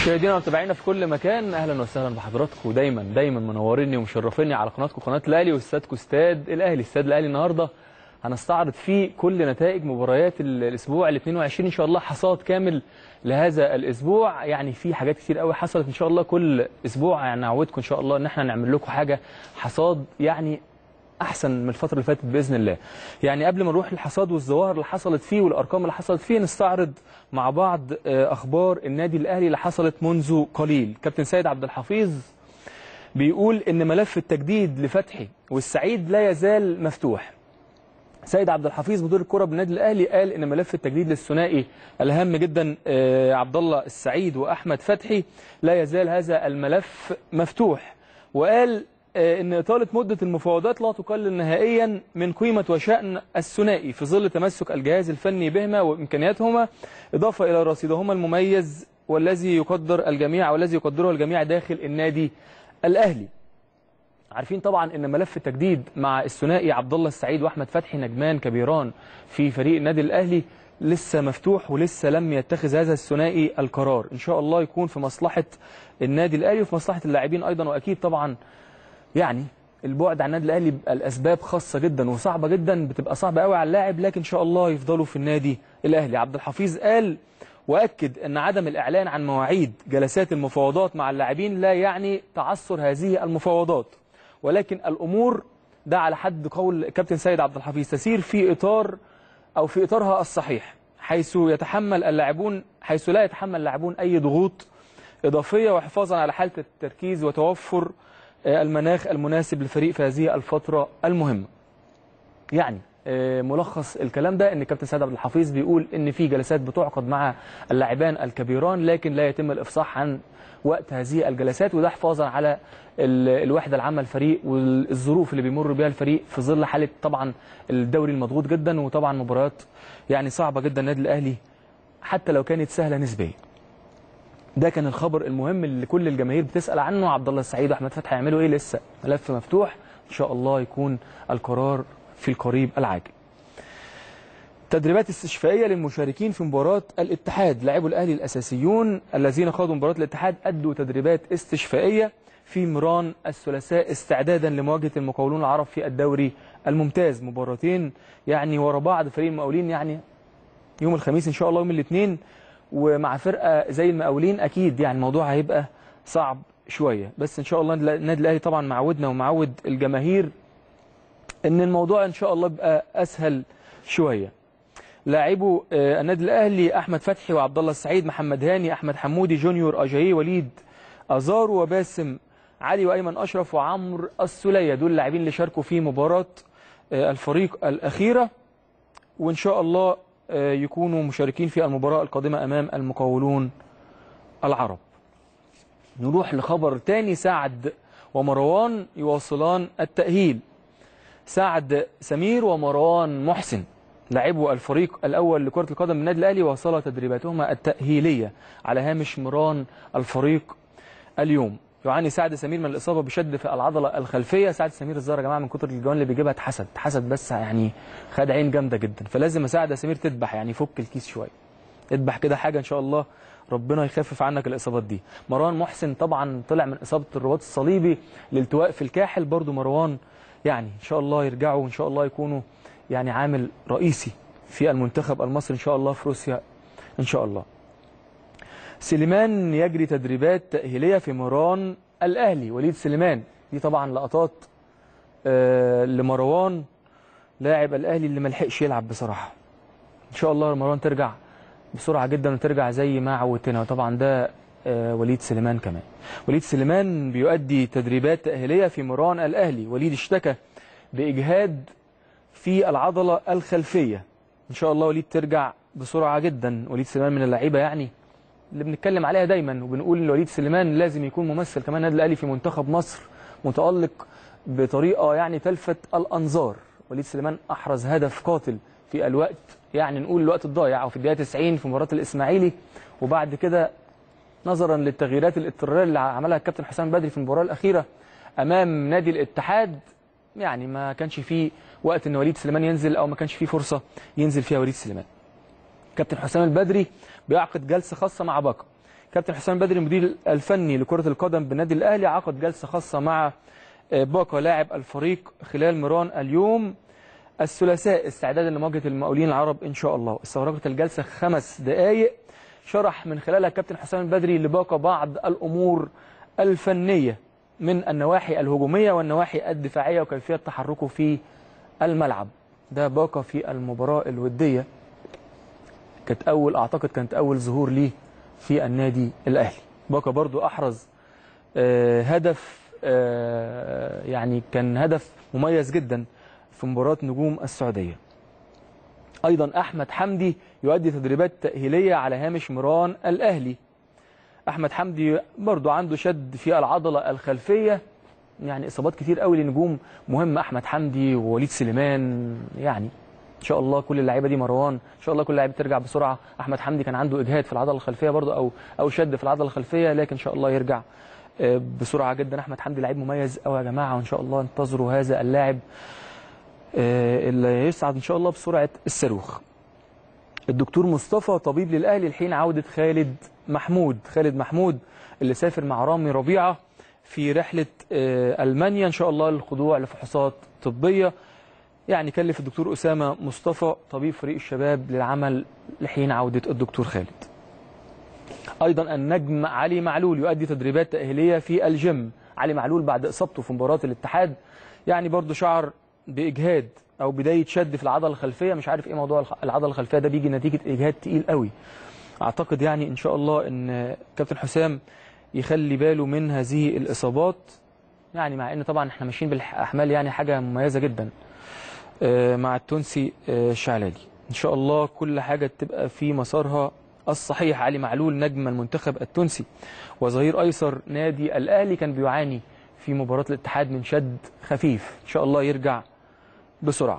مشاهدينا ومتابعينا في كل مكان اهلا وسهلا بحضراتكم دايما دايما منوريني ومشرفيني على قناتكم قناه الاهلي واستادكم استاد الاهلي استاد الاهلي النهارده هنستعرض فيه كل نتائج مباريات الاسبوع ال 22 ان شاء الله حصاد كامل لهذا الاسبوع يعني في حاجات كتير قوي حصلت ان شاء الله كل اسبوع يعني نعودكم ان شاء الله ان احنا نعمل لكم حاجه حصاد يعني احسن من الفتره اللي فاتت باذن الله يعني قبل ما نروح للحصاد والظواهر اللي حصلت فيه والارقام اللي حصلت فيه نستعرض مع بعض آه، اخبار النادي الاهلي اللي حصلت منذ قليل كابتن سيد عبد الحفيظ بيقول ان ملف التجديد لفتحي والسعيد لا يزال مفتوح سيد عبد الحفيظ مدير الكره بالنادي الاهلي قال ان ملف التجديد للثنائي الهام جدا آه، عبد الله السعيد واحمد فتحي لا يزال هذا الملف مفتوح وقال آه، ان اطاله مده المفاوضات لا تقلل نهائيا من قيمه وشان الثنائي في ظل تمسك الجهاز الفني بهما وامكانياتهما اضافه الى رصيدهما المميز والذي يقدر الجميع والذي يقدره الجميع داخل النادي الاهلي عارفين طبعا ان ملف التجديد مع الثنائي عبد الله السعيد واحمد فتحي نجمان كبيران في فريق النادي الاهلي لسه مفتوح ولسه لم يتخذ هذا الثنائي القرار ان شاء الله يكون في مصلحه النادي الاهلي وفي مصلحه اللاعبين ايضا واكيد طبعا يعني البعد عن النادي الاهلي بيبقى الاسباب خاصه جدا وصعبه جدا بتبقى صعبه قوي على اللاعب لكن ان شاء الله يفضلوا في النادي الاهلي عبد الحفيظ قال واكد ان عدم الاعلان عن مواعيد جلسات المفاوضات مع اللاعبين لا يعني تعثر هذه المفاوضات ولكن الامور ده على حد قول كابتن سيد عبد الحفيظ تسير في اطار او في اطارها الصحيح حيث يتحمل اللاعبون حيث لا يتحمل اللاعبون اي ضغوط اضافيه وحفاظا على حاله التركيز وتوفر آه، المناخ المناسب للفريق في هذه الفتره المهمه. يعني آه، ملخص الكلام ده ان كابتن سيد عبد الحفيظ بيقول ان في جلسات بتعقد مع اللاعبان الكبيران لكن لا يتم الافصاح عن وقت هذه الجلسات وده حفاظا على ال- الوحده العامه للفريق والظروف اللي بيمر بها الفريق في ظل حاله طبعا الدوري المضغوط جدا وطبعا مباريات يعني صعبه جدا النادي الاهلي حتى لو كانت سهله نسبيا. ده كان الخبر المهم اللي كل الجماهير بتسال عنه عبد الله السعيد واحمد فتحي هيعملوا ايه لسه ملف مفتوح ان شاء الله يكون القرار في القريب العاجل تدريبات استشفائيه للمشاركين في مباراه الاتحاد لاعبو الاهلي الاساسيون الذين خاضوا مباراه الاتحاد ادوا تدريبات استشفائيه في مران الثلاثاء استعدادا لمواجهه المقاولون العرب في الدوري الممتاز مباراتين يعني ورا بعض فريق المقاولين يعني يوم الخميس ان شاء الله يوم الاثنين ومع فرقه زي المقاولين اكيد يعني الموضوع هيبقى صعب شويه بس ان شاء الله النادي الاهلي طبعا معودنا ومعود الجماهير ان الموضوع ان شاء الله يبقى اسهل شويه لاعبو آه، النادي الاهلي احمد فتحي وعبد الله السعيد محمد هاني احمد حمودي جونيور اجاييه وليد ازارو وباسم علي وايمن اشرف وعمرو السليه دول اللاعبين اللي شاركوا في مباراه آه، الفريق الاخيره وان شاء الله آه، يكونوا مشاركين في المباراه القادمه امام المقاولون العرب نروح لخبر تاني سعد ومروان يواصلان التأهيل سعد سمير ومروان محسن لاعبو الفريق الأول لكرة القدم من النادي الأهلي واصل تدريباتهما التأهيلية على هامش مران الفريق اليوم يعاني سعد سمير من الإصابة بشد في العضلة الخلفية سعد سمير الظاهر يا جماعة من كتر الجوان اللي بيجيبها اتحسد اتحسد بس يعني خد عين جامدة جدا فلازم سعد سمير تذبح يعني فك الكيس شوية اذبح كده حاجة إن شاء الله ربنا يخفف عنك الإصابات دي مروان محسن طبعا طلع من إصابة الرباط الصليبي لالتواء في الكاحل برضو مروان يعني إن شاء الله يرجعوا وإن شاء الله يكونوا يعني عامل رئيسي في المنتخب المصري إن شاء الله في روسيا إن شاء الله سليمان يجري تدريبات تأهيلية في مران الأهلي وليد سليمان دي طبعا لقطات آه، لمروان لاعب الأهلي اللي ملحقش يلعب بصراحة إن شاء الله مروان ترجع بسرعة جدا وترجع زي ما عودتنا وطبعا ده آه، وليد سليمان كمان وليد سليمان بيؤدي تدريبات تأهيلية في مران الأهلي وليد اشتكى بإجهاد في العضلة الخلفية إن شاء الله وليد ترجع بسرعة جدا وليد سليمان من اللعيبة يعني اللي بنتكلم عليها دايما وبنقول ان وليد سليمان لازم يكون ممثل كمان النادي الاهلي في منتخب مصر متالق بطريقه يعني تلفت الانظار وليد سليمان احرز هدف قاتل في الوقت يعني نقول الوقت الضايع او في الدقيقه 90 في مباراه الاسماعيلي وبعد كده نظرا للتغييرات الاضطراريه اللي عملها الكابتن حسام بدري في المباراه الاخيره امام نادي الاتحاد يعني ما كانش فيه وقت ان وليد سليمان ينزل او ما كانش فيه فرصه ينزل فيها وليد سليمان كابتن حسام البدري بيعقد جلسه خاصه مع باكا كابتن حسام بدري المدير الفني لكره القدم بالنادي الاهلي عقد جلسه خاصه مع آه، باقه لاعب الفريق خلال مران اليوم الثلاثاء استعدادا لمواجهه المقاولين العرب ان شاء الله استغرقت الجلسه خمس دقائق شرح من خلالها الكابتن حسام البدري لباقه بعض الامور الفنيه من النواحي الهجوميه والنواحي الدفاعيه وكيفيه تحركه في الملعب ده باقه في المباراه الوديه كانت اول اعتقد كانت اول ظهور ليه في النادي الاهلي باقه برضو احرز آه، هدف آه، يعني كان هدف مميز جدا في مباراه نجوم السعوديه ايضا احمد حمدي يؤدي تدريبات تاهيليه على هامش مران الاهلي احمد حمدي برضو عنده شد في العضله الخلفيه يعني اصابات كتير قوي لنجوم مهمه احمد حمدي ووليد سليمان يعني ان شاء الله كل اللعيبه دي مروان ان شاء الله كل اللعيبه ترجع بسرعه احمد حمدي كان عنده اجهاد في العضله الخلفيه برضو او او شد في العضله الخلفيه لكن ان شاء الله يرجع آه، بسرعه جدا احمد حمدي لعيب مميز قوي يا جماعه وان شاء الله انتظروا هذا اللاعب آه، اللي يصعد ان شاء الله بسرعه الصاروخ الدكتور مصطفى طبيب للاهلي الحين عوده خالد محمود خالد محمود اللي سافر مع رامي ربيعه في رحله آه، المانيا ان شاء الله للخضوع لفحوصات طبيه يعني كلف الدكتور اسامه مصطفى طبيب فريق الشباب للعمل لحين عوده الدكتور خالد ايضا النجم علي معلول يؤدي تدريبات تاهيليه في الجيم علي معلول بعد اصابته في مباراه الاتحاد يعني برضو شعر باجهاد او بدايه شد في العضله الخلفيه مش عارف ايه موضوع الخ- العضله الخلفيه ده بيجي نتيجه اجهاد تقيل قوي اعتقد يعني ان شاء الله ان كابتن حسام يخلي باله من هذه الاصابات يعني مع ان طبعا احنا ماشيين بالاحمال يعني حاجه مميزه جدا آه، مع التونسي آه، الشعلالي ان شاء الله كل حاجه تبقى في مسارها الصحيح علي معلول نجم المنتخب التونسي وظهير ايسر نادي الاهلي كان بيعاني في مباراه الاتحاد من شد خفيف ان شاء الله يرجع بسرعه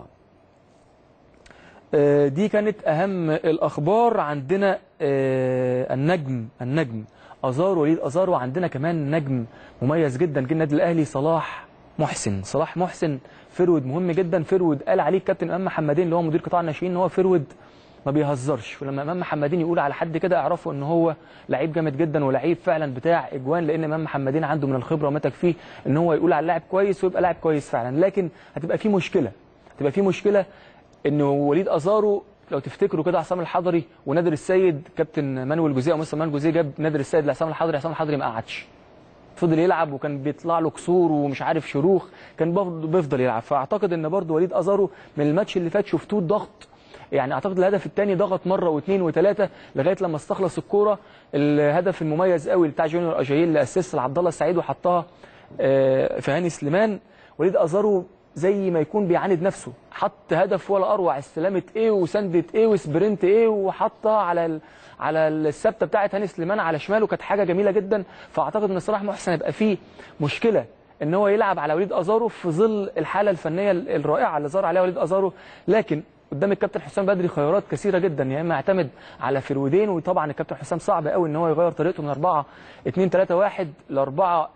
آه، دي كانت اهم الاخبار عندنا آه، النجم النجم ازار وليد ازار وعندنا كمان نجم مميز جدا جدا النادي الاهلي صلاح محسن صلاح محسن فرود مهم جدا فرود قال عليه الكابتن امام محمدين اللي هو مدير قطاع الناشئين ان هو فرود ما بيهزرش ولما امام محمدين يقول على حد كده اعرفوا ان هو لعيب جامد جدا ولعيب فعلا بتاع اجوان لان امام محمدين عنده من الخبره وما تكفيه ان هو يقول على لاعب كويس ويبقى لاعب كويس فعلا لكن هتبقى في مشكله هتبقى في مشكله ان وليد ازارو لو تفتكروا كده عصام الحضري ونادر السيد كابتن مانويل جوزيه او مستر مانويل جوزيه جاب نادر السيد لعصام الحضري عصام الحضري ما قعدش فضل يلعب وكان بيطلع له كسور ومش عارف شروخ كان بفضل- بيفضل يلعب فاعتقد ان برضو وليد ازارو من الماتش اللي فات شفتوه ضغط يعني اعتقد الهدف الثاني ضغط مره واثنين وثلاثه لغايه لما استخلص الكوره الهدف المميز قوي بتاع جونيور اجايل اللي اسس لعبد الله السعيد وحطها آه، في هاني سليمان وليد ازارو زي ما يكون بيعاند نفسه حط هدف ولا اروع استلامه ايه وسندة ايه وسبرنت ايه وحطها على ال... على الثابته بتاعه هاني سليمان على شماله كانت حاجه جميله جدا فاعتقد ان صلاح محسن هيبقى فيه مشكله ان هو يلعب على وليد ازارو في ظل الحاله الفنيه الرائعه اللي ظهر عليها وليد ازارو لكن قدام الكابتن حسام بدري خيارات كثيره جدا يا اما يعتمد على فرودين وطبعا الكابتن حسام صعب قوي ان هو يغير طريقته من 4 2 3 1 ل 4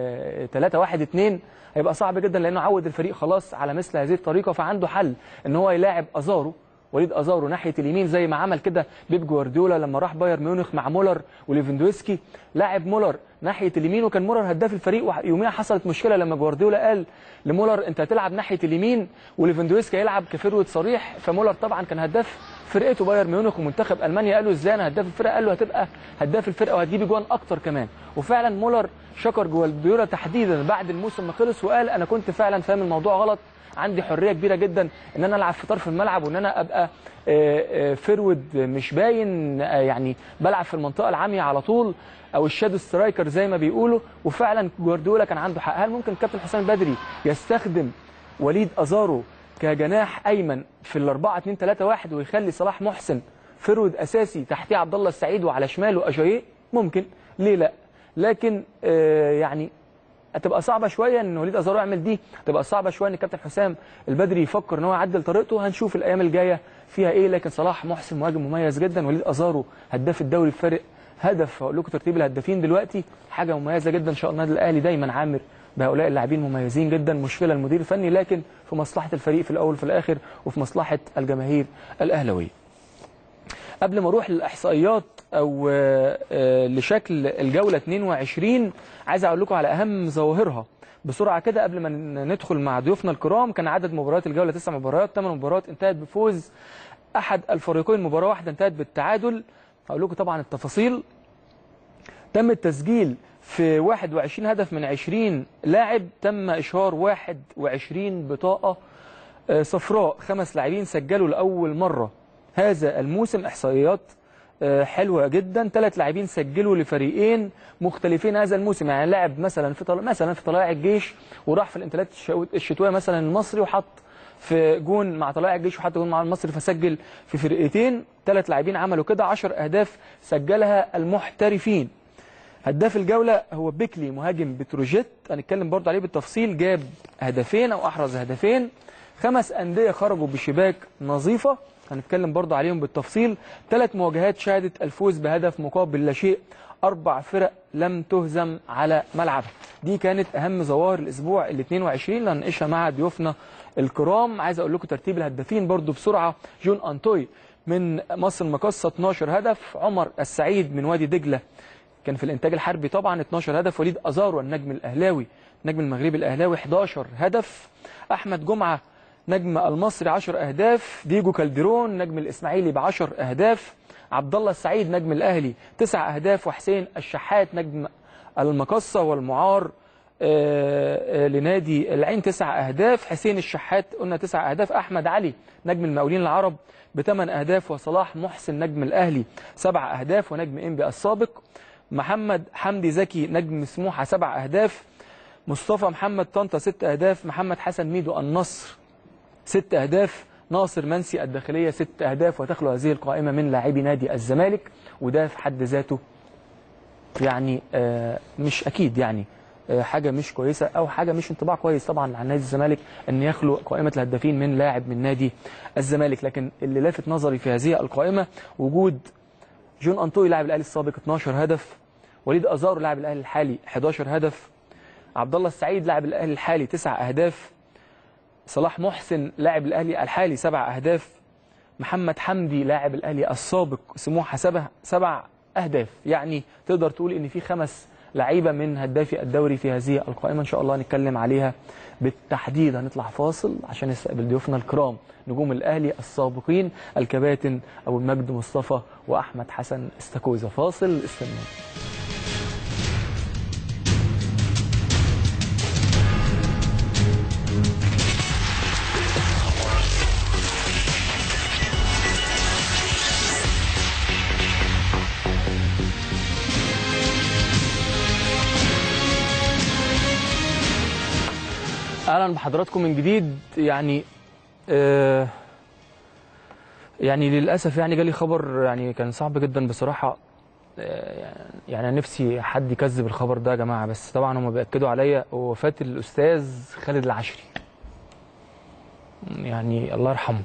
3 1 2 هيبقى صعب جدا لانه عود الفريق خلاص على مثل هذه الطريقه فعنده حل ان هو يلاعب ازارو وليد ازارو ناحيه اليمين زي ما عمل كده بيب جوارديولا لما راح بايرن ميونخ مع مولر وليفاندوسكي لاعب مولر ناحيه اليمين وكان مولر هداف الفريق ويوميها حصلت مشكله لما جوارديولا قال لمولر انت هتلعب ناحيه اليمين وليفاندوسكي هيلعب كفروت صريح فمولر طبعا كان هداف فرقته بايرن ميونخ ومنتخب المانيا قال له ازاي انا هداف الفرقه قال له هتبقى هداف الفرقه وهتجيب اجوان اكتر كمان وفعلا مولر شكر جوارديولا تحديدا بعد الموسم ما خلص وقال انا كنت فعلا فاهم الموضوع غلط عندي حريه كبيره جدا ان انا العب في طرف الملعب وان انا ابقى آه، آه، فرود مش باين آه، يعني بلعب في المنطقه العاميه على طول او الشادو سترايكر زي ما بيقولوا وفعلا جوارديولا كان عنده حق هل ممكن الكابتن حسام بدري يستخدم وليد ازارو كجناح ايمن في ال 4 2 3 1 ويخلي صلاح محسن فرود اساسي تحتيه عبد الله السعيد وعلى شماله اجاييه ممكن ليه لا لكن آه، يعني هتبقى صعبه شويه ان وليد ازارو يعمل دي هتبقى صعبه شويه ان الكابتن حسام البدري يفكر ان هو يعدل طريقته هنشوف الايام الجايه فيها ايه لكن صلاح محسن مهاجم مميز جدا وليد ازارو هداف الدوري بفارق هدف هقول لكم ترتيب الهدافين دلوقتي حاجه مميزه جدا ان شاء الله النادي الاهلي دايما عامر بهؤلاء اللاعبين مميزين جدا مشكله المدير الفني لكن في مصلحه الفريق في الاول وفي الاخر وفي مصلحه الجماهير الاهلاويه قبل ما اروح للاحصائيات او آه، آه، لشكل الجوله 22 عايز اقول لكم على اهم ظواهرها بسرعه كده قبل ما ن- ندخل مع ضيوفنا الكرام كان عدد مباريات الجوله تسع مباريات ثمان مباريات انتهت بفوز احد الفريقين مباراه واحده انتهت بالتعادل هقول لكم طبعا التفاصيل تم التسجيل في 21 هدف من 20 لاعب تم اشهار 21 بطاقه آه، صفراء خمس لاعبين سجلوا لاول مره هذا الموسم احصائيات آه، حلوه جدا ثلاث لاعبين سجلوا لفريقين مختلفين هذا الموسم يعني لاعب مثلا في طل... مثلا في طلائع الجيش وراح في الانتقالات الشو- الشتويه مثلا المصري وحط في جون مع طلائع الجيش وحط جون مع المصري فسجل في فرقتين ثلاث لاعبين عملوا كده 10 اهداف سجلها المحترفين هداف الجولة هو بيكلي مهاجم بتروجيت هنتكلم برضه عليه بالتفصيل جاب هدفين أو أحرز هدفين خمس أندية خرجوا بشباك نظيفة هنتكلم برضه عليهم بالتفصيل ثلاث مواجهات شهدت الفوز بهدف مقابل لا شيء أربع فرق لم تهزم على ملعبها دي كانت أهم ظواهر الأسبوع ال 22 اللي هنناقشها مع ضيوفنا الكرام عايز أقول لكم ترتيب الهدافين برضه بسرعة جون أنتوي من مصر المقاصة 12 هدف عمر السعيد من وادي دجلة كان في الانتاج الحربي طبعا 12 هدف وليد ازارو النجم الاهلاوي النجم المغربي الاهلاوي 11 هدف احمد جمعه نجم المصري 10 اهداف ديجو كالديرون نجم الاسماعيلي ب 10 اهداف عبد الله السعيد نجم الاهلي 9 اهداف وحسين الشحات نجم المقصه والمعار آه، آه، لنادي العين تسع أهداف حسين الشحات قلنا تسع أهداف أحمد علي نجم المقاولين العرب بثمان أهداف وصلاح محسن نجم الأهلي سبع أهداف ونجم إنبي السابق محمد حمدي زكي نجم سموحة سبع أهداف مصطفى محمد طنطا ست أهداف محمد حسن ميدو النصر ست أهداف ناصر منسي الداخلية ست أهداف وتخلو هذه القائمة من لاعبي نادي الزمالك وده في حد ذاته يعني آه، مش أكيد يعني آه، حاجة مش كويسة أو حاجة مش انطباع كويس طبعا عن نادي الزمالك أن يخلو قائمة الهدافين من لاعب من نادي الزمالك لكن اللي لافت نظري في هذه القائمة وجود جون أنطوي لاعب الأهلي السابق 12 هدف وليد أزارو لاعب الأهلي الحالي 11 هدف عبد الله السعيد لاعب الأهلي الحالي 9 أهداف صلاح محسن لاعب الأهلي الحالي 7 أهداف محمد حمدي لاعب الأهلي السابق سموحة سبع سبع أهداف يعني تقدر تقول إن في خمس لعيبة من هدافي الدوري في هذه القائمة إن شاء الله هنتكلم عليها بالتحديد هنطلع فاصل عشان نستقبل ضيوفنا الكرام نجوم الأهلي السابقين الكباتن أبو المجد مصطفى وأحمد حسن استاكوزا فاصل استنوا اهلا بحضراتكم من جديد يعني آه يعني للاسف يعني جالي خبر يعني كان صعب جدا بصراحه آه يعني انا نفسي حد يكذب الخبر ده يا جماعه بس طبعا هم بياكدوا عليا وفاه الاستاذ خالد العشري يعني الله يرحمه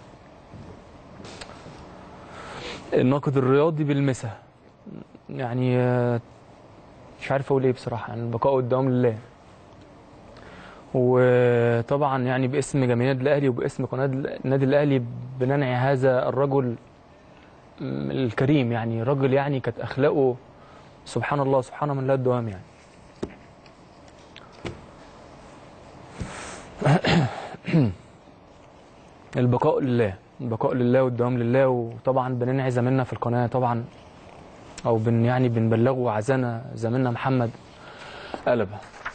الناقد الرياضي بالمسا يعني آه مش عارف اقول ايه بصراحه يعني البقاء والدوام لله وطبعا يعني باسم جماهير النادي الاهلي وباسم قناه النادي الاهلي بننعي هذا الرجل الكريم يعني رجل يعني كانت اخلاقه سبحان الله سبحان من لا الدوام يعني البقاء لله البقاء لله والدوام لله وطبعا بننعي زميلنا في القناه طبعا او بن يعني بنبلغه عزانا زميلنا محمد قلبه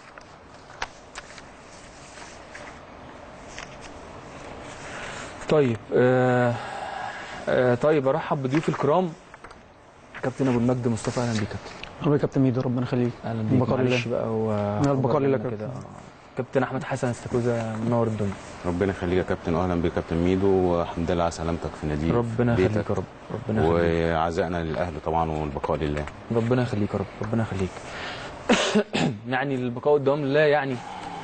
طيب آه آه طيب ارحب بضيوف الكرام كابتن ابو المجد مصطفى اهلا بيك كابتن ربنا يا كابتن ميدو ربنا يخليك اهلا بيك البقاء لله. معلش بقى و البقاء لله كده كابتن. كابتن احمد حسن استاكوزا منور الدنيا ربنا يخليك يا كابتن واهلا بك يا كابتن ميدو والحمد لله على سلامتك في ناديك ربنا في يخليك بيتك. يا رب ربنا يخليك وعزائنا للاهل طبعا والبقاء لله ربنا يخليك يا رب ربنا يخليك يعني البقاء والدوام لله يعني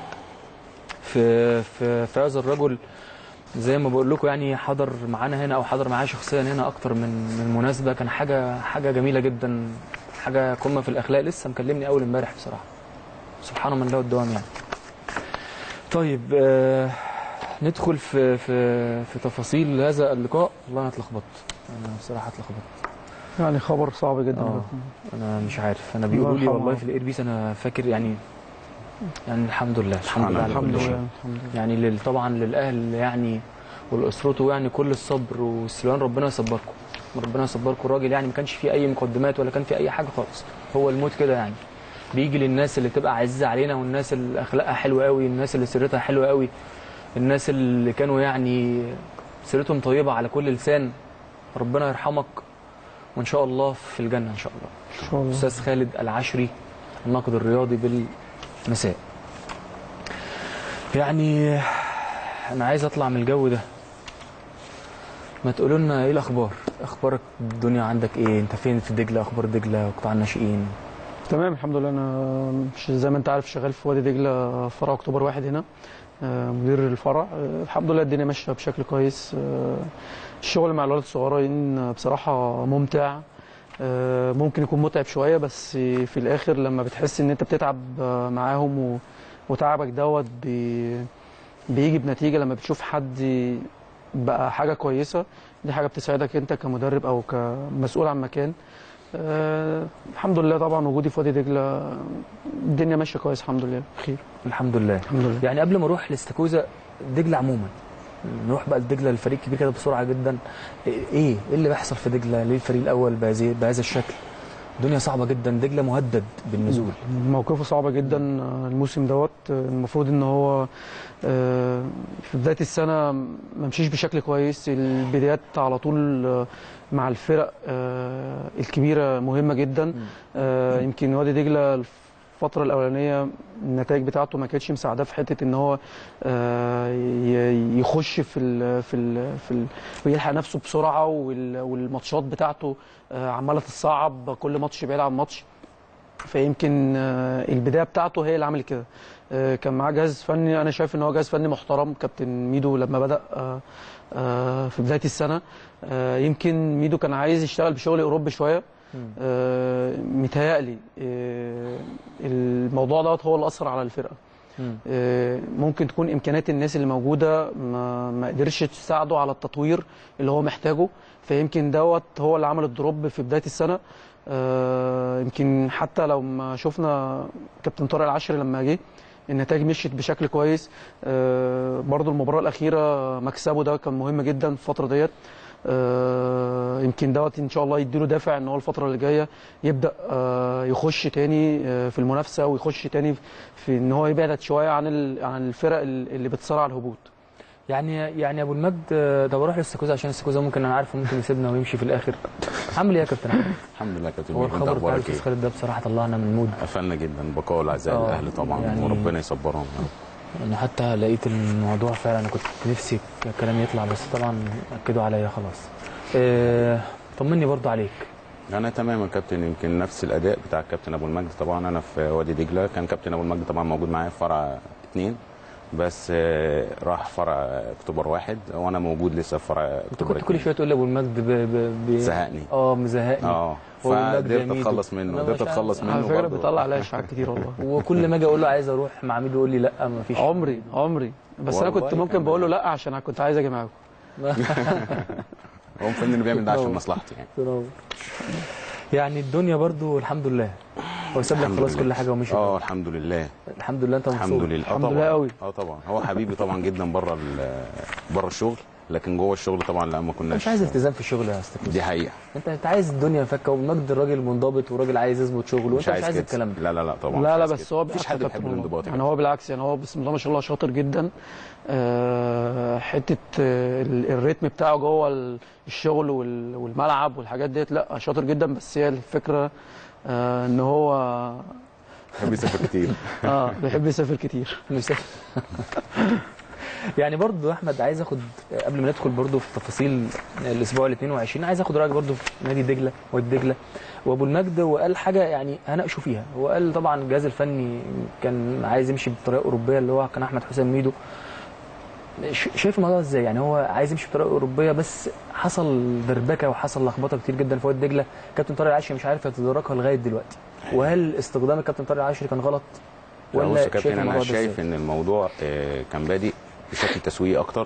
في في في هذا الرجل زي ما بقول لكم يعني حضر معانا هنا او حضر معايا شخصيا هنا اكتر من من مناسبه كان حاجه حاجه جميله جدا حاجه قمه في الاخلاق لسه مكلمني اول امبارح بصراحه سبحان من له الدوام يعني طيب آه ندخل في في في تفاصيل هذا اللقاء والله انا اتلخبطت انا بصراحه اتلخبطت يعني خبر صعب جدا آه. انا مش عارف انا بيقولوا لي يرحمه. والله في الايربيس انا فاكر يعني يعني الحمد لله الحمد لله على الحمد كل شيء لله الحمد لله يعني لل- طبعا للاهل يعني ولاسرته يعني كل الصبر والسلوان ربنا يصبركم ربنا يصبركم الراجل يعني ما كانش فيه اي مقدمات ولا كان فيه اي حاجه خالص هو الموت كده يعني بيجي للناس اللي تبقى عزيزه علينا والناس اللي اخلاقها حلوه قوي الناس اللي سيرتها حلوه قوي الناس اللي كانوا يعني سيرتهم طيبه على كل لسان ربنا يرحمك وان شاء الله في الجنه ان شاء الله ان شاء الله استاذ خالد العشري الناقد الرياضي بالمساء يعني انا عايز اطلع من الجو ده ما تقولوا لنا ايه الاخبار اخبارك الدنيا عندك ايه انت فين في دجله اخبار دجله قطاع الناشئين تمام الحمد لله انا مش زي ما انت عارف شغال في وادي دجله فرع اكتوبر واحد هنا آه، مدير الفرع آه، الحمد لله الدنيا ماشيه بشكل كويس آه، الشغل مع الولاد الصغيرين آه، بصراحه ممتع آه، ممكن يكون متعب شويه بس في الاخر لما بتحس ان انت بتتعب آه، معاهم و- وتعبك دوت بي- بيجي بنتيجه لما بتشوف حد بقى حاجه كويسه دي حاجه بتسعدك انت كمدرب او كمسؤول عن مكان آه الحمد لله طبعا وجودي في وادي دجله الدنيا ماشيه كويس الحمد لله بخير الحمد لله الحمد لله يعني قبل ما اروح لاستاكوزا دجله عموما نروح بقى لدجله الفريق كبير كده بسرعه جدا ايه ايه اللي بيحصل في دجله ليه الفريق الاول بهذه بهذا الشكل الدنيا صعبه جدا دجله مهدد بالنزول موقفه صعبة جدا آه، الموسم دوت آه، المفروض ان هو آه، في بداية السنة ما مشيش بشكل كويس البدايات على طول آه، مع الفرق آه، الكبيرة مهمة جدا آه، يمكن وادي دجلة الفترة الأولانية النتائج بتاعته ما كانتش مساعداه في حتة إن هو آه، ي- يخش في ال في ال في ال ويلحق نفسه بسرعة وال- والماتشات بتاعته آه، عمالة تتصعب كل ماتش بعيد عن ماتش فيمكن آه، البدايه بتاعته هي اللي عملت كده آه، كان معاه جهاز فني انا شايف ان هو جهاز فني محترم كابتن ميدو لما بدا آه، آه، في بدايه السنه آه، يمكن ميدو كان عايز يشتغل بشغل اوروبي شويه آه، متهيألي آه، الموضوع دوت هو اللي اثر على الفرقه مم. آه، ممكن تكون امكانيات الناس اللي موجوده ما ما قدرتش تساعده على التطوير اللي هو محتاجه فيمكن دوت هو اللي عمل الدروب في بدايه السنه آه، يمكن حتى لو ما شفنا كابتن طارق العشري لما جه النتائج مشيت بشكل كويس آه، برضو المباراه الاخيره مكسبه ده كان مهم جدا في الفتره ديت آه، يمكن دوت ان شاء الله يديله دافع ان هو الفتره اللي جايه يبدا آه، يخش تاني آه، في المنافسه ويخش تاني في ان هو يبعد شويه عن ال- عن الفرق اللي بتصارع الهبوط يعني يعني ابو المجد آه، طب اروح لاستاكوزا عشان استاكوزا ممكن انا عارف ممكن يسيبنا ويمشي في الاخر عامل ايه يا كابتن احمد الحمد لله يا كابتن هو ميدو انت الخبر بتاع اخبارك الاستاذ ايه؟ خالد ده بصراحه طلعنا من المود قفلنا جدا بقاء الاعزاء آه، الاهل طبعا يعني- وربنا يصبرهم انا حتى لقيت الموضوع فعلا انا كنت نفسي الكلام يطلع بس طبعا اكدوا عليا خلاص آه، طمني برضو عليك انا تمام يا كابتن يمكن نفس الاداء بتاع الكابتن ابو المجد طبعا انا في وادي دجله كان كابتن ابو المجد طبعا موجود معايا في فرع اثنين بس آه، راح فرع اكتوبر واحد وانا موجود لسه في فرع انت اكتوبر كنت كل اتنين. شويه تقول لي ابو المجد ب... ب... ب... زهقني اه مزهقني اه هو المجد فقدرت جميل. اتخلص منه أنا قدرت مش عارف. اتخلص منه على فكره برضه. بيطلع عليا اشاعات كتير والله وكل ما اجي اقول له عايز اروح مع ميدو يقول لي لا ما فيش عمري عمري بس انا والله كنت ممكن كان- بقول له لا عشان كنت عايز اجي معاكم هو المفروض انه بيعمل ده عشان تنور. مصلحتي يعني تنور. يعني الدنيا برضو الحمد لله هو ساب لك الحمد خلاص لله. كل حاجه ومشي اه الحمد لله الحمد لله انت مبسوط الحمد لله آه الحمد طبعاً. لله قوي. اه طبعا هو حبيبي طبعا جدا بره ال- بره الشغل لكن جوه الشغل طبعا لا ما انت كناش مش عايز التزام في الشغل يا استاذ دي حقيقه انت انت عايز الدنيا فكه ومجد الراجل منضبط وراجل عايز يظبط شغله وانت مش عايز كده. الكلام ده لا لا لا طبعا مش لا لا عايز بس كده. هو مفيش بالعكس حد يا بيحب كابتن والله. الانضباط يعني هو بالعكس يعني هو بسم الله ما شاء الله شاطر جدا آه، حته آه، ال- الريتم بتاعه جوه ال- الشغل وال- والملعب والحاجات ديت لا شاطر جدا بس هي الفكره آه، ان هو بيحب يسافر كتير اه بيحب يسافر كتير مسافر يعني برضو يا احمد عايز اخد قبل ما ندخل برضو في تفاصيل الاسبوع ال 22 عايز اخد رايك برضو في نادي دجله وادي دجله وابو المجد وقال حاجه يعني هناقشوا فيها هو قال طبعا الجهاز الفني كان عايز يمشي بطريقه اوروبيه اللي هو كان احمد حسام ميدو ش- شايف الموضوع ازاي يعني هو عايز يمشي بطريقه اوروبيه بس حصل دربكه وحصل لخبطه كتير جدا في وادي دجله كابتن طارق العشري مش عارف يتداركها لغايه دلوقتي وهل استخدام الكابتن طارق العشري كان غلط لا بص يا شايف كابتن انا الموضوع ده شايف إزاي؟ ان الموضوع آه، كان بادئ بشكل تسويقي اكتر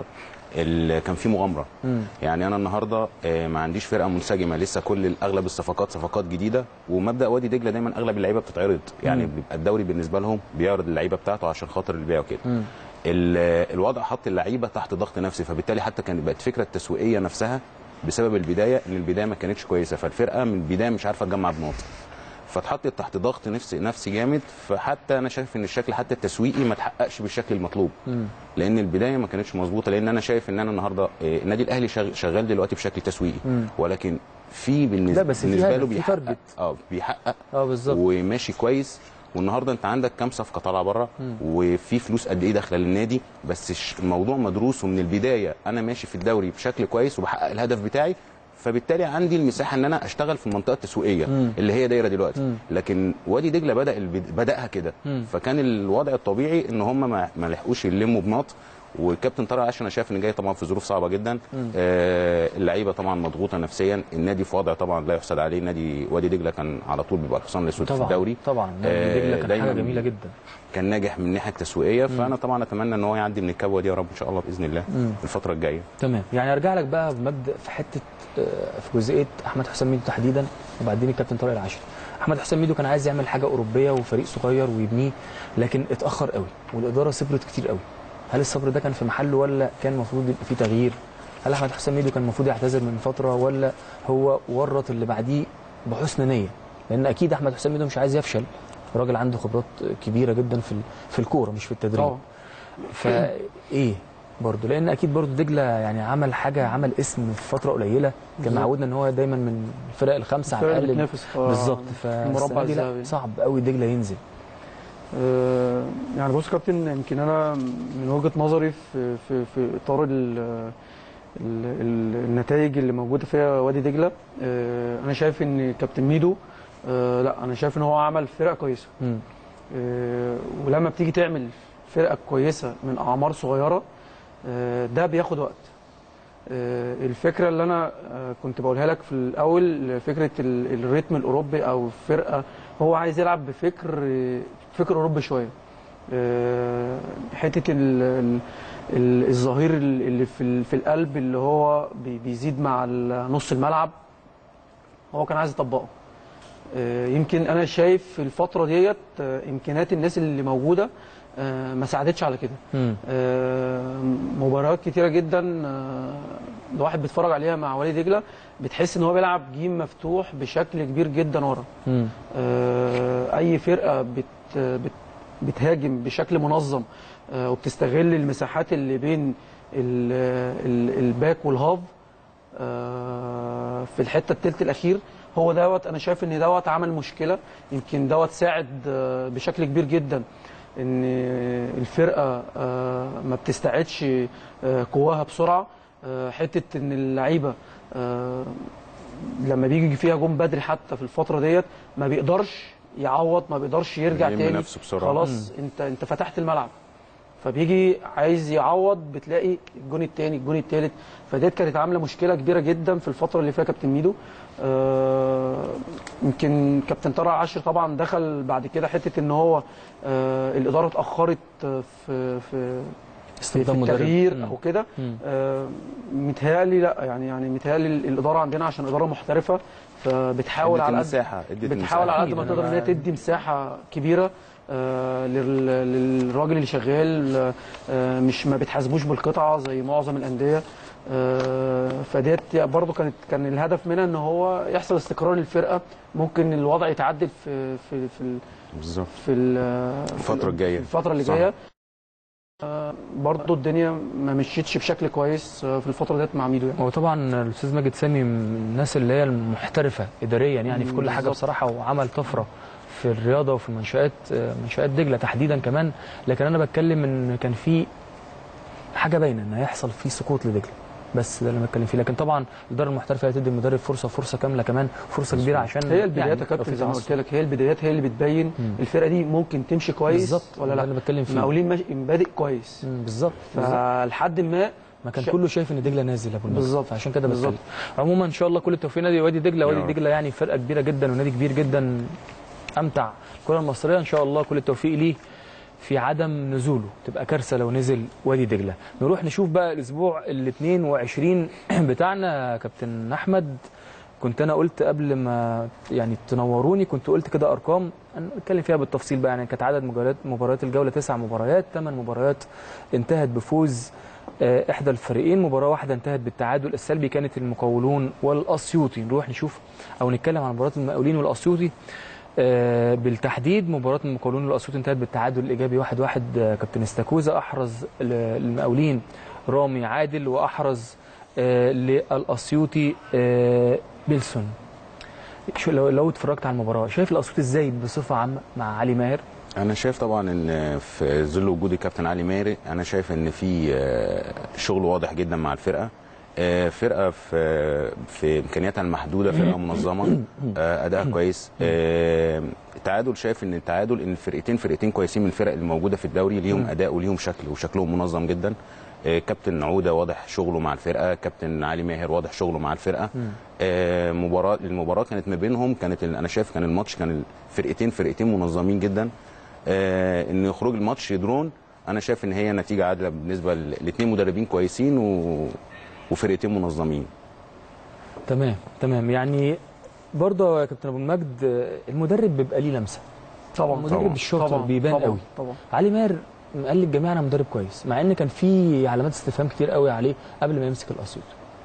ال- كان في مغامره مم. يعني انا النهارده آه، ما عنديش فرقه منسجمه لسه كل اغلب الصفقات صفقات جديده ومبدا وادي دجله دايما اغلب اللعيبه بتتعرض يعني مم. بيبقى الدوري بالنسبه لهم بيعرض اللعيبه بتاعته عشان خاطر البيع وكده مم. ال- الوضع حط اللعيبه تحت ضغط نفسي فبالتالي حتى كانت بقت فكره التسويقيه نفسها بسبب البدايه ان البدايه ما كانتش كويسه فالفرقه من البدايه مش عارفه تجمع بنقط فاتحطت تحت ضغط نفسي نفسي جامد فحتى انا شايف ان الشكل حتى التسويقي ما تحققش بالشكل المطلوب مم. لان البدايه ما كانتش مظبوطه لان انا شايف ان انا النهارده آه، النادي الاهلي شغ- شغال دلوقتي بشكل تسويقي مم. ولكن في بالنسبه, لا، بس في بالنسبه هدف، له في بيحقق تارجت. اه بيحقق اه بالظبط وماشي كويس والنهارده انت عندك كام صفقه طالعه بره وفي فلوس قد ايه داخله للنادي بس الش- الموضوع مدروس ومن البدايه انا ماشي في الدوري بشكل كويس وبحقق الهدف بتاعي فبالتالي عندي المساحه ان انا اشتغل في المنطقه التسويقيه مم. اللي هي دايره دلوقتي مم. لكن وادي دجله بدا البد- بداها كده مم. فكان الوضع الطبيعي ان هم ما ما لحقوش يلموا بناط والكابتن طارق عشان انا شايف ان جاي طبعا في ظروف صعبه جدا آه اللعيبه طبعا مضغوطه نفسيا النادي في وضع طبعا لا يحسد عليه نادي وادي دجله كان على طول بيبقى الحصان الاسود في طبعا الدوري طبعا نادي آه، دجله كان دايماً حاجه جميله جدا كان ناجح من الناحيه التسويقيه فانا طبعا اتمنى ان هو يعدي من الكبوه دي يا رب ان شاء الله باذن الله مم. الفتره الجايه تمام يعني ارجع لك بقى بمبدا في حته آه، في جزئيه احمد حسام ميدو تحديدا وبعدين الكابتن طارق العاشر احمد حسام ميدو كان عايز يعمل حاجه اوروبيه وفريق صغير ويبنيه لكن اتاخر قوي والاداره صبرت كتير قوي هل الصبر ده كان في محله ولا كان المفروض يبقى فيه تغيير هل احمد حسام ميدو كان المفروض يعتذر من فتره ولا هو ورط اللي بعديه بحسن نيه لان اكيد احمد حسام ميدو مش عايز يفشل راجل عنده خبرات كبيره جدا في ال- في الكوره مش في التدريب اه فايه برضه لان اكيد برضه دجله يعني عمل حاجه عمل اسم في فتره قليله كان بالظبط. معودنا ان هو دايما من الفرق الخمسه على الفرق اللي الاقل بتنافس في- بالظبط في المربع فالسنة دي لا الذهبي صعب قوي دجله ينزل آه، يعني بص يا كابتن يمكن انا من وجهه نظري في في في اطار ال ال ال النتائج اللي موجوده فيها وادي دجله آه، انا شايف ان كابتن ميدو آه، لا انا شايف ان هو عمل فرقه كويسه مم. آه، ولما بتيجي تعمل فرقه كويسه من اعمار صغيره آه، ده بياخد وقت آه، الفكره اللي انا آه، كنت بقولها لك في الاول فكره ال- الريتم الاوروبي او فرقه هو عايز يلعب بفكر آه، فكر اوروبي شويه آه، حته ال- ال- ال- الظهير اللي في ال- في القلب اللي هو بي- بيزيد مع ال- نص الملعب هو كان عايز يطبقه آه، يمكن انا شايف في الفتره ديت آه، امكانيات الناس اللي موجوده آه، ما ساعدتش على كده مم. آه، مباريات كتيره جدا آه، الواحد بيتفرج عليها مع وليد دجله بتحس ان هو بيلعب جيم مفتوح بشكل كبير جدا ورا مم. آه، اي فرقه بت بت بتهاجم بشكل منظم آه، وبتستغل المساحات اللي بين ال- ال- الباك والهاف آه، في الحته الثلث الاخير هو دوت انا شايف ان دوت عمل مشكله يمكن دوت ساعد آه، بشكل كبير جدا ان الفرقه آه، ما بتستعدش آه، قواها بسرعه آه، حته ان اللعيبه آه، لما بيجي فيها جون بدري حتى في الفتره ديت ما بيقدرش يعوض ما بيقدرش يرجع يلم تاني نفسه بسرعة. خلاص انت انت فتحت الملعب فبيجي عايز يعوض بتلاقي الجون الثاني الجون الثالث فديت كانت عامله مشكله كبيره جدا في الفتره اللي فيها كابتن ميدو آه، يمكن كابتن طارق عاشر طبعا دخل بعد كده حته ان هو آه، الاداره اتاخرت آه، في في في, في استخدام مدرب. التغيير مم. او كده مم. آه، متهيألي لا يعني يعني متهيألي الاداره عندنا عشان اداره محترفه فبتحاول ادت على قد المساحه ادت بتحاول على قد أكيد، ما أنا تقدر ان هي بقى- تدي مساحه كبيره آه، لل- للراجل اللي شغال آه، مش ما بتحاسبوش بالقطعه زي معظم الانديه آه، فديت برضو كانت كان الهدف منها ان هو يحصل استقرار للفرقه ممكن الوضع يتعدل في في في ال- بالظبط في ال- الفترة الجاية. في الفتره اللي صح. جايه آه، برضو الدنيا ما مشيتش بشكل كويس آه، في الفتره ديت مع ميدو يعني هو طبعا الاستاذ ماجد سامي من الناس اللي هي المحترفه اداريا يعني في كل حاجه بالظبط. بصراحه وعمل طفره في الرياضه وفي المنشات آه، منشات دجله تحديدا كمان لكن انا بتكلم ان كان في حاجه باينه ان هيحصل في سقوط لدجله بس ده اللي انا بتكلم فيه لكن طبعا الاداره المحترفه هي تدي المدرب فرصه فرصه كامله كمان فرصه كبيره عشان هي البدايات يعني يا كابتن يبقى في زي ما تعصب. قلت لك هي البدايات هي اللي بتبين مم. الفرقه دي ممكن تمشي كويس بالظبط ولا ده لا اللي بتكلم فيه مقاولين ماشي بادئ كويس مم، بالظبط بالظبط. فلحد ما ما كان ش- كله شايف ان دجله نازل يا ابو المجد. بالظبط. فعشان كده بالظبط. بتكلم عموما ان شاء الله كل التوفيق نادي وادي دجله يا وادي رب. دجله يعني فرقه كبيره جدا ونادي كبير جدا امتع الكره المصريه ان شاء الله كل التوفيق ليه في عدم نزوله تبقى كارثه لو نزل وادي دجله نروح نشوف بقى الاسبوع ال 22 بتاعنا يا كابتن احمد كنت انا قلت قبل ما يعني تنوروني كنت قلت كده ارقام انا نتكلم فيها بالتفصيل بقى يعني كانت عدد مباريات مباريات الجوله تسع مباريات ثمان مباريات انتهت بفوز آه، احدى الفريقين مباراه واحده انتهت بالتعادل السلبي كانت المقاولون والاسيوطي نروح نشوف او نتكلم عن مباراه المقاولين والاسيوطي آه، بالتحديد مباراه المقاولون والاسيوطي انتهت بالتعادل الايجابي 1-1 واحد واحد آه، كابتن استاكوزا احرز ل- للمقاولين رامي عادل واحرز آه، للاسيوطي آه، بيلسون شو لو لو اتفرجت على المباراه شايف الاسيوطي ازاي بصفه عامه مع علي ماهر انا شايف طبعا ان في ظل وجود الكابتن علي ماهر انا شايف ان في آه، شغل واضح جدا مع الفرقه آه، فرقه في في امكانياتها المحدوده فرقه منظمه آه، اداءها كويس آه، التعادل شايف ان التعادل ان الفرقتين فرقتين كويسين من الفرق الموجوده في الدوري ليهم اداء وليهم شكل وشكلهم منظم جدا آه، كابتن عوده واضح شغله مع الفرقه كابتن علي ماهر واضح شغله مع الفرقه آه، مباراه المباراه كانت ما بينهم كانت ال- انا شايف كان الماتش كان الفرقتين فرقتين منظمين جدا آه، ان خروج الماتش درون انا شايف ان هي نتيجه عادله بالنسبه لاثنين مدربين كويسين و... وفرقتين منظمين تمام تمام يعني برضه يا كابتن ابو المجد آه، المدرب بيبقى ليه لمسه طبعا المدرب طبعاً. الشاطر طبعا بيبان طبعا قوي طبعا علي ماهر قال للجميع انا مدرب كويس مع ان كان في علامات استفهام كتير قوي عليه قبل ما يمسك الاسيوط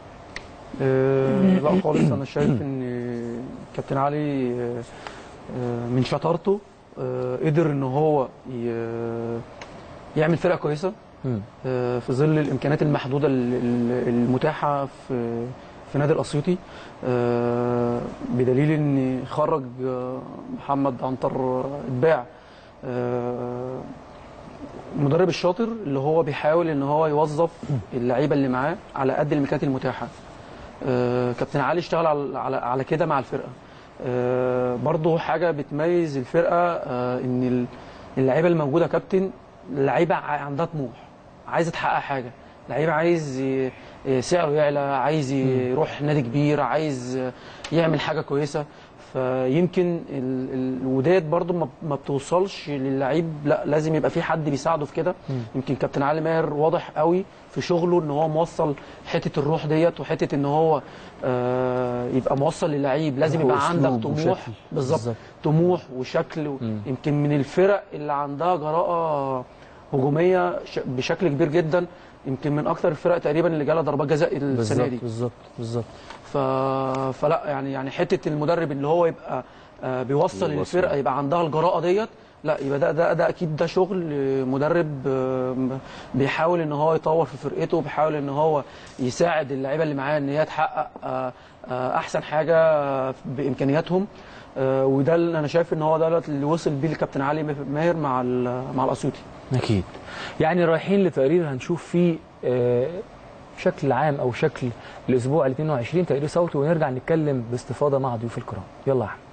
آه، لا خالص انا شايف ان كابتن علي آه، آه، من شطارته آه، قدر ان هو ي- يعمل فرقه كويسه مم. آه، في ظل الامكانيات المحدوده ال- ال- المتاحه في في نادي الاسيوطي آه، بدليل ان خرج آه، محمد عنتر آه، اتباع آه، المدرب الشاطر اللي هو بيحاول ان هو يوظف اللعيبه اللي معاه على قد الامكانيات المتاحه آه، كابتن علي اشتغل على على, على كده مع الفرقه آه، برضه حاجه بتميز الفرقه آه، ان ال- اللعيبه الموجوده كابتن لعيبه ع- عندها طموح عايزه تحقق حاجه لعيبه عايز ي- ي- سعره يعلى عايز يروح نادي كبير عايز يعمل حاجه كويسه فيمكن ال- ال- الوداد برضو ما- ما بتوصلش للعيب لا لازم يبقى في حد بيساعده في كده يمكن كابتن علي ماهر واضح قوي في شغله ان هو موصل حته الروح ديت وحته ان هو آه يبقى موصل للعيب لازم يبقى عندك وأسلوب طموح وشكل. بالظبط بالظبط. طموح وشكل و- مم. يمكن من الفرق اللي عندها جراءه هجوميه ش- بشكل كبير جدا يمكن من اكثر الفرق تقريبا اللي جالها ضربات جزاء السنه بالظبط دي بالظبط بالظبط ف... فلا يعني يعني حته المدرب اللي هو يبقى آه، بيوصل بيوصل. الفرقه يبقى عندها الجراءه ديت لا يبقى ده ده ده اكيد ده شغل آه، مدرب آه، بيحاول ان هو يطور في فرقته بيحاول ان هو يساعد اللعيبه اللي معاه ان هي تحقق آه، آه، احسن حاجه آه، بامكانياتهم آه، وده اللي انا شايف ان هو ده اللي وصل بيه الكابتن علي ماهر مع ال- مع الاسيوطي اكيد يعني رايحين لتقرير هنشوف فيه آه، شكل عام او شكل الاسبوع ال 22 تقرير صوتي ونرجع نتكلم باستفاضه مع ضيوف الكرام يلا يا احمد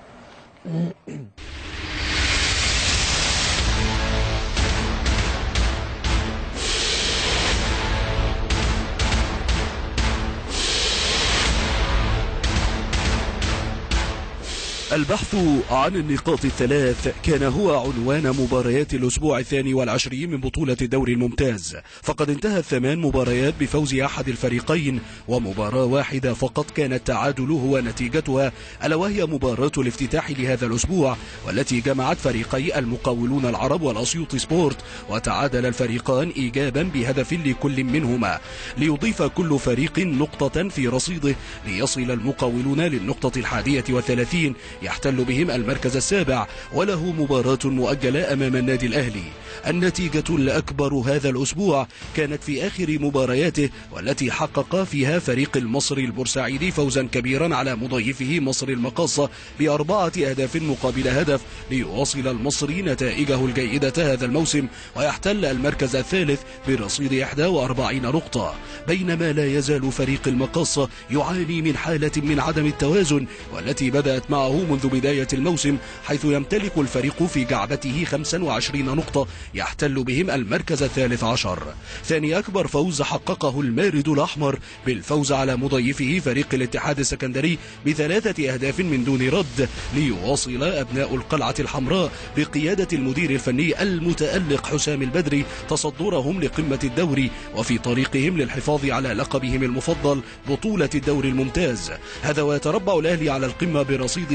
البحث عن النقاط الثلاث كان هو عنوان مباريات الأسبوع الثاني والعشرين من بطولة الدوري الممتاز فقد انتهت ثمان مباريات بفوز أحد الفريقين ومباراة واحدة فقط كان التعادل هو نتيجتها ألا وهي مباراة الافتتاح لهذا الأسبوع والتي جمعت فريقي المقاولون العرب والأسيوط سبورت وتعادل الفريقان إيجابا بهدف لكل منهما ليضيف كل فريق نقطة في رصيده ليصل المقاولون للنقطة الحادية والثلاثين يحتل بهم المركز السابع وله مباراة مؤجلة أمام النادي الأهلي النتيجة الأكبر هذا الأسبوع كانت في آخر مبارياته والتي حقق فيها فريق المصري البورسعيدي فوزا كبيرا على مضيفه مصر المقاصة بأربعة أهداف مقابل هدف ليواصل المصري نتائجه الجيدة هذا الموسم ويحتل المركز الثالث برصيد 41 نقطة بينما لا يزال فريق المقاصة يعاني من حالة من عدم التوازن والتي بدأت معه منذ بداية الموسم حيث يمتلك الفريق في جعبته 25 نقطة يحتل بهم المركز الثالث عشر ثاني أكبر فوز حققه المارد الأحمر بالفوز على مضيفه فريق الاتحاد السكندري بثلاثة أهداف من دون رد ليواصل أبناء القلعة الحمراء بقيادة المدير الفني المتألق حسام البدري تصدرهم لقمة الدوري وفي طريقهم للحفاظ على لقبهم المفضل بطولة الدوري الممتاز هذا ويتربع الأهلي على القمة برصيد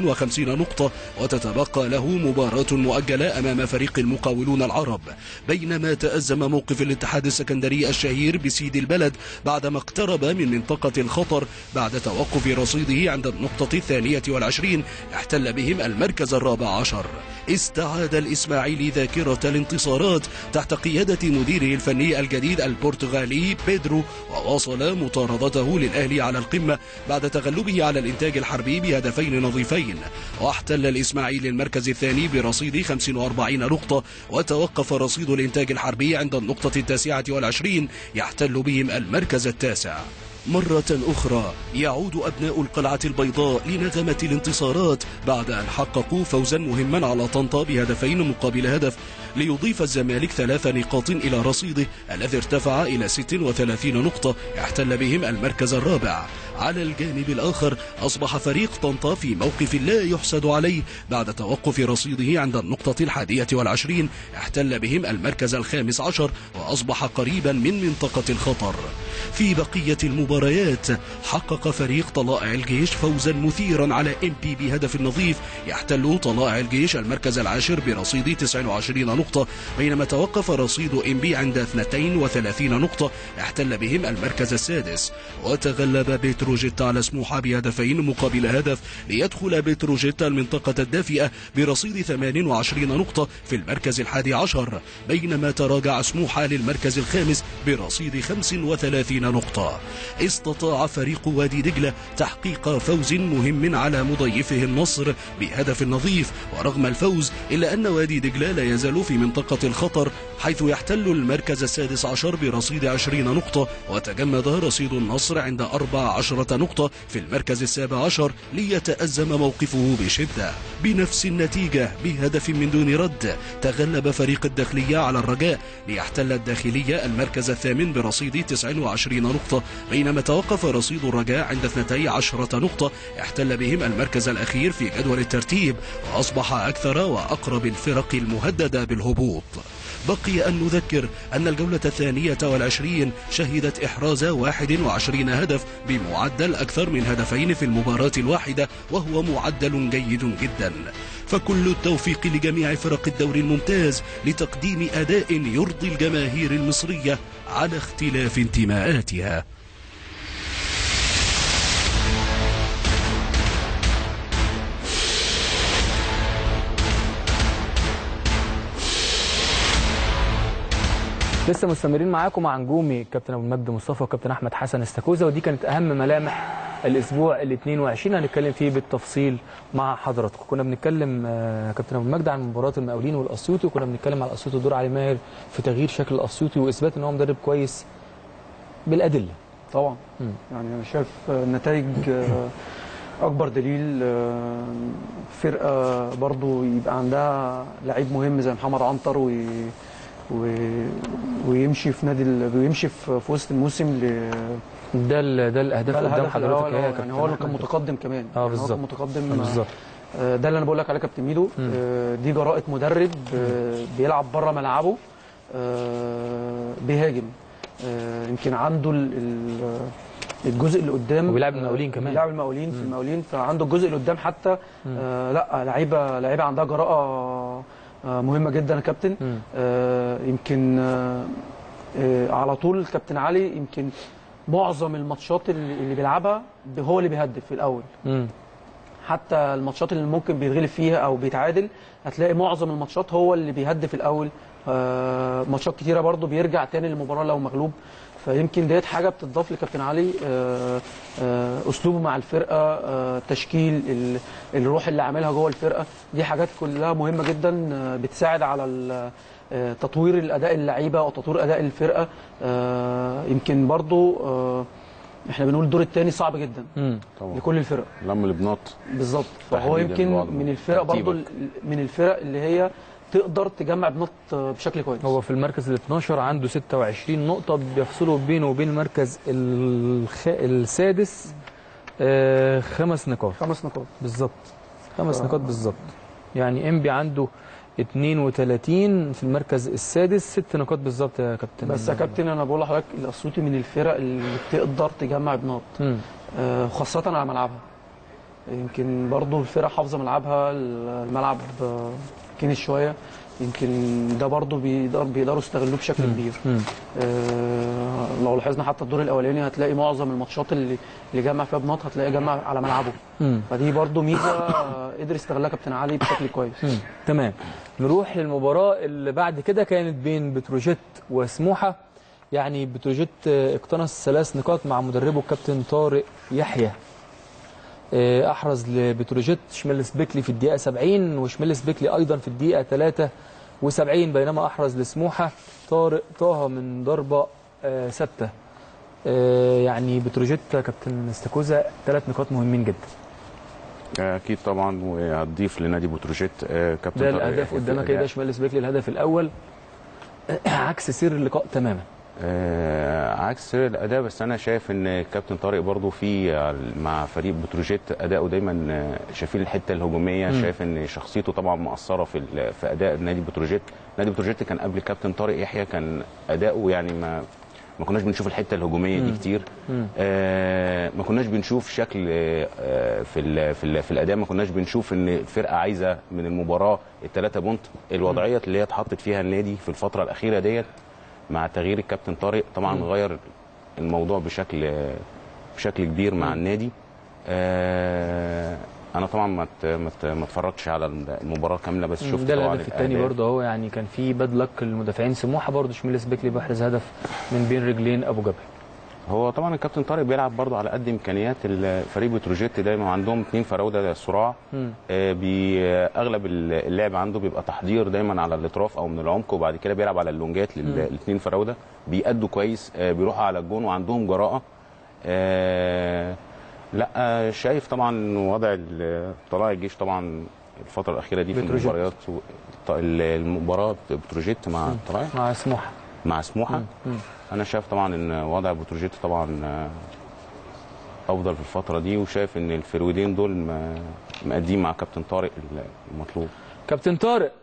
54 نقطة وتتبقى له مباراة مؤجلة أمام فريق المقاولون العرب بينما تأزم موقف الاتحاد السكندري الشهير بسيد البلد بعدما اقترب من منطقة الخطر بعد توقف رصيده عند النقطة الثانية والعشرين احتل بهم المركز الرابع عشر استعاد الإسماعيلي ذاكرة الانتصارات تحت قيادة مديره الفني الجديد البرتغالي بيدرو وواصل مطاردته للأهلي على القمة بعد تغلبه على الإنتاج الحربي بهدفين نظيفين واحتل الإسماعيلي المركز الثاني برصيد 45 نقطة وتوقف رصيد الإنتاج الحربي عند النقطة التاسعة والعشرين يحتل بهم المركز التاسع مرة أخرى يعود أبناء القلعة البيضاء لنغمة الانتصارات بعد أن حققوا فوزا مهما على طنطا بهدفين مقابل هدف ليضيف الزمالك ثلاث نقاط إلى رصيده الذي ارتفع إلى 36 نقطة يحتل بهم المركز الرابع على الجانب الآخر أصبح فريق طنطا في موقف لا يحسد عليه بعد توقف رصيده عند النقطة الحادية والعشرين احتل بهم المركز الخامس عشر وأصبح قريبا من منطقة الخطر في بقية المباريات حقق فريق طلائع الجيش فوزا مثيرا على ام بي بهدف نظيف يحتل طلائع الجيش المركز العاشر برصيد 29 نقطة بينما توقف رصيد ام بي عند 32 نقطة احتل بهم المركز السادس وتغلب بتروجيت على سموحة بهدفين مقابل هدف ليدخل بتروجيت المنطقة الدافئة برصيد 28 نقطة في المركز الحادي عشر بينما تراجع سموحة للمركز الخامس برصيد 35 نقطة استطاع فريق وادي دجلة تحقيق فوز مهم على مضيفه النصر بهدف نظيف ورغم الفوز إلا أن وادي دجلة لا يزال في منطقة الخطر حيث يحتل المركز السادس عشر برصيد 20 نقطة وتجمد رصيد النصر عند 14 نقطة في المركز السابع عشر ليتأزم موقفه بشدة بنفس النتيجة بهدف من دون رد تغلب فريق الداخلية على الرجاء ليحتل الداخلية المركز الثامن برصيد 29 نقطة بينما توقف رصيد الرجاء عند 12 نقطة احتل بهم المركز الأخير في جدول الترتيب وأصبح أكثر وأقرب الفرق المهددة بالهبوط بقي أن نذكر أن الجولة الثانية والعشرين شهدت إحراز 21 هدف بمعدل أكثر من هدفين في المباراة الواحدة وهو معدل جيد جدا فكل التوفيق لجميع فرق الدوري الممتاز لتقديم أداء يرضي الجماهير المصرية على اختلاف انتماءاتها لسه مستمرين معاكم مع نجومي كابتن ابو المجد مصطفى وكابتن احمد حسن استاكوزا ودي كانت اهم ملامح الاسبوع ال 22 هنتكلم فيه بالتفصيل مع حضراتكم كنا بنتكلم آه، كابتن ابو المجد عن مباراه المقاولين والاسيوطي وكنا بنتكلم على الاسيوطي ودور علي ماهر في تغيير شكل الاسيوطي واثبات ان هو مدرب كويس بالادله طبعا مم. يعني انا شايف النتائج اكبر دليل آه، فرقه برضو يبقى عندها لعيب مهم زي محمد عنتر و و... ويمشي في نادي ال... ويمشي في في وسط الموسم ل... ده ال- ده الاهداف ده قدام الهدف حضرتك الأول، اهي يا يعني كابتن هو اللي كان أحمد. متقدم كمان اه يعني هو بالظبط كان متقدم بالظبط آه، ده اللي انا بقول لك عليه كابتن ميدو مم. آه، دي جرأة مدرب آه، بيلعب بره ملعبه آه، بيهاجم آه، يمكن عنده ال- ال- الجزء اللي قدام وبيلعب المقاولين كمان. بيلعب المقاولين في المقاولين فعنده الجزء اللي قدام حتى آه، لا لعيبه لعيبه عندها جراءه آه، مهمه جدا يا كابتن مم. آه، يمكن آه، آه، على طول كابتن علي يمكن معظم الماتشات اللي اللي بيلعبها هو اللي بيهدف في الاول مم. حتى الماتشات اللي ممكن بيتغلب فيها او بيتعادل هتلاقي معظم الماتشات هو اللي بيهدف الاول آه، ماتشات كتيره برضو بيرجع تاني للمباراه لو مغلوب فيمكن ديت حاجه بتضاف لكابتن علي آه، آه، اسلوبه مع الفرقه آه، تشكيل ال- الروح اللي عاملها جوه الفرقه دي حاجات كلها مهمه جدا آه، بتساعد على ال- آه، تطوير الاداء اللعيبه وتطوير اداء الفرقه آه، يمكن برضو آه، احنا بنقول الدور الثاني صعب جدا مم. طبعا لكل الفرق لم البناط بالظبط فهو تحديداً يمكن الوضع. من الفرق برضو ترتيبك. من الفرق اللي هي تقدر تجمع بنط بشكل كويس هو في المركز ال 12 عنده 26 نقطة بيفصلوا بينه وبين المركز الخ... السادس آه خمس نقاط خمس نقاط بالظبط خمس ف- نقاط بالظبط يعني انبي عنده 32 في المركز السادس ست نقاط بالظبط يا كابتن بس يا كابتن انا بقول لحضرتك الاسيوطي من الفرق اللي بتقدر تجمع بنط مم. آه، خاصة على ملعبها يمكن برضو الفرق حافظة ملعبها الملعب آه، كنس شوية يمكن ده برضو بيقدر بيقدروا يستغلوه بشكل كبير مم. آه، لو لاحظنا حتى الدور الاولاني هتلاقي معظم الماتشات اللي اللي جمع فيها بنط هتلاقيه جمع على ملعبه مم. فدي برضو ميزه آه، قدر يستغلها كابتن علي بشكل كويس مم. تمام نروح للمباراة اللي بعد كده كانت بين بتروجيت وسموحة يعني بتروجيت آه، اقتنص ثلاث نقاط مع مدربه الكابتن طارق يحيى آه، احرز لبتروجيت شميلس بيكلي في الدقيقة 70 وشميلس بيكلي ايضا في الدقيقة 73 بينما احرز لسموحة طارق طه من ضربة آه، ثابتة آه، يعني بتروجيت يا كابتن استاكوزا ثلاث نقاط مهمين جدا اكيد طبعا وهتضيف لنادي بتروجيت آه، كابتن ده طارق الاهداف يحيى في قدامك كده الأداء. شمال سبيكلي الهدف الاول عكس سير اللقاء تماما آه، عكس سير الاداء بس انا شايف ان الكابتن طارق برضو في مع فريق بتروجيت اداؤه دايما آه، شايفين الحته الهجوميه مم. شايف ان شخصيته طبعا مؤثره في ال- في اداء نادي بتروجيت نادي بتروجيت كان قبل الكابتن طارق يحيى كان اداؤه يعني ما ما كناش بنشوف الحته الهجوميه دي مم. كتير مم. آه ما كناش بنشوف شكل آه في ال في ال في الاداء ما كناش بنشوف ان الفرقه عايزه من المباراه الثلاثه بونت الوضعيه اللي هي اتحطت فيها النادي في الفتره الاخيره ديت مع تغيير الكابتن طارق طبعا مم. غير الموضوع بشكل بشكل كبير مع مم. النادي آه انا طبعا ما ت- ما ت- ما اتفرجتش على المباراه كامله بس شفت ده طبعا الهدف الثاني الأهداف. برضه اهو يعني كان في باد لك المدافعين سموحه برضه شمال سبيكلي بيحرز هدف من بين رجلين ابو جبل هو طبعا الكابتن طارق بيلعب برضه على قد امكانيات الفريق بتروجيت دايما عندهم اثنين فراوده صراع مم. آه، بي اغلب اللعب عنده بيبقى تحضير دايما على الاطراف او من العمق وبعد كده بيلعب على اللونجات مم. للاثنين فراوده بيأدوا كويس آه، بيروحوا على الجون وعندهم جراءه آه، لا آه، شايف طبعا وضع ال- طلائع الجيش طبعا الفتره الاخيره دي في بتروجيت. المباريات و- ط- المباراه بتروجيت مع طلائع مع سموحه مع سموحه مم. مم. انا شايف طبعا ان وضع بتروجيت طبعا آه، افضل في الفتره دي وشايف ان الفرويدين دول ما- مأدين مع كابتن طارق المطلوب كابتن طارق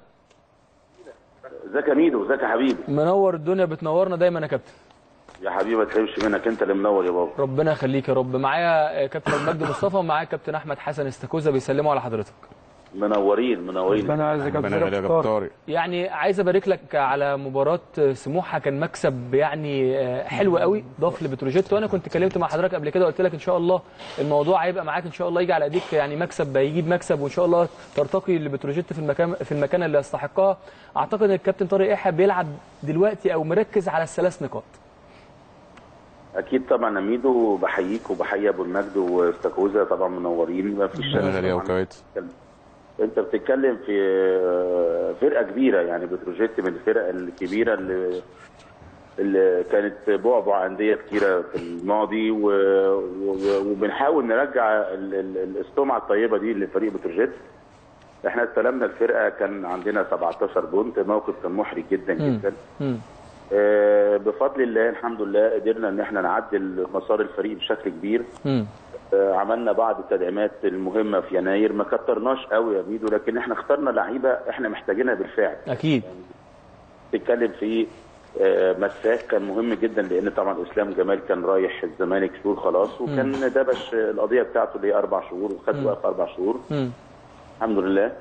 ازيك يا ميدو ازيك يا حبيبي منور الدنيا بتنورنا دايما يا كابتن يا حبيبي ما تحرمش منك انت اللي منور يا بابا ربنا يخليك يا رب معايا آه، كابتن مجدي مصطفى ومعايا كابتن احمد حسن استاكوزا بيسلموا على حضرتك منورين منورين ربنا يعزك يا ربنا يخليك يا كابتن كابتن طارق. طارق يعني عايز ابارك لك على مباراه سموحه كان مكسب يعني آه، حلو قوي ضاف لبتروجيت وانا كنت اتكلمت مع حضرتك قبل كده قلت لك ان شاء الله الموضوع هيبقى معاك ان شاء الله يجي على ايديك يعني مكسب هيجيب مكسب وان شاء الله ترتقي لبتروجيت في المكان في المكان اللي يستحقها اعتقد ان الكابتن طارق يحيى بيلعب دلوقتي او مركز على الثلاث نقاط اكيد طبعا يا ميدو بحييك وبحيي ابو المجد واستاكوزا طبعا منورين ما فيش ربنا يخليك يا طبعاً. وكويت انت بتتكلم في فرقه كبيره يعني بتروجيت من الفرق الكبيره اللي اللي كانت بعبع انديه كتيره في الماضي و... و... وبنحاول نرجع ال... ال... السمعه الطيبه دي لفريق بتروجيت احنا استلمنا الفرقه كان عندنا 17 بونت موقف كان محرج جدا مم. جدا مم. آه، بفضل الله الحمد لله قدرنا ان احنا نعدل مسار الفريق بشكل كبير مم. آه، عملنا بعض التدعيمات المهمه في يناير ما كترناش قوي يا ميدو لكن احنا اخترنا لعيبه احنا محتاجينها بالفعل اكيد تتكلم في آه، مساك كان مهم جدا لان طبعا اسلام جمال كان رايح الزمالك شهور خلاص وكان دبش القضيه بتاعته اللي هي اربع شهور وخد وقف اربع شهور مم. الحمد لله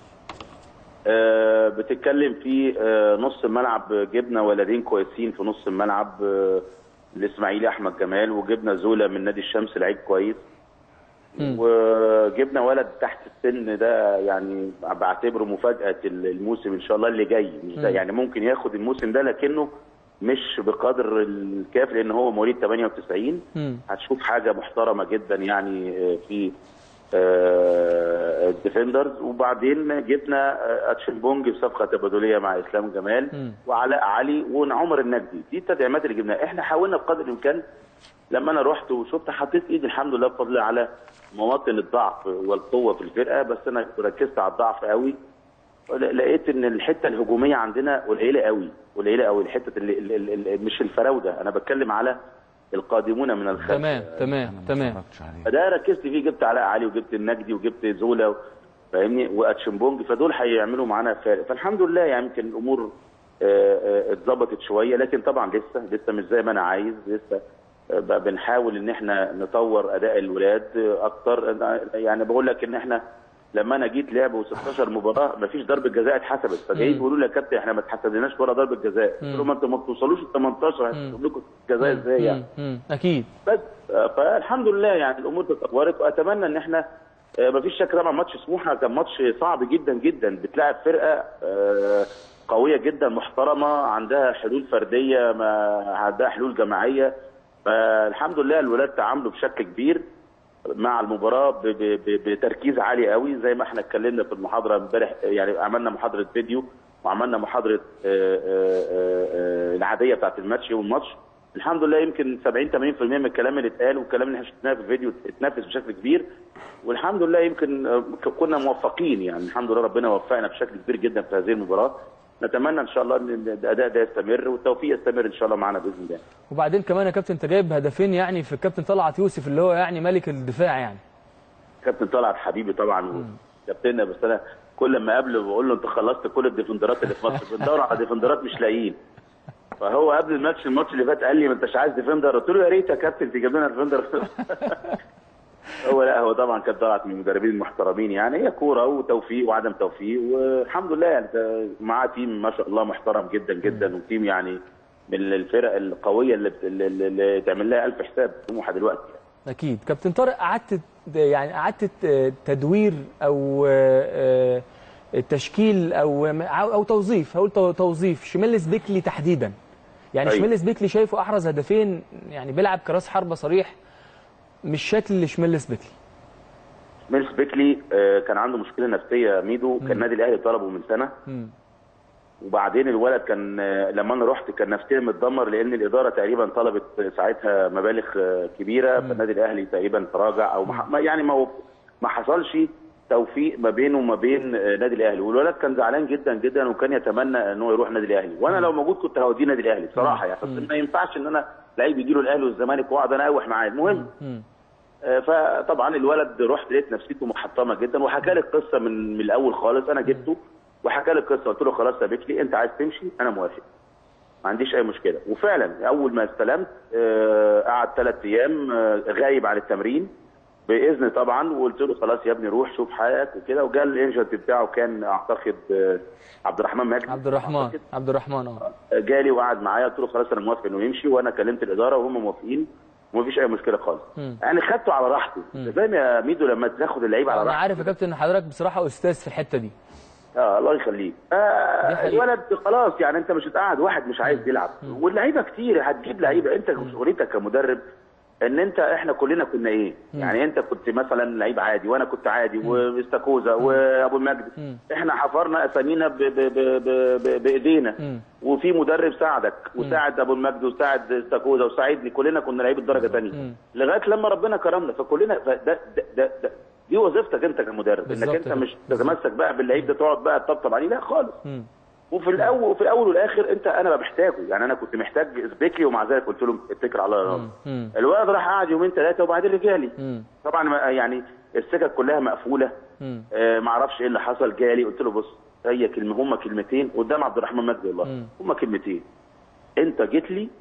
آه، بتتكلم في آه، نص الملعب جبنا ولدين كويسين في نص الملعب آه، الاسماعيلي احمد جمال وجبنا زولا من نادي الشمس لعيب كويس مم. وجبنا ولد تحت السن ده يعني بعتبره مفاجاه الموسم ان شاء الله اللي جاي مش ده مم. يعني ممكن ياخد الموسم ده لكنه مش بقدر الكاف لان هو مواليد 98 مم. هتشوف حاجه محترمه جدا يعني آه، في آه، الديفندرز وبعدين جبنا آه، اتشنبونج بصفقه تبادليه مع اسلام جمال مم. وعلاء علي وعمر النجدي دي التدعيمات اللي جبناها احنا حاولنا بقدر الامكان لما انا رحت وشفت حطيت ايدي الحمد لله بفضل الله على مواطن الضعف والقوه في الفرقه بس انا ركزت على الضعف قوي ل- لقيت ان الحته الهجوميه عندنا قليله قوي قليله قوي الحته اللي اللي- اللي مش الفراوده انا بتكلم على القادمون من الخلف تمام تمام أنا ما تمام اتفرجتش عليه. فده ركزت فيه جبت علاء علي وجبت النجدي وجبت زولا فاهمني واتشمبونج فدول هيعملوا معانا فارق فالحمد لله يعني يمكن الامور آه، آه، اتظبطت شويه لكن طبعا لسه لسه مش زي ما انا عايز لسه آه، بقى بنحاول ان احنا نطور اداء الولاد آه، اكتر أنا- يعني بقول لك ان احنا لما انا جيت لعبوا 16 مباراه مفيش ضربه جزاء اتحسبت فجايين يقولوا لي يا كابتن احنا ما اتحسبناش ولا ضربه جزاء قلت لهم انتوا ما بتوصلوش ال 18 هتحسب لكم جزاء ازاي يعني مم. مم. اكيد بس آه، فالحمد لله يعني الامور تطورت واتمنى ان احنا آه، مفيش شك طبعا ماتش سموحه كان ماتش صعب جدا جدا بتلاعب فرقه آه، قويه جدا محترمه عندها حلول فرديه ما عندها حلول جماعيه فالحمد لله الولاد تعاملوا بشكل كبير مع المباراه ب- ب- ب- بتركيز عالي قوي زي ما احنا اتكلمنا في المحاضره امبارح يعني عملنا محاضره فيديو وعملنا محاضره آه، آه، آه، آه، العاديه بتاعت الماتش يوم الماتش الحمد لله يمكن 70 80% من الكلام اللي اتقال والكلام اللي احنا شفناه في الفيديو اتنفذ بشكل كبير والحمد لله يمكن آه، ك- كنا موفقين يعني الحمد لله ربنا وفقنا بشكل كبير جدا في هذه المباراه نتمنى ان شاء الله ان الاداء ده يستمر والتوفيق يستمر ان شاء الله معانا باذن الله وبعدين كمان يا كابتن انت جايب هدفين يعني في الكابتن طلعت يوسف اللي هو يعني ملك الدفاع يعني كابتن طلعت حبيبي طبعا كابتننا بس انا كل ما اقابله بقول له انت خلصت كل الديفندرات اللي في مصر بندور على ديفندرات مش لاقيين فهو قبل الماتش الماتش اللي فات قال لي ما انتش عايز ديفندر قلت له يا ريت يا كابتن تجيب لنا ديفندر هو لا هو طبعا كان طلعت من المدربين المحترمين يعني هي كوره وتوفيق وعدم توفيق والحمد لله يعني ده معاه تيم ما شاء الله محترم جدا جدا وتيم يعني من الفرق القويه اللي, بت- اللي, اللي تعمل لها الف حساب سموحه دلوقتي يعني. اكيد كابتن طارق قعدت يعني قعدت ت- تدوير او آه، آه، تشكيل او او توظيف هقول تو- توظيف شميلس بيكلي تحديدا يعني أيوة. شميلس بيكلي شايفه احرز هدفين يعني بيلعب كراس حربه صريح مش شكل لشميلس بيكلي ميلس بيكلي آه، كان عنده مشكله نفسيه ميدو كان النادي الاهلي طلبه من سنه مم. وبعدين الولد كان آه، لما انا رحت كان نفسيا متدمر لان الاداره تقريبا طلبت ساعتها مبالغ آه، كبيره فالنادي الاهلي تقريبا تراجع او ما- ما يعني ما ما حصلش توفيق ما بينه وما بين آه، النادي الاهلي والولد كان زعلان جدا جدا وكان يتمنى ان هو يروح النادي الاهلي وانا لو موجود كنت هوديه النادي الاهلي بصراحه يعني بس ما ينفعش ان انا لعيب يجي له الاهلي والزمالك واقعد انا اقوح معاه المهم مم. آه، فطبعا الولد رحت لقيت نفسيته محطمه جدا وحكى لي القصه من من الاول خالص انا جبته وحكى لي القصه قلت له خلاص يا بيكلي انت عايز تمشي انا موافق ما عنديش اي مشكله وفعلا اول ما استلمت آه، قعد ثلاث ايام آه، غايب عن التمرين باذن طبعا وقلت له خلاص يا ابني روح شوف حياتك وكده وجا الانجنت بتاعه كان اعتقد آه، عبد الرحمن مجدي عبد الرحمن عبد الرحمن اه جالي وقعد معايا قلت له خلاص انا موافق انه يمشي وانا كلمت الاداره وهم موافقين ومفيش اي مشكله خالص مم. يعني خدته على راحته فاهم يا ميدو لما تاخد اللعيب على انا راحته عارف يا كابتن ان حضرتك بصراحه استاذ في الحته دي اه الله يخليك دي آه حقيقة. الولد خلاص يعني انت مش هتقعد واحد مش عايز يلعب واللعيبه كتير هتجيب لعيبه انت شغلتك كمدرب ان انت احنا كلنا كنا ايه يعني انت كنت مثلا لعيب عادي وانا كنت عادي واستاكوزا وابو المجد احنا حفرنا اسامينا ب- ب- ب- ب- ب- بايدينا مم. وفي مدرب ساعدك وساعد ابو المجد وساعد استاكوزا وساعدني كلنا كنا لعيبه درجه ثانيه لغايه لما ربنا كرمنا فكلنا فده ده ده ده دي وظيفتك انت كمدرب بالظبط انك انت كده. مش تتمسك بقى باللعيب ده تقعد بقى تطبطب عليه لا خالص مم. وفي الاول وفي الاول والاخر انت انا بقى محتاجه يعني انا كنت محتاج سبيكلي ومع ذلك قلت له اتكل على الله يا رب مم. الولد راح قعد يومين ثلاثه وبعدين رجع لي مم. طبعا ما- يعني السكك كلها مقفوله مم. آه ما اعرفش ايه اللي حصل جالي قلت له بص هي كلمه هم كلمتين قدام عبد الرحمن مجدي والله مم. هم كلمتين انت جيت لي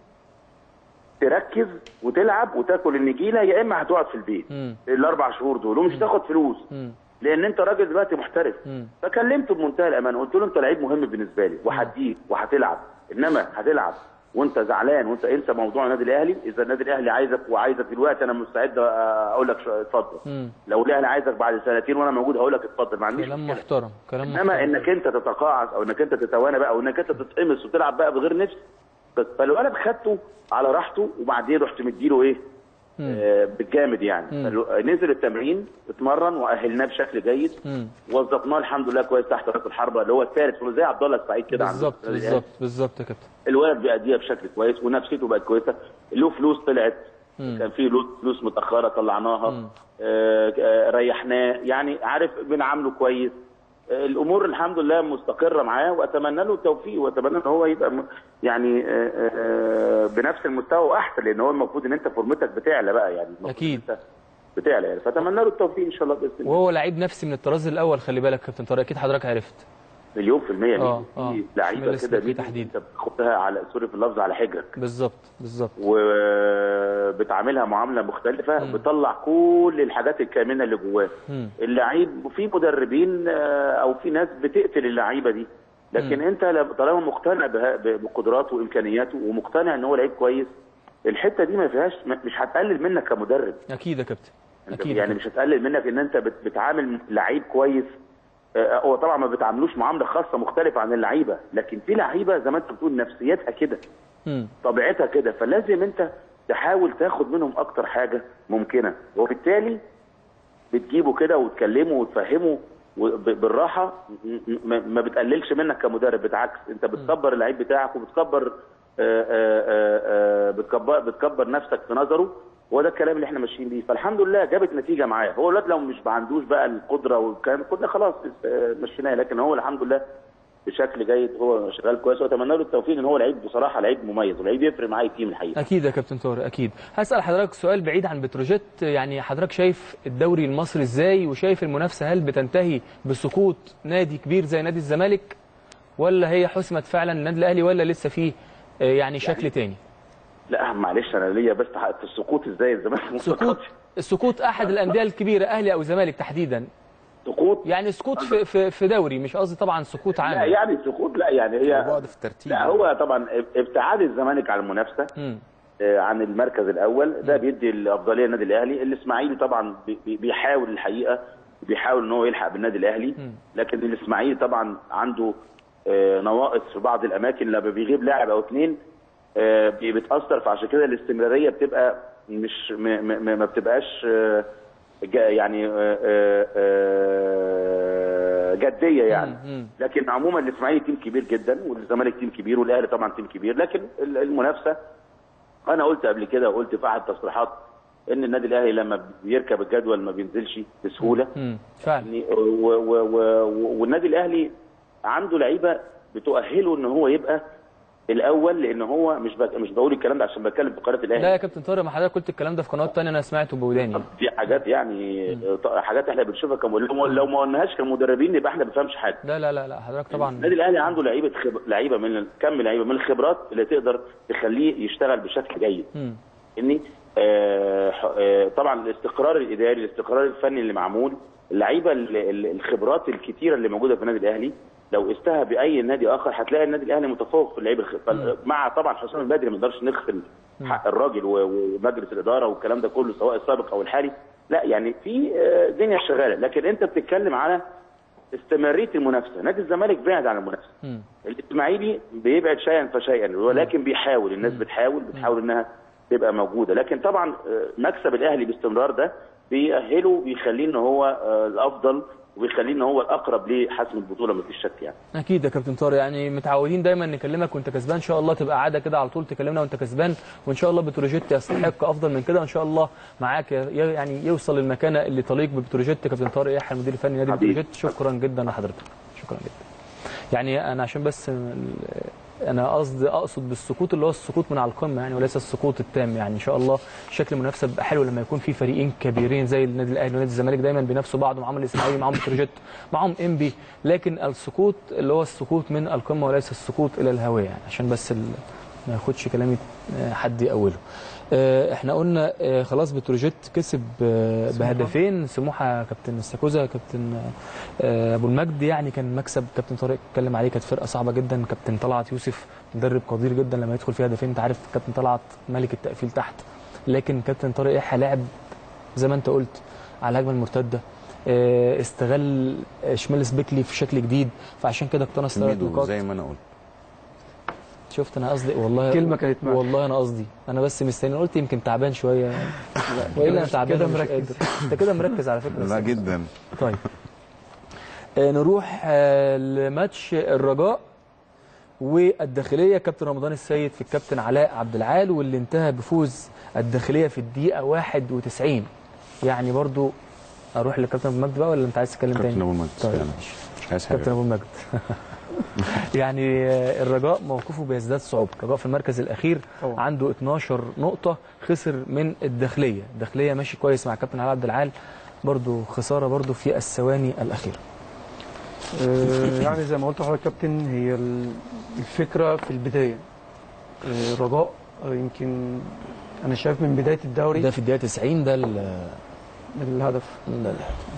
تركز وتلعب وتاكل النجيله يا اما هتقعد في البيت مم. الاربع شهور دول ومش هتاخد فلوس مم. لان انت راجل دلوقتي محترف مم. فكلمته بمنتهى الامانه قلت له انت لعيب مهم بالنسبه لي وهديك وهتلعب انما هتلعب وانت زعلان وانت انسى موضوع النادي الاهلي اذا النادي الاهلي عايزك وعايزك دلوقتي انا مستعد اقول لك شو- اتفضل مم. لو الاهلي عايزك بعد سنتين وانا موجود هقول لك اتفضل ما عنديش كلام مشكله محترم كلام انما محترم انك انت تتقاعس او انك انت تتوانى بقى او انك انت تتقمص وتلعب بقى بغير نفس بس فالولد خدته على راحته وبعدين رحت مديله ايه آه، بالجامد يعني فلو- نزل التمرين اتمرن واهلناه بشكل جيد مم. وظفناه الحمد لله كويس تحت راس الحربه اللي هو الثالث زي عبد الله السعيد كده عند بالظبط النادي الأهلي. بالظبط بالظبط يا كابتن الولد بيأديها بشكل كويس ونفسيته بقت كويسه له فلوس طلعت كان في له فلوس متاخره طلعناها آه آه ريحناه يعني عارف بنعامله كويس آه الامور الحمد لله مستقره معاه واتمنى له التوفيق واتمنى ان هو يبقى م- يعني آه آه بنفس المستوى واحسن لان هو المفروض ان انت فورمتك بتعلى بقى يعني المفروض أكيد. إن أنت بتعلى يعني فاتمنى له التوفيق ان شاء الله باذن الله وهو لعيب نفسي من الطراز الاول خلي بالك كابتن طارق اكيد حضرتك عرفت مليون في المية آه، في آه. لعيبه اسماعيل كده السبكي دي تحديداً. انت بتاخدها على سوري في اللفظ على حجرك بالظبط بالظبط وبتعاملها معامله مختلفه بتطلع كل الحاجات الكامنه اللي جواه مم. اللعيب وفي مدربين آه، او في ناس بتقتل اللعيبه دي لكن انت لو- طالما مقتنع بها- ب- بقدراته وامكانياته ومقتنع ان هو لعيب كويس الحته دي ما فيهاش ما- مش هتقلل منك كمدرب اكيد يا كابتن انت اكيد يعني يا مش هتقلل منك ان انت بت- بتعامل لعيب كويس آه، هو طبعا ما بتعاملوش معامله خاصه مختلفه عن اللعيبه لكن في لعيبه زي ما انت بتقول نفسيتها كده مم. طبيعتها كده فلازم انت تحاول تاخد منهم اكتر حاجه ممكنه وبالتالي بتجيبه كده وتكلمه وتفهمه وب- بالراحه م- م- ما بتقللش منك كمدرب بالعكس انت بتكبر اللعيب بتاعك وبتكبر آه، آه، آه، آه، بتكبر بتكبر نفسك في نظره هو ده الكلام اللي احنا ماشيين بيه فالحمد لله جابت نتيجه معاه هو الواد لو مش ما عندوش بقى القدره والكلام كنا خلاص آه، مشيناه لكن هو الحمد لله بشكل جيد هو شغال كويس واتمنى له التوفيق ان هو لعيب بصراحه لعيب مميز ولعيب يفرق معايا كتير من الحقيقه اكيد يا كابتن طارق اكيد هسال حضرتك سؤال بعيد عن بتروجيت يعني حضرتك شايف الدوري المصري ازاي وشايف المنافسه هل بتنتهي بسقوط نادي كبير زي نادي الزمالك ولا هي حسمت فعلا النادي الاهلي ولا لسه فيه آه، يعني شكل تاني لا معلش انا ليا بس حق في السقوط ازاي الزمالك ما سقوط سقطش. سقوط احد الانديه الكبيره اهلي او زمالك تحديدا سقوط يعني سقوط في في, في دوري مش قصدي طبعا سقوط لا عام يعني سقوط لا يعني هي بعد في الترتيب لا هو طبعا ابتعاد الزمالك عن المنافسه مم. آه، عن المركز الاول ده بيدي الافضليه للنادي الاهلي الاسماعيلي طبعا بي- بي- بيحاول الحقيقه بيحاول ان هو يلحق بالنادي الاهلي لكن الاسماعيلي طبعا عنده آه، نواقص في بعض الاماكن لما بيغيب لاعب او اثنين آه، بي- بتاثر فعشان كده الاستمراريه بتبقى مش م- م- م- ما بتبقاش آه، جا- يعني آه، آه، آه، جديه يعني مم. لكن عموما الاسماعيلي تيم كبير جدا والزمالك تيم كبير والاهلي طبعا تيم كبير لكن ال- المنافسه انا قلت قبل كده وقلت في احد التصريحات ان النادي الاهلي لما بيركب الجدول ما بينزلش بسهوله مم. فعلا يعني و- و- و- والنادي الاهلي عنده لعيبه بتؤهله ان هو يبقى الاول لان هو مش بك... مش بقول الكلام ده عشان بتكلم في قناه لا الاهلي يا كابتن طارق ما حضرتك قلت الكلام ده في قنوات تانية انا سمعته بوداني في حاجات يعني ط- حاجات احنا بنشوفها كم... لو لو ما قلناهاش كمدربين يبقى احنا ما بنفهمش حاجه لا لا لا لا حضرتك طبعا النادي الاهلي عنده لعيبه خب... لعيبه من ال- كم لعيبه من الخبرات اللي تقدر تخليه يشتغل بشكل جيد مم. اني آه ح- آه طبعا الاستقرار الاداري الاستقرار الفني اللي معمول اللعيبه ال- ال- الخبرات الكتيره اللي موجوده في النادي الاهلي لو استهى باي نادي اخر هتلاقي النادي الاهلي متفوق في اللعيبه الخ- فال- مع طبعا حسام البدري ما نقدرش نغفل حق الراجل و- ومجلس الاداره والكلام ده كله سواء السابق او الحالي لا يعني في آه، دنيا شغاله لكن انت بتتكلم على استمراريه المنافسه نادي الزمالك بعد عن المنافسه مم. الاسماعيلي بيبعد شيئا فشيئا ولكن بيحاول الناس بتحاول بتحاول انها تبقى موجوده لكن طبعا آه، مكسب الاهلي باستمرار ده بيأهله بيخليه ان هو آه، الافضل وبيخليه ان هو الاقرب لحسم البطوله مفيش شك يعني اكيد يا كابتن طارق يعني متعودين دايما نكلمك وانت كسبان ان شاء الله تبقى عاده كده على طول تكلمنا وانت كسبان وان شاء الله بتروجيت يستحق افضل من كده وان شاء الله معاك ي- يعني يوصل للمكانه اللي تليق ببتروجيت كابتن طارق يحيى المدير الفني نادي حبيبي. بتروجيت شكرا جدا لحضرتك شكرا جدا يعني انا عشان بس ال- انا قصدي اقصد بالسقوط اللي هو السقوط من على القمه يعني وليس السقوط التام يعني ان شاء الله شكل المنافسه بيبقى حلو لما يكون في فريقين كبيرين زي النادي الاهلي ونادي الزمالك دايما بينافسوا بعض معاهم الاسماعيلي معاهم بتروجيت معاهم انبي لكن السقوط اللي هو السقوط من القمه وليس السقوط الى الهويه يعني عشان بس ال... ما ياخدش كلامي آه، حد يأوله آه، احنا قلنا آه، خلاص بتروجيت كسب آه، بهدفين سموحه كابتن استاكوزا كابتن آه، ابو المجد يعني كان مكسب كابتن طارق اتكلم عليه كانت فرقه صعبه جدا كابتن طلعت يوسف مدرب قدير جدا لما يدخل فيها هدفين انت عارف كابتن طلعت ملك التقفيل تحت لكن كابتن طارق يحيى لعب زي ما انت قلت على الهجمه المرتده آه، استغل آه، شمال سبيكلي في شكل جديد فعشان كده اقتنص ثلاث ميدو نقاط زي ما انا قلت شفت انا قصدي والله كلمة كانت معاك. والله انا قصدي انا بس مستني قلت يمكن تعبان شويه والا انا تعبان كده ومش مركز. قادر. انت كده مركز على فكره لا جدا طيب آه، نروح آه، لماتش الرجاء والداخليه كابتن رمضان السيد في الكابتن علاء عبد العال واللي انتهى بفوز الداخليه في الدقيقه 91 يعني برضو اروح لكابتن ابو مجد بقى ولا انت عايز تتكلم كابتن تاني؟ ابو المجد طيب فعلا. ماشي. مش عايز حاجه كابتن ابو المجد يعني آه، الرجاء موقفه بيزداد صعوبه الرجاء في المركز الاخير طبعا. عنده 12 نقطه خسر من الداخليه الداخليه ماشي كويس مع كابتن علاء عبد العال برضو خساره برضو في الثواني الاخيره آه، يعني زي ما قلت لحضرتك يا كابتن هي ال- الفكره في البدايه آه، الرجاء آه، يمكن انا شايف من بدايه الدوري ده في الدقيقه 90 ده ال- الهدف ده ال-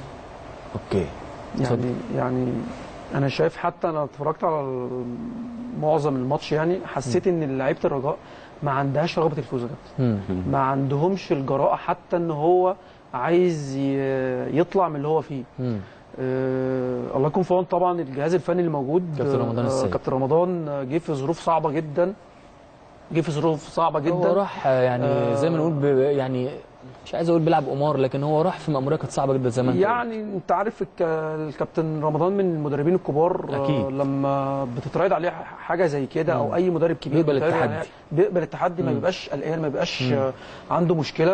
اوكي يعني يعني انا شايف حتى انا اتفرجت على ال- معظم الماتش يعني حسيت ان لعيبه الرجاء ما عندهاش رغبه الفوز يا كابتن مم. ما عندهمش الجراءه حتى ان هو عايز ي- يطلع من اللي هو فيه مم. آه الله يكون في عون طبعا الجهاز الفني اللي موجود كابتن رمضان آه، السيد. كابتن رمضان آه، جه في ظروف صعبه جدا جه في ظروف صعبه هو جدا راح آه، يعني زي ما نقول ب- يعني مش عايز اقول بيلعب قمار لكن هو راح في مأمورية كانت صعبه جدا زي ما انت قلت. يعني انت عارف الك- الكابتن رمضان من المدربين الكبار آه، أكيد. لما بتتريض عليه حاجه زي كده او اي مدرب كبير بيقبل بيتريض التحدي. عليه- بيقبل التحدي ما مم. بيبقاش قلقان ما بيبقاش مم. آه، عنده مشكله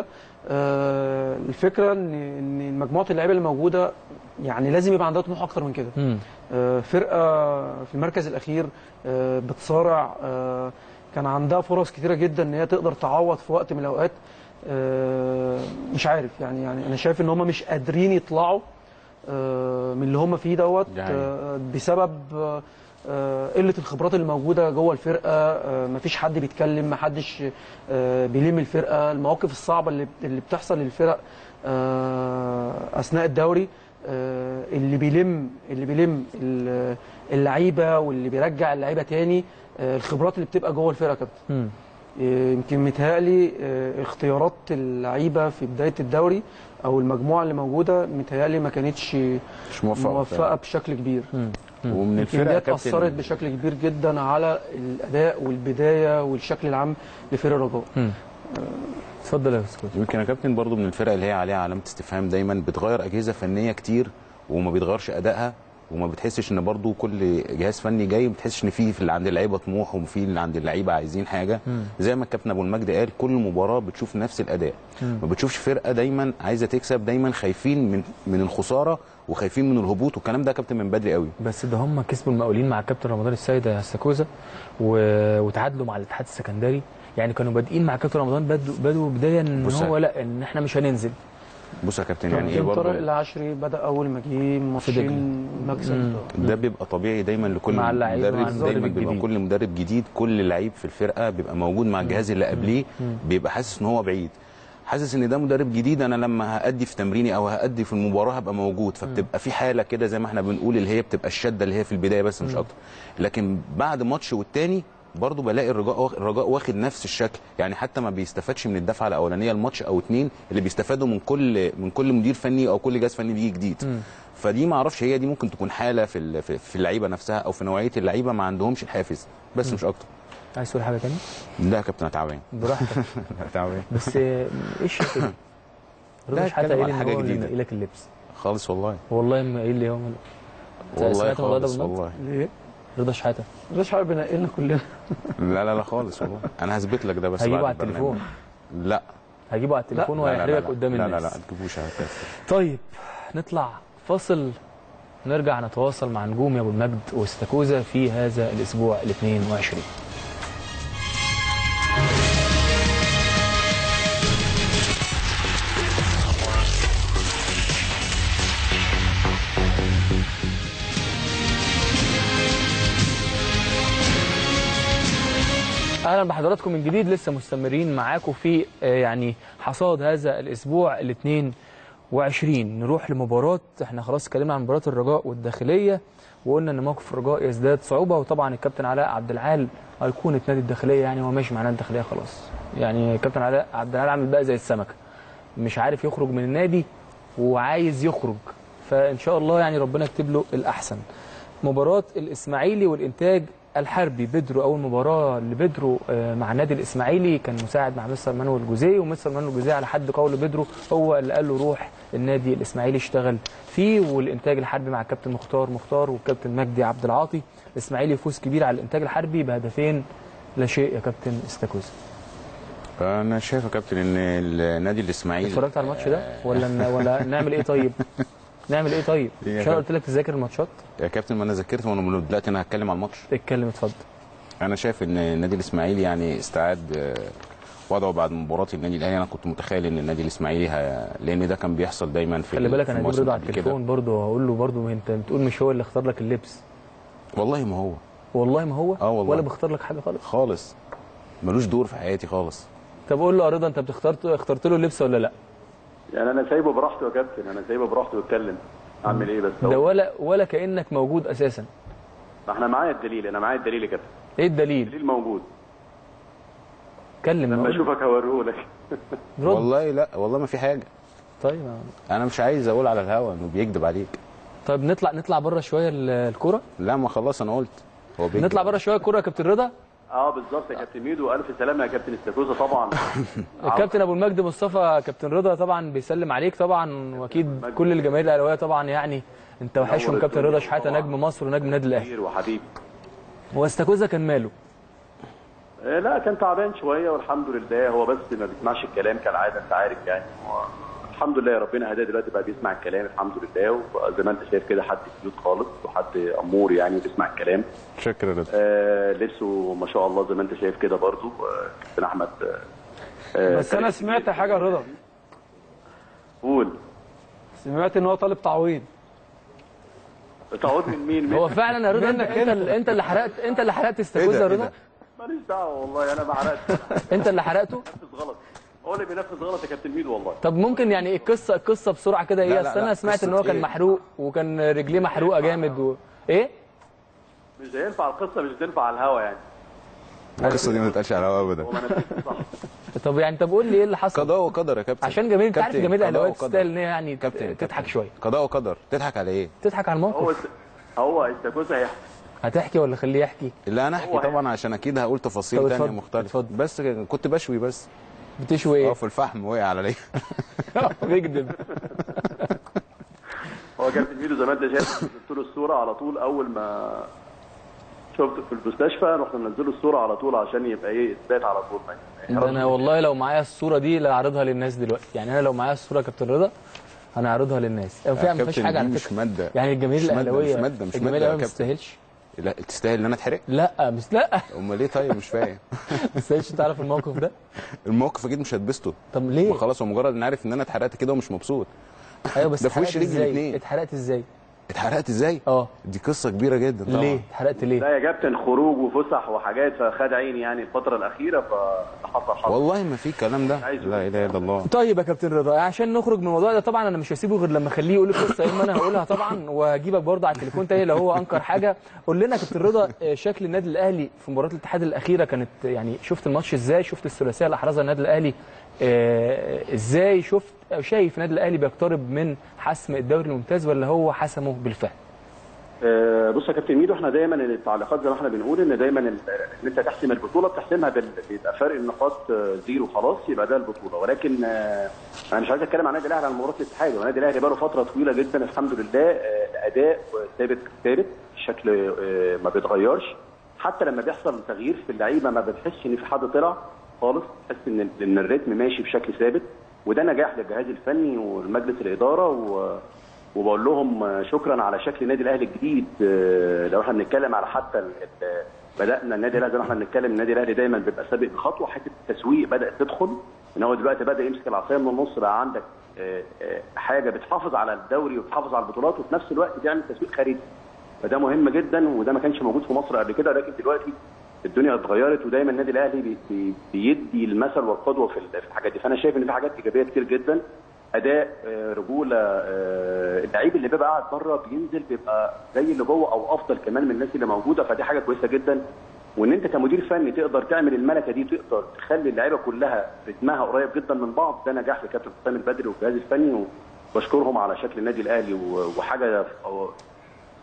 آه، الفكره ان ان مجموعه اللعيبه اللي موجوده يعني لازم يبقى عندها طموح اكتر من كده مم. آه، فرقه في المركز الاخير آه، بتصارع آه، كان عندها فرص كتيره جدا ان هي تقدر تعوض في وقت من الاوقات آه، مش عارف يعني يعني انا شايف ان هم مش قادرين يطلعوا آه، من اللي هم فيه دوت دي حقيقة. آه، بسبب آه، آه، قله الخبرات اللي موجوده جوه الفرقه آه، مفيش حد بيتكلم محدش آه، بيلم الفرقه المواقف الصعبه اللي اللي بتحصل للفرق آه، اثناء الدوري آه، اللي بيلم اللي بيلم ال- اللعيبه واللي بيرجع اللعيبه تاني آه، الخبرات اللي بتبقى جوه الفرقه كابتن مم. آه، يمكن متهيألي آه، اختيارات اللعيبه في بدايه الدوري او المجموعه اللي موجوده متهيألي ما كانتش مش موفق موفقه بشكل كبير مم. ومن يمكن الفرق دي يا كابتن- اثرت بشكل كبير جدا على الاداء والبدايه والشكل العام لفريق الرجاء مم. اتفضل يا استاذ يمكن يا كابتن برضو من الفرق اللي هي عليها علامه استفهام دايما بتغير اجهزه فنيه كتير وما بيتغيرش ادائها وما بتحسش ان برضو كل جهاز فني جاي ما بتحسش ان في في اللي عند اللعيبه طموح وفي اللي عند اللعيبه عايزين حاجه مم. زي ما الكابتن ابو المجد قال كل مباراه بتشوف نفس الاداء مم. ما بتشوفش فرقه دايما عايزه تكسب دايما خايفين من من الخساره وخايفين من الهبوط والكلام ده يا كابتن من بدري قوي بس ده هم كسبوا المقاولين مع الكابتن رمضان السيد يا استاكوزا و... وتعادلوا مع الاتحاد السكندري يعني كانوا بادئين مع كابتن رمضان بدوا بدوا بدايه ان بص هو لا ان احنا مش هننزل بص يا كابتن يعني ايه كابتن طارق برضه العشري بدا اول ما جه ماتشين مكسب مم. ده بيبقى طبيعي دايما لكل مع اللعيبة، مع مدرب المدرب دايما بيبقى الجديد. كل مدرب جديد كل لعيب في الفرقه بيبقى موجود مع الجهاز اللي قبليه بيبقى حاسس ان هو بعيد حاسس ان ده مدرب جديد انا لما هادي في تمريني او هادي في المباراه هبقى موجود فبتبقى في حاله كده زي ما احنا بنقول اللي هي بتبقى الشده اللي هي في البدايه بس مش اكتر لكن بعد ماتش والتاني برضه بلاقي الرجاء واخ- الرجاء واخد نفس الشكل يعني حتى ما بيستفادش من الدفعه الاولانيه الماتش او اتنين اللي بيستفادوا من كل من كل مدير فني او كل جهاز فني بيجي جديد فدي ما اعرفش هي دي ممكن تكون حاله في ال- في في اللعيبه نفسها او في نوعيه اللعيبه ما عندهمش الحافز بس مش اكتر عايز تقول حاجه تاني لا يا كابتن أنا تعبان براحتك تعبان بس آه، ايه الشيء ده؟ رضا لا، شحاته اتكلم قايل على ان حاجة هو اللي جديدة. منقي لك اللبس خالص والله والله ما قايل لي هو والله سمعت الموضوع ده خالص بالمنطق؟ والله ليه؟ رضا شحاته مش حابب ينقلنا كلنا لا لا لا خالص والله انا هثبت لك ده بس هجيبه بعد على التليفون البرنامج. لا هجيبه على التليفون لا، لا، لا، وهيحرجك لا. قدام لا الناس لا لا ما تجيبوش على التليفون طيب نطلع فاصل نرجع نتواصل مع نجوم يا ابو المجد واستاكوزا في هذا الاسبوع ال 22 اهلا بحضراتكم من جديد لسه مستمرين معاكم في آه، يعني حصاد هذا الاسبوع ال 22 نروح لمباراه احنا خلاص اتكلمنا عن مباراه الرجاء والداخليه وقلنا ان موقف الرجاء يزداد صعوبه وطبعا الكابتن علاء عبد العال ايقونه نادي الداخليه يعني هو ماشي مع نادي الداخليه خلاص يعني الكابتن علاء عبد العال عامل بقى زي السمكه مش عارف يخرج من النادي وعايز يخرج فان شاء الله يعني ربنا يكتب له الاحسن مباراه الاسماعيلي والانتاج الحربي بيدرو اول مباراه لبيدرو آه، مع النادي الاسماعيلي كان مساعد مع مستر مانويل جوزيه ومستر مانويل جوزيه على حد قول بيدرو هو اللي قال له روح النادي الاسماعيلي اشتغل فيه والانتاج الحربي مع الكابتن مختار مختار والكابتن مجدي عبد العاطي الاسماعيلي يفوز كبير على الانتاج الحربي بهدفين لا شيء يا كابتن استاكوزا انا شايف يا كابتن ان النادي الاسماعيلي اتفرجت على الماتش ده ولا ن- ولا نعمل ايه طيب نعمل ايه طيب إيه يا مش انا كابتن؟ قلت لك تذاكر الماتشات يا كابتن ما انا ذاكرت وانا من دلوقتي انا هتكلم على الماتش اتكلم اتفضل انا شايف ان النادي الاسماعيلي يعني استعاد آه، وضعه بعد مباراه النادي الاهلي انا كنت متخيل ان النادي الاسماعيلي ه... لان ده كان بيحصل دايما في خلي بالك في انا هجيب المواسم رضا على قبل كده. التليفون برضه وهقول له برضه انت بتقول مش هو اللي اختار لك اللبس والله ما هو والله ما هو آه والله. ولا بيختار لك حاجه خالص خالص ملوش دور في حياتي خالص طب قول له يا رضا انت بتختار اخترت له اللبس ولا لا يعني انا سايبه براحته يا كابتن انا سايبه براحته يتكلم اعمل ايه بس ده هو ولا ولا كانك موجود اساسا ما احنا معايا الدليل انا معايا الدليل يا كابتن ايه الدليل الدليل موجود اتكلم لما قول له. اشوفك هوريه لك رد والله لا والله ما في حاجه طيب انا مش عايز اقول على الهوا انه بيكذب عليك طيب نطلع نطلع بره شويه ال- الكوره لا ما خلاص انا قلت هو بيكذب نطلع بره شويه الكوره يا كابتن رضا اه بالظبط يا كابتن ميدو الف سلامه يا كابتن استاكوزا طبعا الكابتن ابو المجد مصطفى كابتن رضا طبعا بيسلم عليك طبعا واكيد كل الجماهير الاهلاويه طبعا يعني انت وحشهم نور كابتن الدنيا رضا شحاته طبعاً. نجم مصر ونجم النادي الاهلي كبير وحبيب هو استاكوزا كان ماله آه، لا كان تعبان شويه والحمد لله هو بس ما بيسمعش الكلام كالعاده انت عارف يعني هو الحمد لله ربنا هداه دلوقتي بقى بيسمع الكلام الحمد لله وزي ما انت شايف كده حد كيوت خالص وحد امور يعني بيسمع الكلام شكرا يا آه لبسه ما شاء الله زي ما انت شايف كده برضو آه، كابتن احمد آه، آه، بس انا سمعت حاجه يا رضا قول سمعت ان هو طالب تعويض تعود من مين؟ هو فعلا يا رضا انت انت اللي- انت اللي حرقت انت اللي حرقت استاكوزا يا إيه ده؟ رضا ماليش دعوه والله انا ما عرفتش انت اللي حرقته بينفذ غلط هو اللي بينفذ غلط يا كابتن ميدو والله طب ممكن يعني القصه القصه بسرعه كده لا، ايه لا، اصل انا لا، سمعت ان قصة هو كان إيه؟ محروق وكان رجليه محروقه جامد و... ايه مش هينفع القصه مش هتنفع على الهوا يعني القصه دي ما تتقالش على الهوا ابدا هو ما نفذش صح طب يعني طب قول لي ايه اللي حصل قضاء وقدر يا كابتن عشان جماهير انت عارف كابتن، جماهير الاهلاويه قضاء وقدر. تستاهل ان هي يعني كابتن تضحك كابتن. شويه قضاء وقدر تضحك على ايه؟ تضحك على هو الموقف است- هو استاكوزا هيحكي هتحكي ولا خليه يحكي لا انا احكي هو طبعا عشان اكيد هقول تفاصيل طب تانية اتفضل، مختلفه اتفضل. بس كنت بشوي بس بتشوي اه ايه في الفحم وقع عليا بيكذب هو كابتن ميدو زي ما انت شايف نزلت له الصوره على طول اول ما شفته في المستشفى رحنا منزله الصوره على طول عشان يبقى ايه اثبات على طول يعني ده انا والله لو معايا الصوره دي لا اعرضها للناس دلوقتي يعني انا لو معايا الصوره يا كابتن رضا انا هعرضها للناس او فعلا ما فيش كابتن حاجه على دي مش فكره ماده يعني الجماهير مش مادة، الاهلاويه مش مادة، مش الجماهير مادة يا الاهلاويه ما كابتن. تستاهلش لا تستاهل ان انا اتحرق لا مش لا امال ليه طيب مش فاهم ما تستاهلش تعرف الموقف ده الموقف اكيد مش هتبسطه طب ليه ما خلاص هو مجرد ان عارف ان انا اتحرقت كده ومش مبسوط ايوه بس ده في وش اتحرقت رجلي ازاي الاتنين. اتحرقت ازاي اتحرقت ازاي اه دي قصه كبيره جدا طبعا ليه اتحرقت ليه لا يا كابتن خروج وفسح وحاجات فخد عيني يعني الفتره الاخيره فحصل حصل والله ما في الكلام ده عايزه. لا اله الا الله طيب يا كابتن رضا عشان نخرج من الموضوع ده طبعا انا مش هسيبه غير لما اخليه يقول القصه اما انا هقولها طبعا وهجيبك برضه على التليفون تاني لو هو انكر حاجه قول لنا يا كابتن رضا آه، شكل النادي الاهلي في مباراه الاتحاد الاخيره كانت يعني شفت الماتش ازاي شفت الثلاثيه اللي احرزها النادي الاهلي آه، ازاي شفت أو شايف النادي الاهلي بيقترب من حسم الدوري الممتاز ولا هو حسمه بالفعل آه، بص يا كابتن ميدو احنا دايما التعليقات زي ما احنا بنقول ان دايما ال- ان انت تحسم البطوله بتحسمها بال- بيبقى فرق النقاط آه، زيرو خلاص يبقى ده البطوله ولكن آه، انا مش عايز اتكلم عن النادي الاهلي على مباراه الاتحاد والنادي الاهلي بقى له فتره طويله جدا الحمد لله آه، الاداء ثابت ثابت الشكل آه، ما بيتغيرش حتى لما بيحصل تغيير في اللعيبه ما بتحسش ان في حد طلع خالص تحس ان ان الريتم ماشي بشكل ثابت وده نجاح للجهاز الفني والمجلس الاداره و وبقول لهم شكرا على شكل النادي الاهلي الجديد آه، لو احنا بنتكلم على حتى ال- ال- بدانا النادي الاهلي زي ما احنا بنتكلم النادي الاهلي دايما بيبقى سابق بخطوه حته التسويق بدات تدخل ان هو دلوقتي بدا يمسك العصايه من النص بقى عندك آه، آه، حاجه بتحافظ على الدوري وبتحافظ على البطولات وفي نفس الوقت بيعمل تسويق خارجي فده مهم جدا وده ما كانش موجود في مصر قبل كده لكن دلوقتي الدنيا اتغيرت ودايما النادي الاهلي بي- بي- بيدي المثل والقدوه في ال- في الحاجات دي فانا شايف ان في حاجات ايجابيه كتير جدا اداء آه، رجوله آه، اللعيب اللي بيبقى قاعد بره بينزل بيبقى زي اللي جوه او افضل كمان من الناس اللي موجوده فدي حاجه كويسه جدا وان انت كمدير فني تقدر تعمل الملكه دي تقدر تخلي اللعيبه كلها رتمها قريب جدا من بعض ده نجاح لكابتن حسام البدري والجهاز الفني وبشكرهم على شكل النادي الاهلي و- وحاجه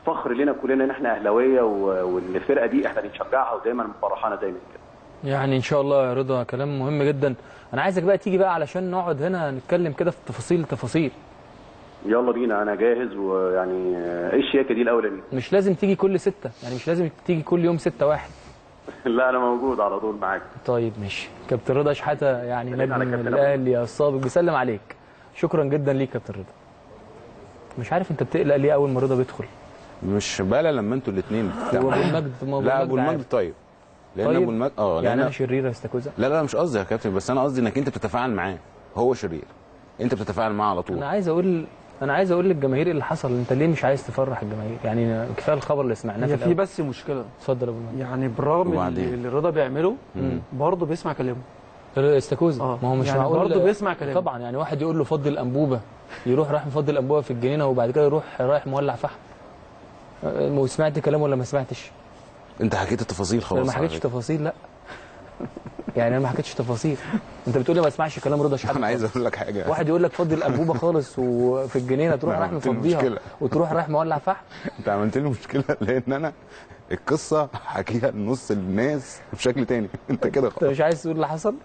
فخر لنا كلنا ان احنا اهلاويه و- وان الفرقه دي احنا بنشجعها ودايما مفرحانا دايما كده يعني ان شاء الله يا رضا كلام مهم جدا انا عايزك بقى تيجي بقى علشان نقعد هنا نتكلم كده في تفاصيل تفاصيل يلا بينا انا جاهز ويعني آه، ايه الشياكه دي الاولى دي مش لازم تيجي كل ستة يعني مش لازم تيجي كل يوم ستة واحد لا انا موجود على طول معاك طيب ماشي كابتن رضا شحاته يعني سلم على نجم كابتن الاهلي السابق بيسلم عليك شكرا جدا ليك كابتن رضا مش عارف انت بتقلق ليه اول ما رضا بيدخل مش بقى لما انتوا الاثنين هو ابو المجد ما لا ابو عارف. المجد طيب لان طيب. ابو المجد اه يعني لان انا شرير يا استاكوزا لا لا مش قصدي يا كابتن بس انا قصدي انك انت بتتفاعل معاه هو شرير انت بتتفاعل معاه على طول انا عايز اقول انا عايز اقول للجماهير اللي حصل انت ليه مش عايز تفرح الجماهير يعني كفايه الخبر اللي سمعناه في هي في الأول. بس مشكله اتفضل يا ابو المجد يعني بالرغم من وبعدين؟ اللي رضا بيعمله برضه بيسمع كلامه استاكوزا اه ما هو مش يعني معقول برضه بيسمع كلامه. طبعا يعني واحد يقول له فضي الانبوبه يروح رايح مفضي الانبوبه في الجنينه وبعد كده يروح رايح مولع فحم أه، وسمعت كلام ولا ما سمعتش؟ انت حكيت التفاصيل انا خلاص ما على حكيتش فكرة. تفاصيل لا يعني انا ما حكيتش تفاصيل انت بتقول لي ما اسمعش كلام رضا شحاته انا عايز خالص. اقول لك حاجه واحد يقول لك فضي الانبوبه خالص وفي الجنينه تروح لا، رايح عملت لي مفضيها مشكلة. وتروح رايح مولع فحم انت عملت لي مشكله لان انا القصه حكيها لنص الناس بشكل تاني انت كده انت خلاص مش عايز تقول اللي حصل؟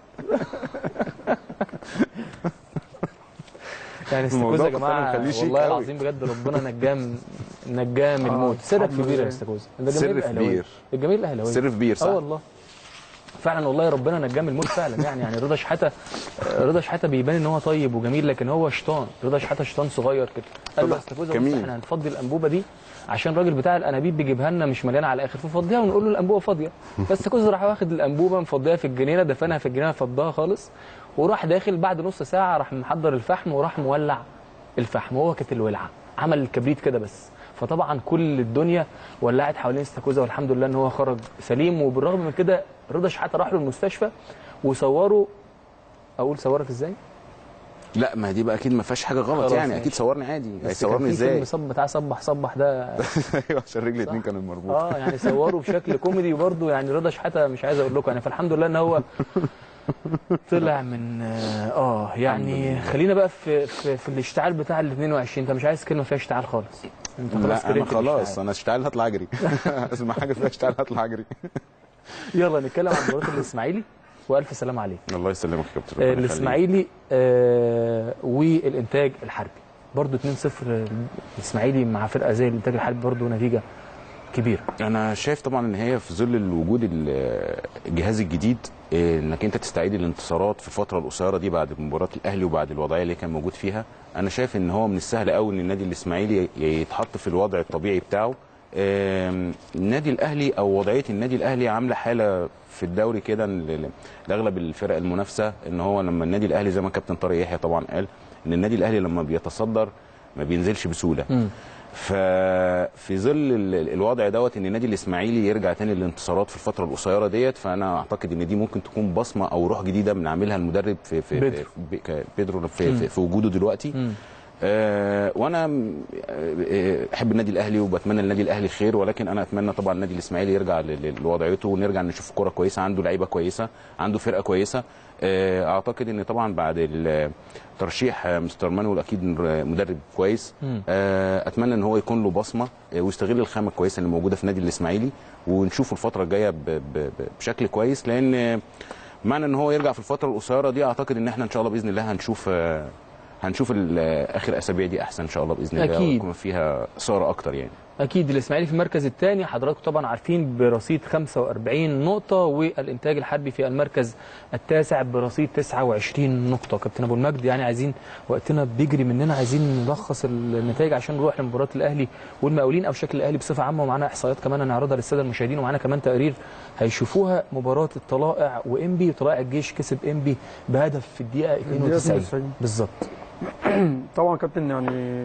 يعني استاكوزا الموضوع يا جماعه فعلا مخليه شيك والله قوي. العظيم بجد ربنا نجام نجام الموت سرك الحمد في بير يا لله. استاكوزا ده سر جماهير في الاهلاويه بير. الجماهير الاهلاويه سر في بير صح اه والله فعلا والله ربنا نجام الموت فعلا يعني يعني رضا شحاته رضا شحاته بيبان ان هو طيب وجميل لكن هو شيطان رضا شحاته شيطان صغير كده قال له طبعا. يا استاكوزا بص جميل. احنا هنفضي الانبوبه دي عشان الراجل بتاع الانابيب بيجيبها لنا مش مليانه على الاخر ففضيها ونقول له الانبوبه فاضيه بس استاكوزا راح واخد الانبوبه مفضيها في الجنينه دفنها في الجنينه فضاها خالص وراح داخل بعد نص ساعه راح محضر الفحم وراح مولع الفحم وهو كانت الولعه عمل الكبريت كده بس فطبعا كل الدنيا ولعت حوالين استاكوزا والحمد لله ان هو خرج سليم وبالرغم من كده رضا شحاته راح له المستشفى وصوروا اقول صورك ازاي؟ لا ما دي بقى اكيد ما فيهاش حاجه غلط خلاص يعني ماشي. اكيد صورني عادي بس كان هيصورني في فيلم ازاي صب بتاع صبح صبح ده ايوه عشان رجل اتنين كانوا مربوطه اه يعني صوروا بشكل كوميدي وبرده يعني رضا شحاته مش عايز اقول لكم يعني فالحمد لله ان هو طلع من اه يعني خلينا بقى في في, في الاشتعال بتاع ال 22 انت مش عايز كلمه فيها اشتعال خالص انت خلاص لا انا كرهت خلاص الاشتعال. انا اشتعال هطلع اجري اسمع حاجه فيها اشتعال هطلع اجري يلا نتكلم عن مباراه الاسماعيلي والف سلام عليك الله يسلمك يا كابتن آه، ربنا يخليك. الاسماعيلي آه، والانتاج الحربي برضو 2-0 الاسماعيلي مع فرقه زي الانتاج الحربي برضو نتيجه كبيره انا شايف طبعا ان هي في ظل الوجود ال- الجهاز الجديد إيه، انك انت تستعيد الانتصارات في الفتره القصيره دي بعد مباراه الاهلي وبعد الوضعيه اللي كان موجود فيها انا شايف ان هو من السهل قوي ان النادي الاسماعيلي يتحط في الوضع الطبيعي بتاعه آم، النادي الاهلي او وضعيه النادي الاهلي عامله حاله في الدوري كده ل- ل- لاغلب الفرق المنافسه ان هو لما النادي الاهلي زي ما كابتن طارق يحيى طبعا قال ان النادي الاهلي لما بيتصدر ما بينزلش بسهوله ففي ظل ال- الوضع دوت ان النادي الاسماعيلي يرجع تاني للانتصارات في الفتره القصيره ديت فانا اعتقد ان دي ممكن تكون بصمه او روح جديده من عاملها المدرب في في بيدرو. في, في بيدرو في, في, في وجوده دلوقتي آه وانا م- آه، احب النادي الاهلي وبتمنى النادي الاهلي خير ولكن انا اتمنى طبعا النادي الاسماعيلي يرجع ل- ل- لوضعيته ونرجع نشوف كوره كويسه عنده لعيبه كويسه عنده فرقه كويسه آه، اعتقد ان طبعا بعد ال- ترشيح آه، مستر مانويل اكيد مدرب كويس آه، اتمنى ان هو يكون له بصمه آه، ويستغل الخامه الكويسه اللي موجوده في النادي الاسماعيلي ونشوفه الفتره الجايه ب- ب- ب- بشكل كويس لان آه، معنى ان هو يرجع في الفتره القصيره دي اعتقد ان احنا ان شاء الله باذن الله هنشوف آه، هنشوف ال- اخر اسابيع دي احسن ان شاء الله باذن الله أكيد. ويكون فيها اثاره اكتر يعني اكيد الاسماعيلي في المركز الثاني حضراتكم طبعا عارفين برصيد 45 نقطه والانتاج الحربي في المركز التاسع برصيد 29 نقطه كابتن ابو المجد يعني عايزين وقتنا بيجري مننا عايزين نلخص النتائج عشان نروح لمباراه الاهلي والمقاولين او شكل الاهلي بصفه عامه ومعانا احصائيات كمان هنعرضها للساده المشاهدين ومعانا كمان تقرير هيشوفوها مباراه الطلائع وانبي وطلائع الجيش كسب انبي بهدف في الدقيقه 92 92. بالظبط طبعا كابتن يعني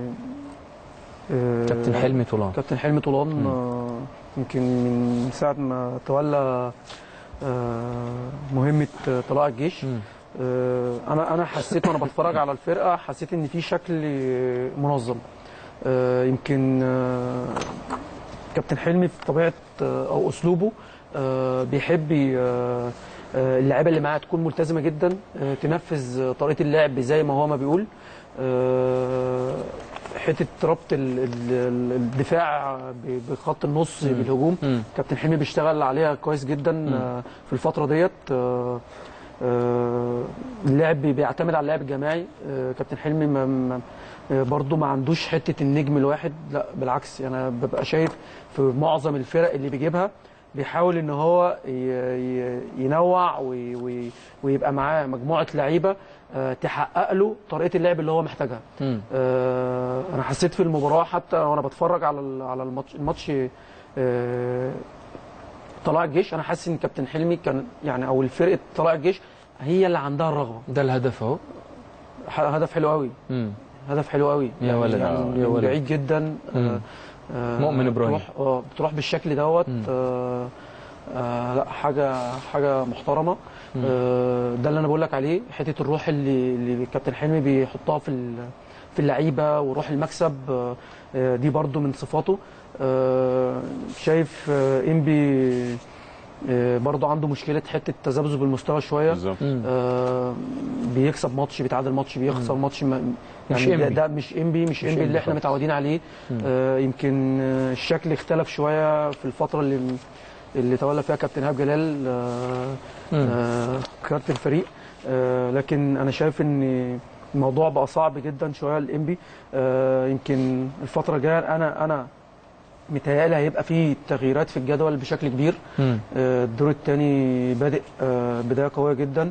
آه، كابتن حلمي طولان كابتن حلمي طولان آه، يمكن من ساعه ما تولى آه، مهمه آه، طلائع الجيش مم. آه، انا انا حسيت وانا بتفرج على الفرقه حسيت ان في شكل منظم آه، يمكن آه، كابتن حلمي في طبيعه آه، او اسلوبه آه، بيحب ي- آه، آه، اللعيبه اللي معاه تكون ملتزمه جدا آه، تنفذ آه، طريقه اللعب زي ما هو ما بيقول آه، حته ربط ال- ال- الدفاع ب- بخط النص بالهجوم مم. كابتن حلمي بيشتغل عليها كويس جدا آه، في الفتره ديت آه، آه، اللعب بيعتمد على اللعب الجماعي آه، كابتن حلمي ما ما- آه، برضو ما عندوش حته النجم الواحد لا بالعكس انا ببقى شايف في معظم الفرق اللي بيجيبها بيحاول ان هو ي- ي- ينوع وي- وي- ويبقى معاه مجموعه لعيبه آه، تحقق له طريقه اللعب اللي هو محتاجها مم. آه، انا حسيت في المباراه حتى وانا بتفرج على ال- على الماتش الماتش آه، طلائع الجيش انا حاسس ان كابتن حلمي كان يعني او الفرقه طلائع الجيش هي اللي عندها الرغبه ده الهدف اهو ح- هدف حلو قوي مم. هدف حلو قوي يا يعني ولد، يعني آه، يا من ولد. بعيد جدا مم. آه، آه، مؤمن إبراهيم. بتروح اه بتروح بالشكل دوت مم. آه، آه، لا حاجه حاجه محترمه آه، ده اللي انا بقول لك عليه حته الروح اللي اللي كابتن حلمي بيحطها في ال- في اللعيبه وروح المكسب آه، آه، دي برضو من صفاته آه، شايف آه، انبي آه، برضو عنده مشكله حته تذبذب المستوى شويه بالظبط مم. آه، بيكسب ماتش بيتعادل ماتش بيخسر ماتش ما مش يعني ده, إنبي. ده مش انبي مش, انبي إنبي اللي احنا خالص. متعودين عليه آه يمكن آه، الشكل اختلف شويه في الفتره اللي اللي تولى فيها كابتن ايهاب جلال آه مم. آه كارت الفريق آه لكن انا شايف ان الموضوع بقى صعب جدا شويه الانبي آه يمكن الفتره الجايه انا انا متهيألي هيبقى في تغييرات في الجدول بشكل كبير مم. آه، الدور الثاني بادئ آه، بدايه قويه جدا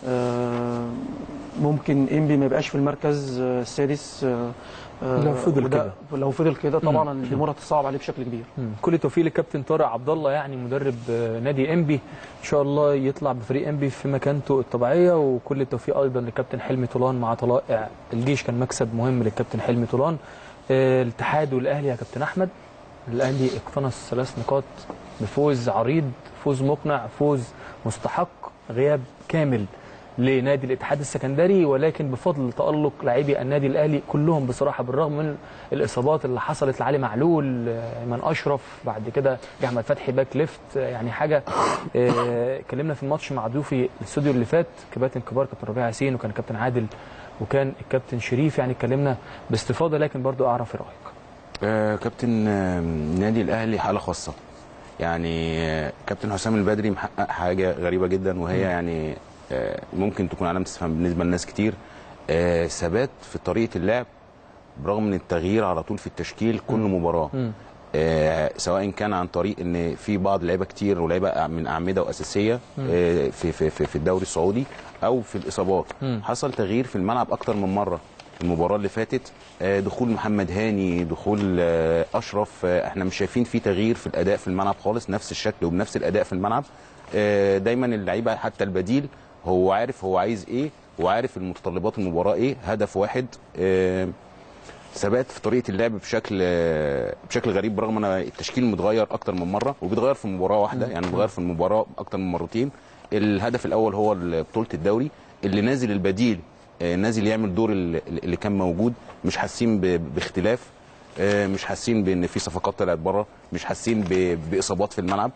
آه، ممكن انبي ما يبقاش في المركز آه، السادس آه، آه، لو فضل وده- كده. لو فضل كده طبعا الامور هتصعب عليه بشكل كبير مم. كل التوفيق للكابتن طارق عبد الله يعني مدرب آه، نادي انبي ان شاء الله يطلع بفريق انبي في مكانته الطبيعيه وكل التوفيق ايضا للكابتن حلمي طولان مع طلائع الجيش كان مكسب مهم للكابتن حلمي طولان آه، الاتحاد والاهلي يا كابتن احمد الاهلي اقتنص ثلاث نقاط بفوز عريض فوز مقنع فوز مستحق غياب كامل لنادي الاتحاد السكندري ولكن بفضل تألق لاعبي النادي الاهلي كلهم بصراحه بالرغم من الاصابات اللي حصلت لعلي معلول آه، ايمن اشرف بعد كده جه احمد فتحي باك ليفت آه، يعني حاجه آه، اتكلمنا في الماتش مع ضيوفي الاستوديو اللي فات كباتن كبار كابتن ربيع ياسين وكان كابتن عادل وكان الكابتن شريف يعني اتكلمنا باستفاضه لكن برضو اعرف رايك آه كابتن آه نادي الاهلي حاله خاصه يعني آه كابتن حسام البدري محقق حاجه غريبه جدا وهي يعني آه ممكن تكون علامه استفهام بالنسبه لناس كتير آه ثبات في طريقه اللعب برغم من التغيير على طول في التشكيل كل مباراه مم. آه سواء كان عن طريق ان في بعض لعيبه كتير ولعيبه من اعمده واساسيه آه في في في في الدوري السعودي او في الاصابات مم. حصل تغيير في الملعب اكتر من مره المباراه اللي فاتت آه، دخول محمد هاني دخول آه، اشرف آه، احنا مش شايفين في تغيير في الاداء في الملعب خالص نفس الشكل وبنفس الاداء في الملعب آه، دايما اللعيبه حتى البديل هو عارف هو عايز ايه وعارف المتطلبات المباراه ايه هدف واحد آه، ثبات في طريقه اللعب بشكل آه، بشكل غريب برغم ان التشكيل متغير اكتر من مره وبيتغير في مباراه واحده يعني بيتغير في المباراه اكتر من مرتين الهدف الاول هو بطوله الدوري اللي نازل البديل آه، نازل يعمل دور ال- اللي كان موجود مش حاسين ب- باختلاف آه، مش حاسين بان في صفقات طلعت بره مش حاسين ب- باصابات في الملعب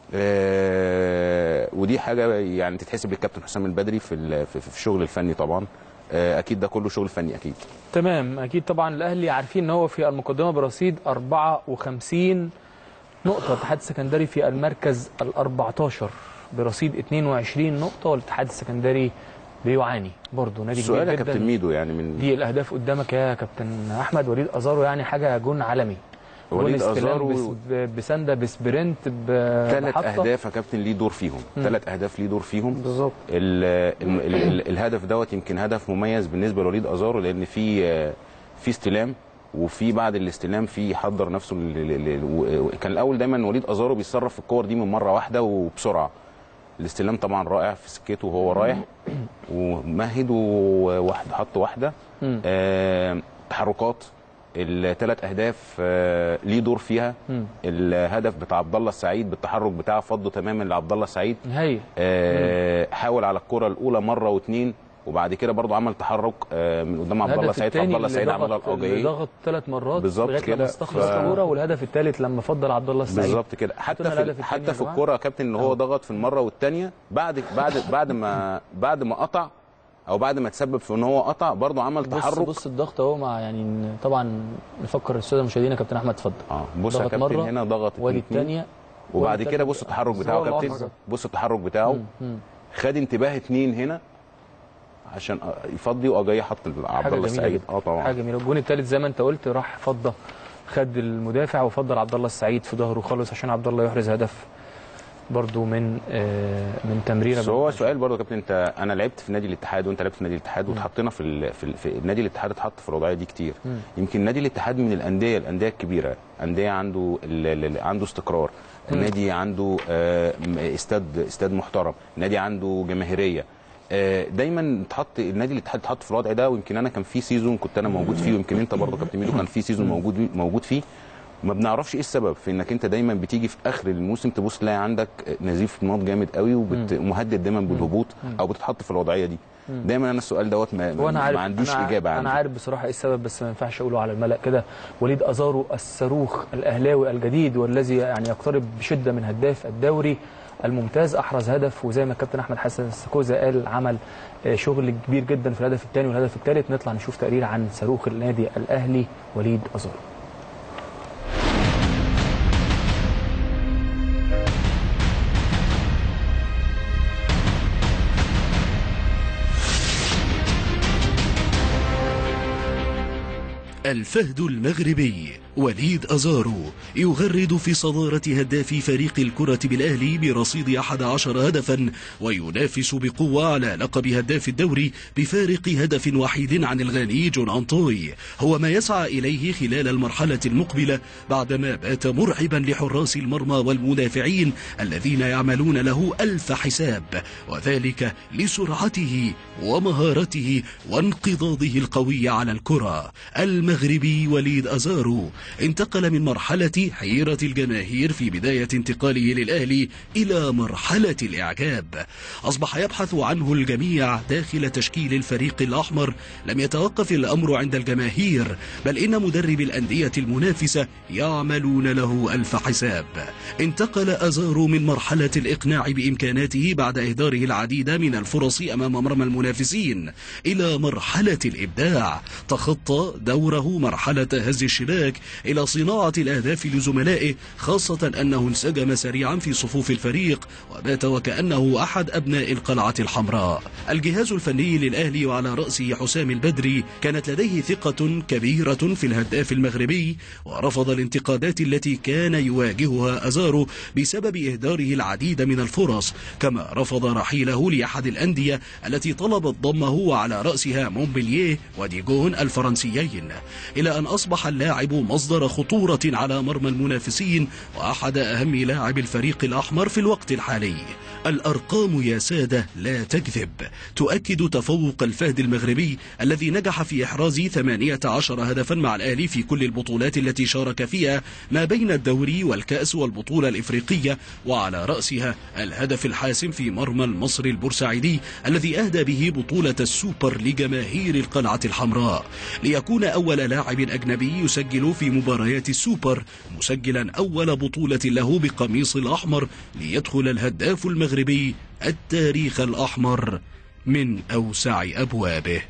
آه، ودي حاجه يعني تتحسب للكابتن حسام البدري في ال- في في الشغل الفني طبعا آه، اكيد ده كله شغل فني اكيد تمام اكيد طبعا الاهلي عارفين ان هو في المقدمه برصيد 54 نقطه الاتحاد السكندري في المركز ال 14 برصيد 22 نقطه والاتحاد السكندري بيعاني برضه نادي السؤال كبير يا كابتن جدا ميدو يعني من دي الاهداف قدامك يا كابتن احمد وليد ازارو يعني حاجه جون عالمي وليد جون استلام أزارو بس- ب- بسنده بسبرنت ب- ثلاث بحطة. اهداف يا كابتن ليه دور فيهم ثلاث اهداف ليه دور فيهم بالظبط ال ال ال الهدف دوت يمكن هدف مميز بالنسبه لوليد ازارو لان في آه، في استلام وفي بعد الاستلام في حضر نفسه ل- ل- ل- و- كان الاول دايما وليد ازارو بيتصرف في الكور دي من مره واحده وبسرعه الاستلام طبعا رائع في سكته وهو رايح ومهد وواحد حط واحده مم. آه تحركات الثلاث اهداف آه ليه دور فيها مم. الهدف بتاع عبد الله السعيد بالتحرك بتاعه فضه تماما لعبد الله السعيد هايل آه حاول على الكره الاولى مره واثنين وبعد كده برضه عمل تحرك آه من قدام عبد الله الهدف السعيد الثاني فعبد الله السعيد عملها اللي الأوجاية. ضغط ثلاث مرات بالظبط لغايه كده. لما استخلص ف- الكوره والهدف الثالث لما فضل عبد الله السعيد بالظبط كده حتى شفنا في الهدف التاني حتى يا في جماعة؟ الكوره يا كابتن ان هو ضغط في المره والثانيه بعد بعد بعد ما بعد ما قطع او بعد ما تسبب في ان هو قطع برضه عمل بص تحرك بص الضغط اهو مع يعني إن طبعا نفكر الساده المشاهدين يا كابتن احمد اتفضل اه بص يا ضغط كابتن مرة، هنا ضغط وادي اتنين. الثانيه وبعد وادي كده التالتة. بص التحرك بتاعه هو يا كابتن الأحمر. بص التحرك بتاعه خد انتباه اتنين هنا عشان يفضي وجاي حط عبد حاجه الله جميله السعيد جدا اه طبعا حاجه جميله الجون الثالث زي ما انت قلت راح فضه خد المدافع وفضل عبد الله السعيد في ظهره خالص عشان عبد الله يحرز هدف برضو من آه من تمريره بس هو سؤال برضه يا كابتن انت انا لعبت في نادي الاتحاد وانت لعبت في نادي الاتحاد واتحطينا في ال... في, ال... في نادي الاتحاد اتحط في الوضعيه دي كتير مم. يمكن نادي الاتحاد من الانديه الانديه الكبيره انديه عنده ال... ال... عنده استقرار النادي عنده آه، م- استاد استاد محترم نادي عنده جماهيريه آه، دايما تحط النادي الاتحاد اتحط في الوضع ده ويمكن انا كان في سيزون كنت انا موجود فيه ويمكن انت برضه كابتن ميدو كان في سيزون موجود موجود فيه ما بنعرفش ايه السبب في انك انت دايما بتيجي في اخر الموسم تبص تلاقي عندك نزيف نقط جامد قوي وبت- ومهدد دايما بالهبوط او بتتحط في الوضعيه دي دايما انا السؤال دوت ما, هو انا عارف ما عنديش أنا اجابه انا عنده عارف بصراحه ايه السبب بس ما ينفعش اقوله على الملأ كده وليد ازارو الصاروخ الاهلاوي الجديد والذي يعني يقترب بشده من هداف الدوري الممتاز احرز هدف وزي ما الكابتن احمد حسن السكوزا قال عمل آه، شغل كبير جدا في الهدف الثاني والهدف الثالث نطلع نشوف تقرير عن صاروخ النادي الاهلي وليد ازارو الفهد المغربي وليد أزارو يغرد في صدارة هداف فريق الكرة بالأهلي برصيد 11 هدفا وينافس بقوة على لقب هداف الدوري بفارق هدف وحيد عن الغاني جون أنطوي هو ما يسعى إليه خلال المرحلة المقبلة بعدما بات مرعبا لحراس المرمى والمدافعين الذين يعملون له ألف حساب وذلك لسرعته ومهارته وانقضاضه القوي على الكرة المغربي وليد أزارو انتقل من مرحلة حيرة الجماهير في بداية انتقاله للأهلي إلى مرحلة الإعجاب أصبح يبحث عنه الجميع داخل تشكيل الفريق الأحمر لم يتوقف الأمر عند الجماهير بل إن مدرب الأندية المنافسة يعملون له ألف حساب انتقل أزارو من مرحلة الإقناع بإمكاناته بعد إهداره العديد من الفرص أمام مرمى المنافسين إلى مرحلة الإبداع تخطى دوره مرحلة هز الشباك إلى صناعة الأهداف لزملائه خاصة أنه انسجم سريعا في صفوف الفريق وبات وكأنه أحد أبناء القلعة الحمراء الجهاز الفني للأهلي وعلى رأسه حسام البدري كانت لديه ثقة كبيرة في الهداف المغربي ورفض الانتقادات التي كان يواجهها أزارو بسبب إهداره العديد من الفرص كما رفض رحيله لأحد الأندية التي طلبت ضمه وعلى رأسها مونبلييه وديجون الفرنسيين إلى أن أصبح اللاعب مصدر خطورة على مرمى المنافسين وأحد أهم لاعب الفريق الأحمر في الوقت الحالي الأرقام يا سادة لا تكذب تؤكد تفوق الفهد المغربي الذي نجح في إحراز 18 هدفا مع الأهلي في كل البطولات التي شارك فيها ما بين الدوري والكأس والبطولة الإفريقية وعلى رأسها الهدف الحاسم في مرمى المصري البورسعيدي الذي أهدى به بطولة السوبر لجماهير القلعة الحمراء ليكون أول لاعب أجنبي يسجل في مباريات السوبر مسجلا أول بطولة له بقميص الأحمر ليدخل الهداف المغربي التاريخ الأحمر من أوسع أبوابه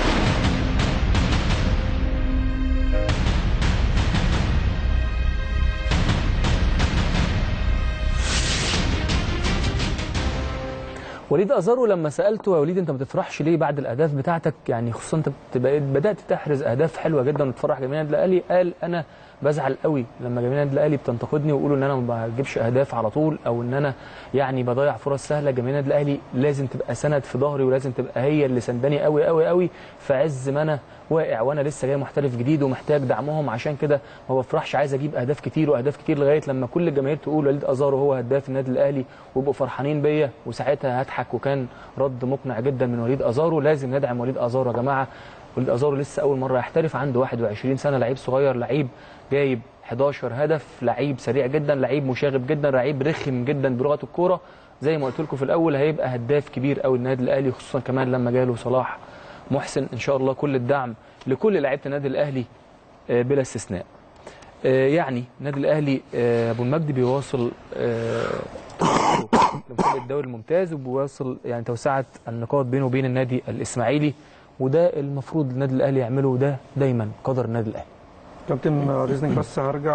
وليد ازارو لما سالته يا وليد انت ما بتفرحش ليه بعد الاهداف بتاعتك يعني خصوصا انت بتبقى- بدات تحرز اهداف حلوه جدا وتفرح جميع النادي الاهلي قال انا بزعل قوي لما جميع النادي الاهلي بتنتقدني ويقولوا ان انا ما بجيبش اهداف على طول او ان انا يعني بضيع فرص سهله جميع النادي الاهلي لازم تبقى سند في ظهري ولازم تبقى هي اللي سنداني قوي قوي قوي في عز ما انا واقع وانا لسه جاي محترف جديد ومحتاج دعمهم عشان كده ما بفرحش عايز اجيب اهداف كتير واهداف كتير لغايه لما كل الجماهير تقول وليد ازارو هو هداف النادي الاهلي ويبقوا فرحانين بيا وساعتها هضحك وكان رد مقنع جدا من وليد ازارو لازم ندعم وليد ازارو يا جماعه وليد ازارو لسه اول مره يحترف عنده 21 سنه لعيب صغير لعيب جايب 11 هدف لعيب سريع جدا لعيب مشاغب جدا لعيب رخم جدا بلغه الكوره زي ما قلت لكم في الاول هيبقى هداف كبير قوي النادي الاهلي خصوصا كمان لما جاله صلاح محسن ان شاء الله كل الدعم لكل لعيبه النادي الاهلي آه، بلا استثناء آه، يعني النادي الاهلي آه، ابو المجد بيواصل آه، تخطيطه لبطولة بيسابق الدوري الممتاز وبيوصل يعني توسعه النقاط بينه وبين النادي الاسماعيلي وده المفروض النادي الاهلي يعمله وده دايما قدر النادي الاهلي كابتن بعد اذنك بس هرجع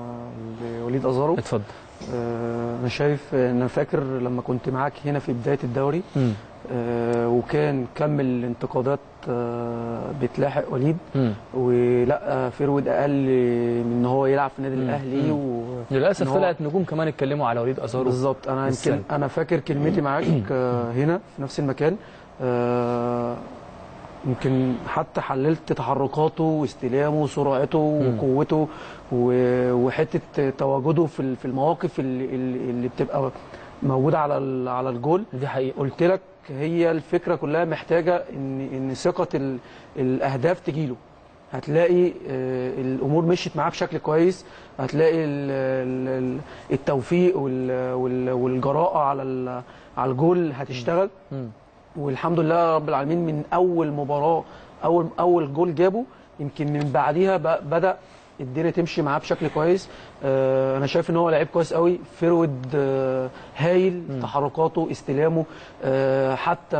لوليد ازارو اتفضل آه، انا شايف ان انا فاكر لما كنت معاك هنا في بدايه الدوري مم. آه، وكان كم الانتقادات آه، بتلاحق وليد مم. ولا فيرود اقل من ان هو يلعب في النادي مم. الاهلي مم. و... للاسف إن هو- طلعت نجوم كمان اتكلموا على وليد ازارو بالظبط انا السنة. يمكن انا فاكر كلمتي معاك آه، هنا في نفس المكان آه، يمكن حتى حللت تحركاته واستلامه وسرعته وقوته و- وحته تواجده في ال- في المواقف اللي, اللي اللي بتبقى موجوده على ال- على الجول دي حقيقه قلت لك هي الفكره كلها محتاجه ان ان ثقه ال- الاهداف تجيله هتلاقي آه، الامور مشيت معاه بشكل كويس هتلاقي ال- ال- ال- التوفيق وال- وال- والجراءه على ال- على الجول هتشتغل مم. والحمد لله رب العالمين من اول مباراه اول اول جول جابه يمكن من بعديها ب- بدا الدنيا تمشي معاه بشكل كويس آه، انا شايف ان هو لعيب كويس قوي فيرود آه، هايل تحركاته استلامه آه، حتى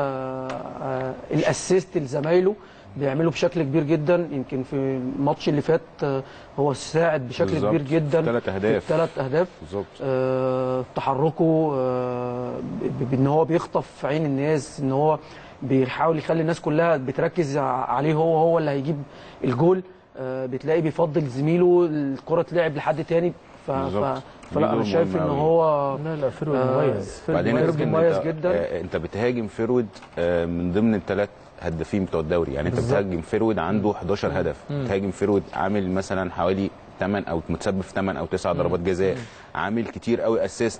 آه، الاسيست لزمايله بيعمله بشكل كبير جدا يمكن في الماتش اللي فات آه، هو ساعد بشكل بالظبط. كبير جدا ثلاث أهداف. ثلاث اهداف بالظبط آه، تحركه آه، ب- بان هو بيخطف في عين الناس ان هو بيحاول يخلي الناس كلها بتركز ع- عليه هو هو اللي هيجيب الجول آه، بتلاقي بيفضل زميله الكره تلعب لحد تاني ف... ف... بالظبط. فلا دي انا دور شايف مهم ان أوي. هو لا لا فيرود آه، مميز فيرود بعدين يا مميز كابتن مميز انت جدا. آه، انت بتهاجم فيرود آه، من ضمن الثلاث هدافين بتوع الدوري يعني انت بالظبط. بتهاجم فيرود عنده 11 هدف بتهاجم فيرود عامل مثلا حوالي 8 او متسبب في 8 او 9 ضربات جزاء عامل كتير قوي اسيست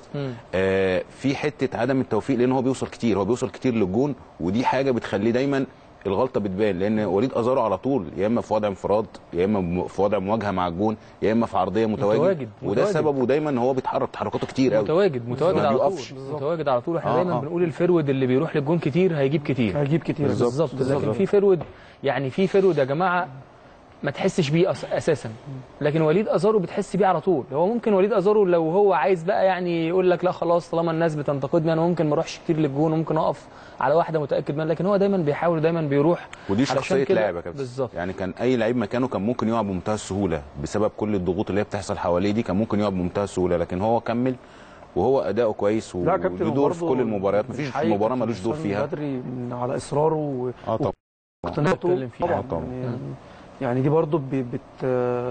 آه في حته عدم التوفيق لان هو بيوصل كتير هو بيوصل كتير للجون ودي حاجه بتخليه دايما الغلطه بتبان لان وليد ازارو على طول يا اما في وضع انفراد يا اما م- في وضع مواجهه مع الجون يا اما في عرضيه متواجد, متواجد، وده متواجد. سببه دايما ان هو بيتحرك تحركاته كتير قوي متواجد متواجد ما على طول بيقفش. متواجد على طول احنا آه، دايما آه. بنقول الفيرود اللي بيروح للجون كتير هيجيب كتير هيجيب كتير بالظبط لكن في فيرود يعني في فيرود يا جماعه ما تحسش بيه أس- اساسا لكن وليد ازارو بتحس بيه على طول هو ممكن وليد ازارو لو هو عايز بقى يعني يقول لك لا خلاص طالما الناس بتنتقدني انا ممكن ما اروحش كتير للجون وممكن اقف على واحده متاكد منها لكن هو دايما بيحاول دايما بيروح ودي علشان شخصيه كده- لاعب يا كابتن بالظبط يعني كان اي لعيب مكانه كان ممكن يقع بمنتهى السهوله بسبب كل الضغوط اللي هي بتحصل حواليه دي كان ممكن يقع بمنتهى السهوله لكن هو كمل وهو اداؤه كويس لا يا كابتن وله دور في وبرضه كل المباريات مفيش بنحيي مباراه كابتن ملوش دور حسام فيها بدري من على اصراره و... اه طبعا واقتناعاته نتكلم فيها. طبعا طبعا. يعني, يعني دي برضو ب- بت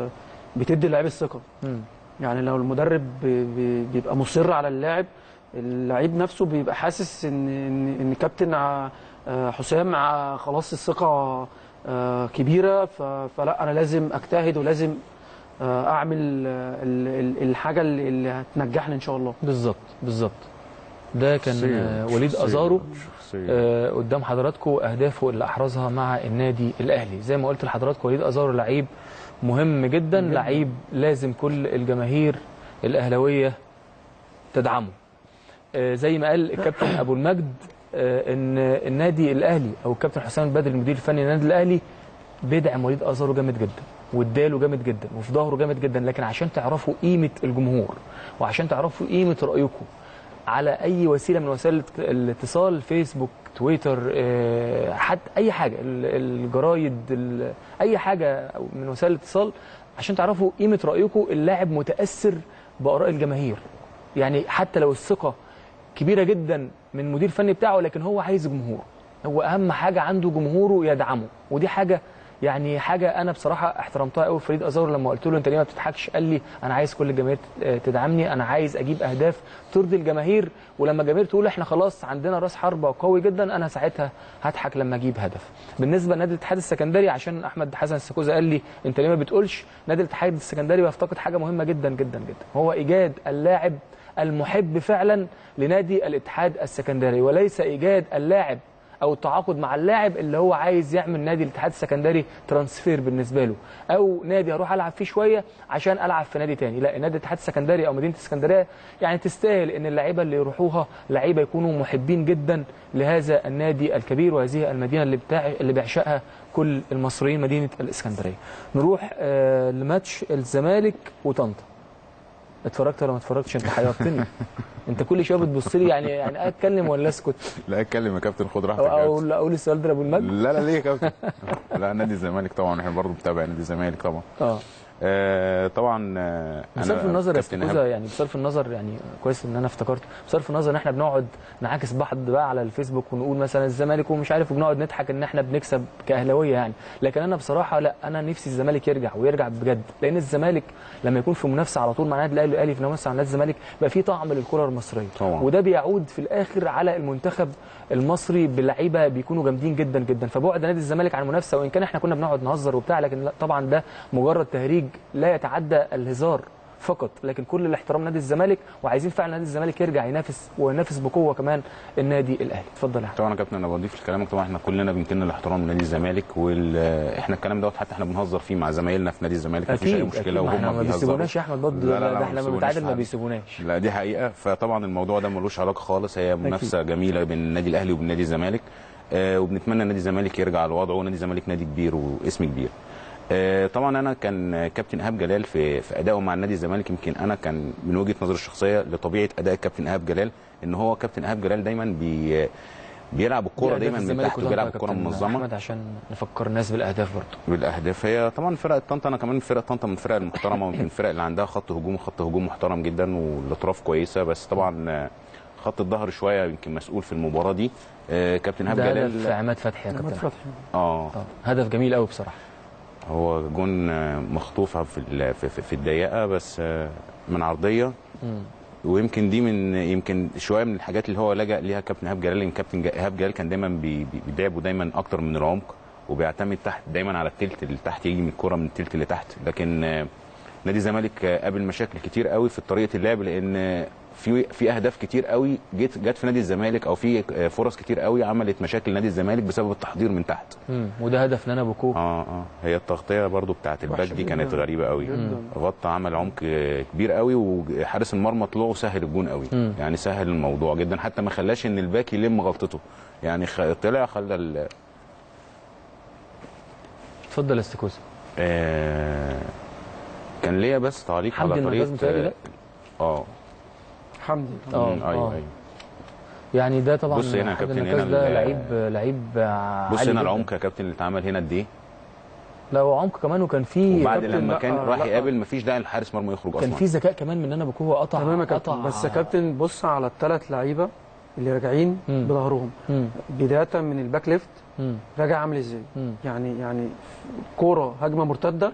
بتدي اللعيب الثقه مم. يعني لو المدرب ب- ب- بيبقى مصر على اللاعب اللعيب نفسه بيبقى حاسس ان ان, إن كابتن ع- آه، حسام ع- خلاص الثقه آه، كبيره ف- فلا انا لازم اجتهد ولازم آه، اعمل آه، ال- ال- الحاجه اللي اللي هتنجحني ان شاء الله بالظبط بالظبط ده كان شخصية- آه، وليد شخصية- ازارو شخصية. آه، قدام حضراتكم اهدافه اللي احرزها مع النادي الاهلي زي ما قلت لحضراتكم وليد ازارو لعيب مهم جدا لعيب لازم كل الجماهير الاهلاويه تدعمه آه، زي ما قال الكابتن ابو المجد آه، ان النادي الاهلي او الكابتن حسام البدري المدير الفني للنادي الاهلي بيدعم وليد ازارو جامد جدا واداله جامد جدا وفي ظهره جامد جدا لكن عشان تعرفوا قيمه الجمهور وعشان تعرفوا قيمه رايكم على اي وسيله من وسائل الاتصال فيسبوك تويتر آه، حتى اي حاجه ال- الجرايد ال- اي حاجه من وسائل الاتصال عشان تعرفوا قيمه رايكم اللاعب متاثر باراء الجماهير يعني حتى لو الثقه كبيره جدا من المدير الفني بتاعه لكن هو عايز جمهور هو اهم حاجه عنده جمهوره يدعمه ودي حاجه يعني حاجه انا بصراحه احترمتها قوي فريد ازارو لما قلت له انت ليه ما بتضحكش قال لي انا عايز كل الجماهير تدعمني انا عايز اجيب اهداف ترضي الجماهير ولما الجماهير تقول احنا خلاص عندنا راس حربه قوي جدا انا ساعتها هضحك لما اجيب هدف بالنسبه لنادي الاتحاد السكندري عشان احمد حسن السكوزه قال لي انت ليه ما بتقولش نادي الاتحاد السكندري بيفتقد حاجه مهمه جدا جدا جدا هو ايجاد اللاعب المحب فعلا لنادي الاتحاد السكندري وليس ايجاد اللاعب او التعاقد مع اللاعب اللي هو عايز يعمل نادي الاتحاد السكندري ترانسفير بالنسبه له او نادي اروح العب فيه شويه عشان العب في نادي تاني لا نادي الاتحاد السكندري او مدينه الاسكندريه يعني تستاهل ان اللعيبه اللي يروحوها لعيبه يكونوا محبين جدا لهذا النادي الكبير وهذه المدينه اللي بتاع اللي بيعشقها كل المصريين مدينه الاسكندريه نروح آه لماتش الزمالك وطنطا اتفرجت ولا ما اتفرجتش انت حيرتني انت كل شويه بتبص لي يعني يعني اتكلم ولا اسكت لا اتكلم يا كابتن خد راحتك او يا كابتن. اقول اقول السؤال ده لابو المجد لا لا ليه يا كابتن لا نادي الزمالك طبعا احنا برضه متابع نادي الزمالك طبعا اه آه طبعا آه، بصرف أنا النظر يا كابتن استاذ إيهاب- يعني بصرف النظر يعني كويس ان انا افتكرت بصرف النظر ان احنا بنقعد نعاكس بعض بقى على الفيسبوك ونقول مثلا الزمالك ومش عارف وبنقعد نضحك ان احنا بنكسب كاهلاويه يعني لكن انا بصراحه لا انا نفسي الزمالك يرجع ويرجع بجد لان الزمالك لما يكون في منافسه على طول مع النادي الاهلي والاهلي في منافسه على نادي الزمالك بقى في طعم للكره المصريه طبعا. وده بيعود في الاخر على المنتخب المصري بلعيبه بيكونوا جامدين جدا جدا فبعد نادي الزمالك عن المنافسه وان كان احنا كنا بنقعد نهزر وبتاع لكن لا طبعا ده مجرد تهريج لا يتعدى الهزار فقط لكن كل الاحترام نادي الزمالك وعايزين فعلا نادي الزمالك يرجع ينافس وينافس بقوه كمان النادي الاهلي اتفضل يا احمد طبعا يا كابتن انا بضيف لكلامك طبعا احنا كلنا بيمكننا الاحترام لنادي الزمالك واحنا الكلام دوت حتى احنا بنهزر فيه مع زمايلنا في نادي الزمالك مفيش اي مشكله ما احنا وهم ما بيهزروا بيسيبوناش يا احمد برضه لا، لا، لا، ده ما احنا لما بيسيبوناش بنتعادل ما حد. بيسيبوناش لا دي حقيقه فطبعا الموضوع ده ملوش علاقه خالص هي منافسه جميله بين النادي الاهلي وبين نادي الزمالك آه وبنتمنى نادي الزمالك يرجع لوضعه نادي الزمالك نادي كبير واسم كبير آه طبعا انا كان كابتن ايهاب جلال في في ادائه مع نادي الزمالك يمكن انا كان من وجهه نظري الشخصيه لطبيعه اداء كابتن ايهاب جلال ان هو كابتن ايهاب جلال دايما بي بيلعب الكوره دي دايما أهداف من الزمالك تحت وطنطا وبيلعب يا الكوره كابتن منظمه احمد عشان نفكر الناس بالاهداف برضه بالاهداف هي طبعا فرقه طنطا انا كمان فرقه طنطا من الفرق المحترمه ويمكن الفرق اللي عندها خط هجوم خط هجوم محترم جدا والاطراف كويسه بس طبعا آه، خط الظهر شويه يمكن مسؤول في المباراه دي آه، كابتن هاب ده هدف جلال عماد فتحي يا احمد كابتن فتحي اه طبعا هدف جميل قوي بصراحه هو جون آه، مخطوفه في ال- في, في, في الضيقه بس آه، من عرضيه مم. ويمكن دي من يمكن شويه من الحاجات اللي هو لجأ ليها كابتن ايهاب جلال لان كابتن جا- ايهاب جلال كان دايما بي- بي- بيلعبوا دايما اكتر من العمق وبيعتمد تحت دايما على التلت اللي تحت يجي من الكره من التلت اللي تحت لكن آه، نادي الزمالك آه، قابل مشاكل كتير قوي في طريقه اللعب لان آه، في في اهداف كتير قوي جت جت في نادي الزمالك او في آه، فرص كتير قوي عملت مشاكل نادي الزمالك بسبب التحضير من تحت مم. وده هدف نانا بوكو اه اه هي التغطيه برضو بتاعت الباك وحشة دي كانت جداً. غريبه قوي جداً. غطى عمل عمق كبير قوي وحارس المرمى طلوعه سهل الجون قوي مم. يعني سهل الموضوع جدا حتى ما خلاش ان الباك يلم غلطته يعني خ... طلع خلى ال... اتفضل يا استاذ آه... كان ليا بس تعليق حمدي على النجاز طريقه متهيألي ده؟ اه حمدي اه مم، ايوه آه. ايوه يعني ده طبعا بص هنا يا حمدي كابتن، النجاز هنا ده ال- لعيب لعيب بص عالي هنا جداً. العمق يا كابتن اللي اتعمل هنا قد ايه لا وعمق كمان وكان في وبعد كابتن، لما لا، كان راح لا. يقابل مفيش داعي لحارس مرمى يخرج كان اصلا في ذكاء كمان من نانا بوكو قطع تمام يا كابتن قطع بس يا كابتن بص على الثلاث لعيبه اللي راجعين مم. بظهرهم مم. بدايه من الباك ليفت مم. راجع عامل ازاي مم. يعني يعني كوره هجمه مرتده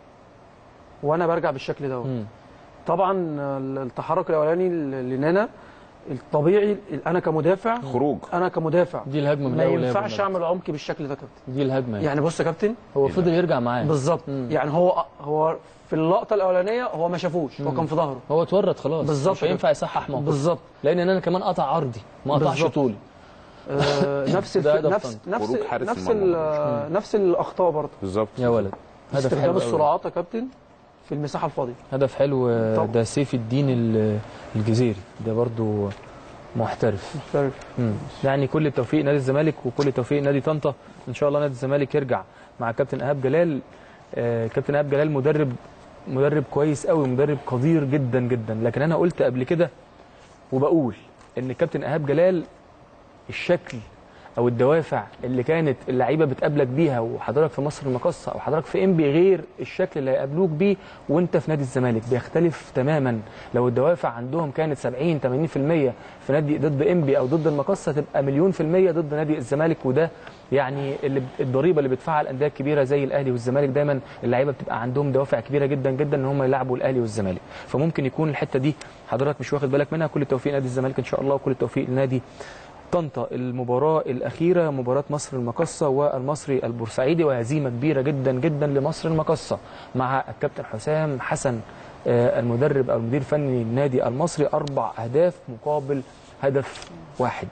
وانا برجع بالشكل دوت مم. طبعا التحرك الاولاني لنانا الطبيعي انا كمدافع خروج انا كمدافع دي الهجمه من ما الأول يا ينفعش أبو اعمل عمق بالشكل ده كابتن دي الهجمه يعني يعني بص يا كابتن هو فضل يرجع معاه بالظبط مم. يعني هو هو في اللقطه الاولانيه هو ما شافوش هو مم. كان في ظهره هو اتورط خلاص بالظبط مش هينفع يصحح موقف بالظبط لان انا كمان قطع عرضي ما قطعش بالظبط. طولي آه نفس ده الف... هدف نفس طبعاً. نفس خروج حارس نفس المرمى. ال- آه، نفس الاخطاء برضه بالظبط يا ولد هدف استخدام حلو أوي. السرعات يا كابتن في المساحه الفاضيه هدف حلو آه، طبعاً. ده سيف الدين ال- الجزيري ده برضو محترف محترف مم. يعني كل التوفيق نادي الزمالك وكل التوفيق نادي طنطا ان شاء الله نادي الزمالك يرجع مع كابتن ايهاب جلال آه، كابتن ايهاب جلال مدرب مدرب كويس قوي مدرب قدير جدا جدا لكن انا قلت قبل كده وبقول ان كابتن ايهاب جلال الشكل او الدوافع اللي كانت اللعيبه بتقابلك بيها وحضرتك في مصر المقاصه او حضرتك في انبي غير الشكل اللي هيقابلوك بيه وانت في نادي الزمالك بيختلف تماما لو الدوافع عندهم كانت 70 80% في نادي ضد انبي او ضد المقاصه تبقى مليون في الميه ضد نادي الزمالك وده يعني اللي الضريبه اللي بتدفعها الانديه الكبيره زي الاهلي والزمالك دايما اللعيبه بتبقى عندهم دوافع كبيره جدا جدا ان هم يلعبوا الاهلي والزمالك فممكن يكون الحته دي حضرتك مش واخد بالك منها كل التوفيق نادي الزمالك ان شاء الله وكل التوفيق لنادي طنطا المباراة الأخيرة مباراة مصر المقصة والمصري البورسعيدي وهزيمة كبيرة جدا جدا لمصر المقصة مع الكابتن حسام حسن آه، المدرب أو المدير الفني للنادي المصري أربع أهداف مقابل هدف واحد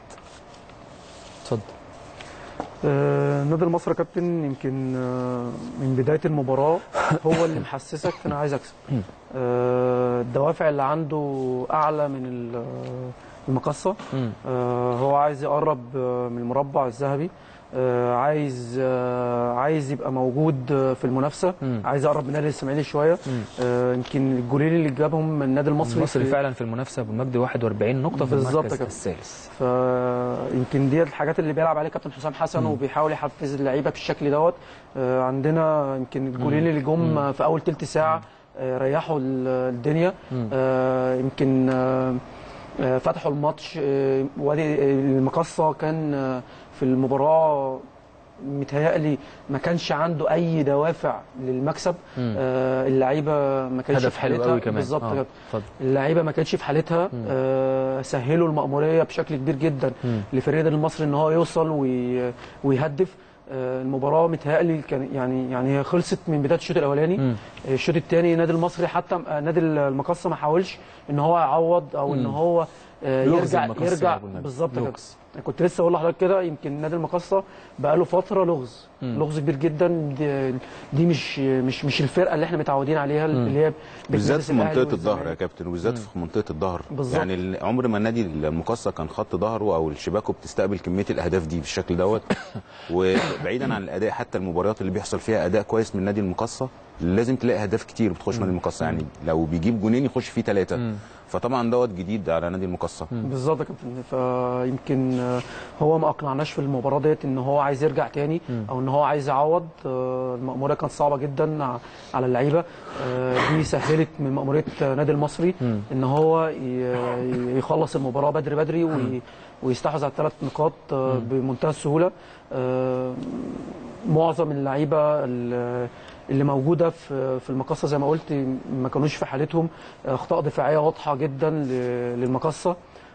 اتفضل آه، النادي المصري يا كابتن يمكن آه، من بدايه المباراه هو اللي محسسك انا عايز اكسب آه، الدوافع اللي عنده اعلى من ال- المقصه مم. آه، هو عايز يقرب آه، من المربع الذهبي آه، عايز آه، عايز يبقى موجود آه، في المنافسه مم. عايز يقرب من نادي الاسماعيلي شويه مم. آه، يمكن الجولين اللي جابهم من النادي المصري المصري في- فعلا في المنافسه ابو المجد 41 نقطه في بالظبط المركز كده. الثالث فيمكن دي الحاجات اللي بيلعب عليها كابتن حسام حسن مم. وبيحاول يحفز اللعيبه بالشكل دوت آه، عندنا يمكن الجولين اللي جم في اول تلت ساعه آه، ريحوا ال- الدنيا مم. آه، يمكن آه، آه، فتحوا الماتش آه، وادي المقصه كان آه، في المباراه متهيألي ما كانش عنده اي دوافع للمكسب مم. آه، اللعيبه ما كانش هدف في حلو حالتها قوي كمان بالظبط آه، كده اتفضل اللعيبه ما كانتش في حالتها آه سهلوا المأموريه بشكل كبير جدا مم. لفريق النادي المصري ان هو يوصل وي ويهدف آه المباراه متهيألي كان يعني يعني هي خلصت من بدايه الشوط الاولاني مم. آه، الشوط الثاني النادي المصري حتى آه، نادي المقصه ما حاولش ان هو يعوض او ان مم. هو آه لغز يرجع المقصة يا يرجع أبو المجد. بالظبط كده لغز. أنا كنت لسه اقول لحضرتك كده يمكن نادي المقصه بقى له فتره لغز مم. لغز كبير جدا دي, دي مش مش مش الفرقه اللي احنا متعودين عليها اللي هي بالذات بتنافس في الأهلي منطقه الظهر يا والزمالك. كابتن وبالذات في منطقه الظهر بالظبط. يعني ال- عمر ما النادي المقصه كان خط ظهره او الشباكه بتستقبل كميه الاهداف دي بالشكل دوت وبعيدا عن الاداء حتى المباريات اللي بيحصل فيها اداء كويس من نادي المقصه لازم تلاقي اهداف كتير بتخش نادي المقصه يعني لو بيجيب جونين يخش فيه ثلاثه فطبعا دوت جديد على نادي المقصه بالظبط يا كابتن فيمكن آه، هو ما اقنعناش في المباراه ديت ان هو عايز يرجع تاني او ان هو عايز يعوض آه، المأموريه كانت صعبه جدا ع- على اللعيبه آه، دي سهلت من مأموريه آه، نادي المصري ان هو ي- يخلص المباراه بدري بدري وي- ويستحوذ على الثلاث نقاط آه، بمنتهى السهوله آه، معظم اللعيبه ال- اللي موجوده في في المقصه زي ما قلت ما كانوش في حالتهم اخطاء دفاعيه واضحه جدا ل- للمقصه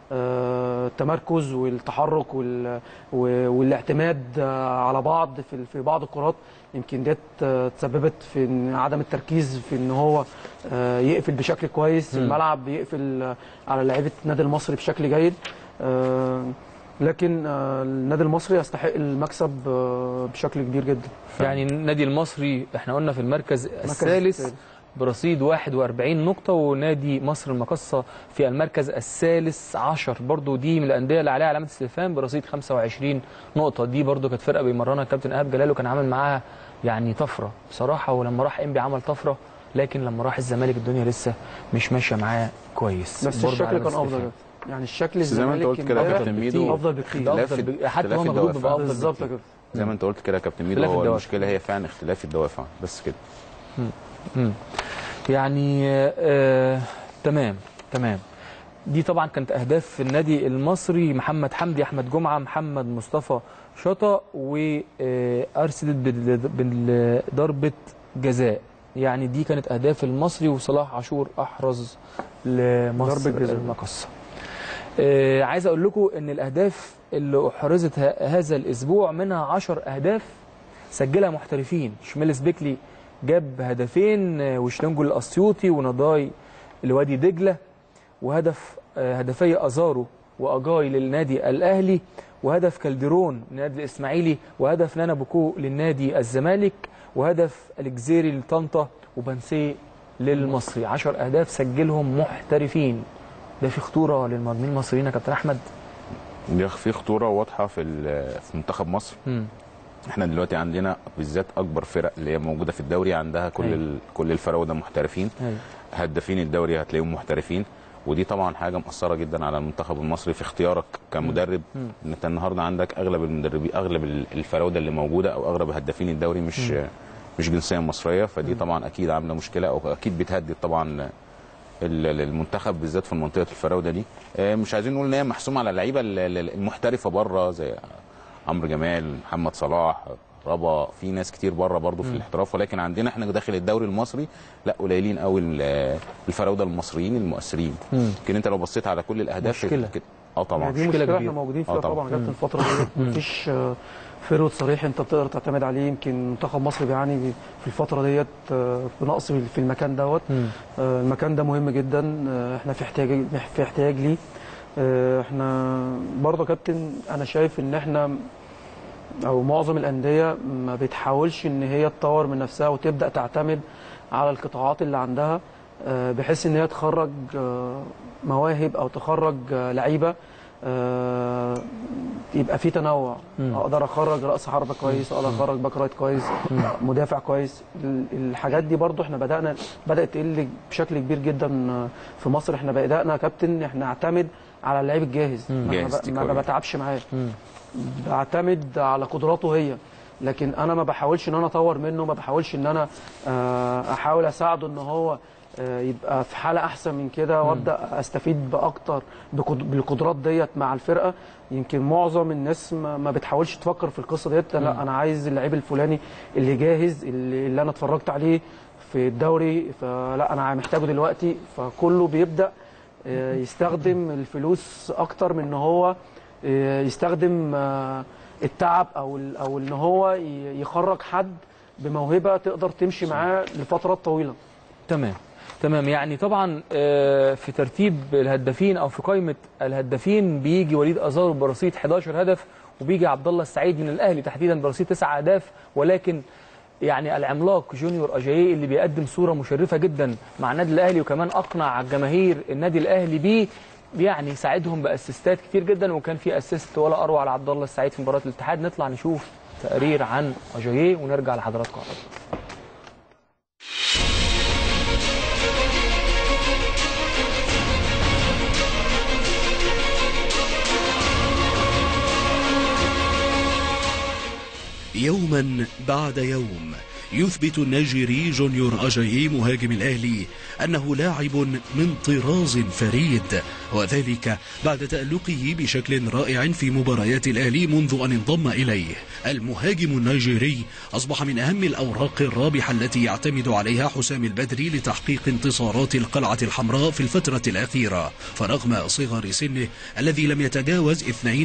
آه، التمركز والتحرك وال- و- والاعتماد آه، على بعض في في بعض الكرات يمكن ديت آه، تسببت في إن عدم التركيز في ان هو آه، يقفل بشكل كويس الملعب يقفل آه، على لعيبه النادي المصري بشكل جيد آه، لكن آه، النادي المصري يستحق المكسب آه، بشكل كبير جدا يعني النادي المصري احنا قلنا في المركز الثالث الثالث. برصيد 41 نقطة ونادي مصر المقصة في المركز الثالث عشر برضو دي من الأندية اللي عليها علامة استفهام برصيد 25 نقطة دي برضو كانت فرقة بيمرنها الكابتن إيهاب جلال وكان عامل معاها يعني طفرة بصراحة ولما راح إنبي عمل طفرة لكن لما راح الزمالك الدنيا لسه مش ماشية معاه كويس بس برضو الشكل علامة كان افضل استفهام. يعني الشكل بس زي ما انت الزمالك قلت كده يا امبارح كابتن ميدو افضل بكتير اختلاف أفضل بك- حتى اختلاف هو مغلوب الدوافع. بيبقى أفضل بالظبط بكتير. كده زي ما انت قلت كده يا كابتن ميدو اختلاف هو الدوافع. المشكله هي فعلا اختلاف الدوافع بس كده يعني آه تمام تمام دي طبعا كانت اهداف النادي المصري محمد حمدي احمد جمعه محمد مصطفى شطا وارسلت بضربه جزاء يعني دي كانت اهداف المصري وصلاح عاشور احرز لمصر ضربة جزاء. المقصه آه عايز اقول لكم ان الاهداف اللي احرزت ه- هذا الاسبوع منها 10 اهداف سجلها محترفين شميلس بيكلي جاب هدفين آه، وشلنجو الاسيوطي ونضاي لوادي دجله وهدف آه، هدفي ازارو واجاي للنادي الاهلي وهدف كالديرون للنادي الاسماعيلي وهدف نانا بوكو للنادي الزمالك وهدف الجزيري لطنطا وبنسي للمصري 10 اهداف سجلهم محترفين ده في خطوره للمهاجمين المصريين يا كابتن احمد دي في خطوره واضحه في ال- في منتخب مصر مم. احنا دلوقتي عندنا بالذات اكبر فرق اللي هي موجوده في الدوري عندها كل أيوة. ال... كل الفراوده محترفين أيوة. هدافين الدوري هتلاقيهم محترفين ودي طبعا حاجه مأثره جدا على المنتخب المصري في اختيارك كمدرب مم. ان انت النهارده عندك اغلب المدربين اغلب ال- الفراوده اللي موجوده او اغلب هدافين الدوري مش مش جنسيه مصريه فدي طبعا اكيد عامله مشكله او اكيد بتهدد طبعا ال- ال- المنتخب بالذات في منطقه الفراوده دي آه، مش عايزين نقول ان هي محسومه على اللعيبه ال- ال- المحترفه بره زي عمرو جمال محمد صلاح ربا في ناس كتير بره برضه في الاحتراف ولكن عندنا احنا داخل الدوري المصري لا قليلين قوي ال- الفراوده المصريين المؤثرين مم. يمكن انت لو بصيت على كل الاهداف مشكلة. كده- اه طبعا دي مشكلة مشكله كبيرة. احنا موجودين فيها آه طبعاً. طبعا كابتن الفتره دي مفيش آه، فرود صريح انت بتقدر تعتمد عليه يمكن منتخب مصر بيعاني في الفتره ديت آه، بنقص في في المكان دوت مم. آه، المكان ده مهم جدا آه، احنا في احتياج في احتياج ليه آه، احنا برضه يا كابتن انا شايف ان احنا او معظم الانديه ما بتحاولش ان هي تطور من نفسها وتبدا تعتمد على القطاعات اللي عندها آه، بحيث ان هي تخرج آه، مواهب او تخرج آه، لعيبه آه، يبقى في تنوع مم. اقدر اخرج راس حربه كويس اقدر اخرج باك رايت كويس مدافع كويس ال- الحاجات دي برضو احنا بدانا بدات تقل بشكل كبير جدا في مصر احنا بدانا يا كابتن احنا نعتمد على اللعيب الجاهز ما جاهز أنا ب- دي ما كويس. بتعبش معاه مم. بعتمد على قدراته هي لكن انا ما بحاولش ان انا اطور منه ما بحاولش ان انا آه، احاول اساعده ان هو آه، يبقى في حاله احسن من كده وابدا استفيد باكتر بقد- بالقدرات ديت مع الفرقه يمكن معظم الناس ما ما بتحاولش تفكر في القصه ديت لا انا عايز اللعيب الفلاني اللي جاهز اللي, اللي انا اتفرجت عليه في الدوري فلا انا محتاجه دلوقتي فكله بيبدا آه، يستخدم الفلوس اكتر من ان هو آه، يستخدم آه، التعب او ال- او ان هو ي- يخرج حد بموهبه تقدر تمشي معاه لفترات طويله تمام تمام يعني طبعا آه، في ترتيب الهدافين او في قائمه الهدافين بيجي وليد ازارو برصيد 11 هدف وبيجي عبد الله السعيد من الاهلي تحديدا برصيد 9 اهداف ولكن يعني العملاق جونيور اجاييه اللي بيقدم صوره مشرفه جدا مع النادي الاهلي وكمان اقنع جماهير النادي الاهلي بيه يعني ساعدهم باسيستات كتير جدا وكان في اسيست ولا اروع لعبد الله السعيد في مباراه الاتحاد نطلع نشوف تقرير عن اجاييه ونرجع لحضراتكم على طول. يوما بعد يوم يثبت النيجيري جونيور أجايي مهاجم الأهلي أنه لاعب من طراز فريد وذلك بعد تألقه بشكل رائع في مباريات الأهلي منذ أن انضم إليه المهاجم النيجيري أصبح من أهم الأوراق الرابحة التي يعتمد عليها حسام البدري لتحقيق انتصارات القلعة الحمراء في الفترة الأخيرة فرغم صغر سنه الذي لم يتجاوز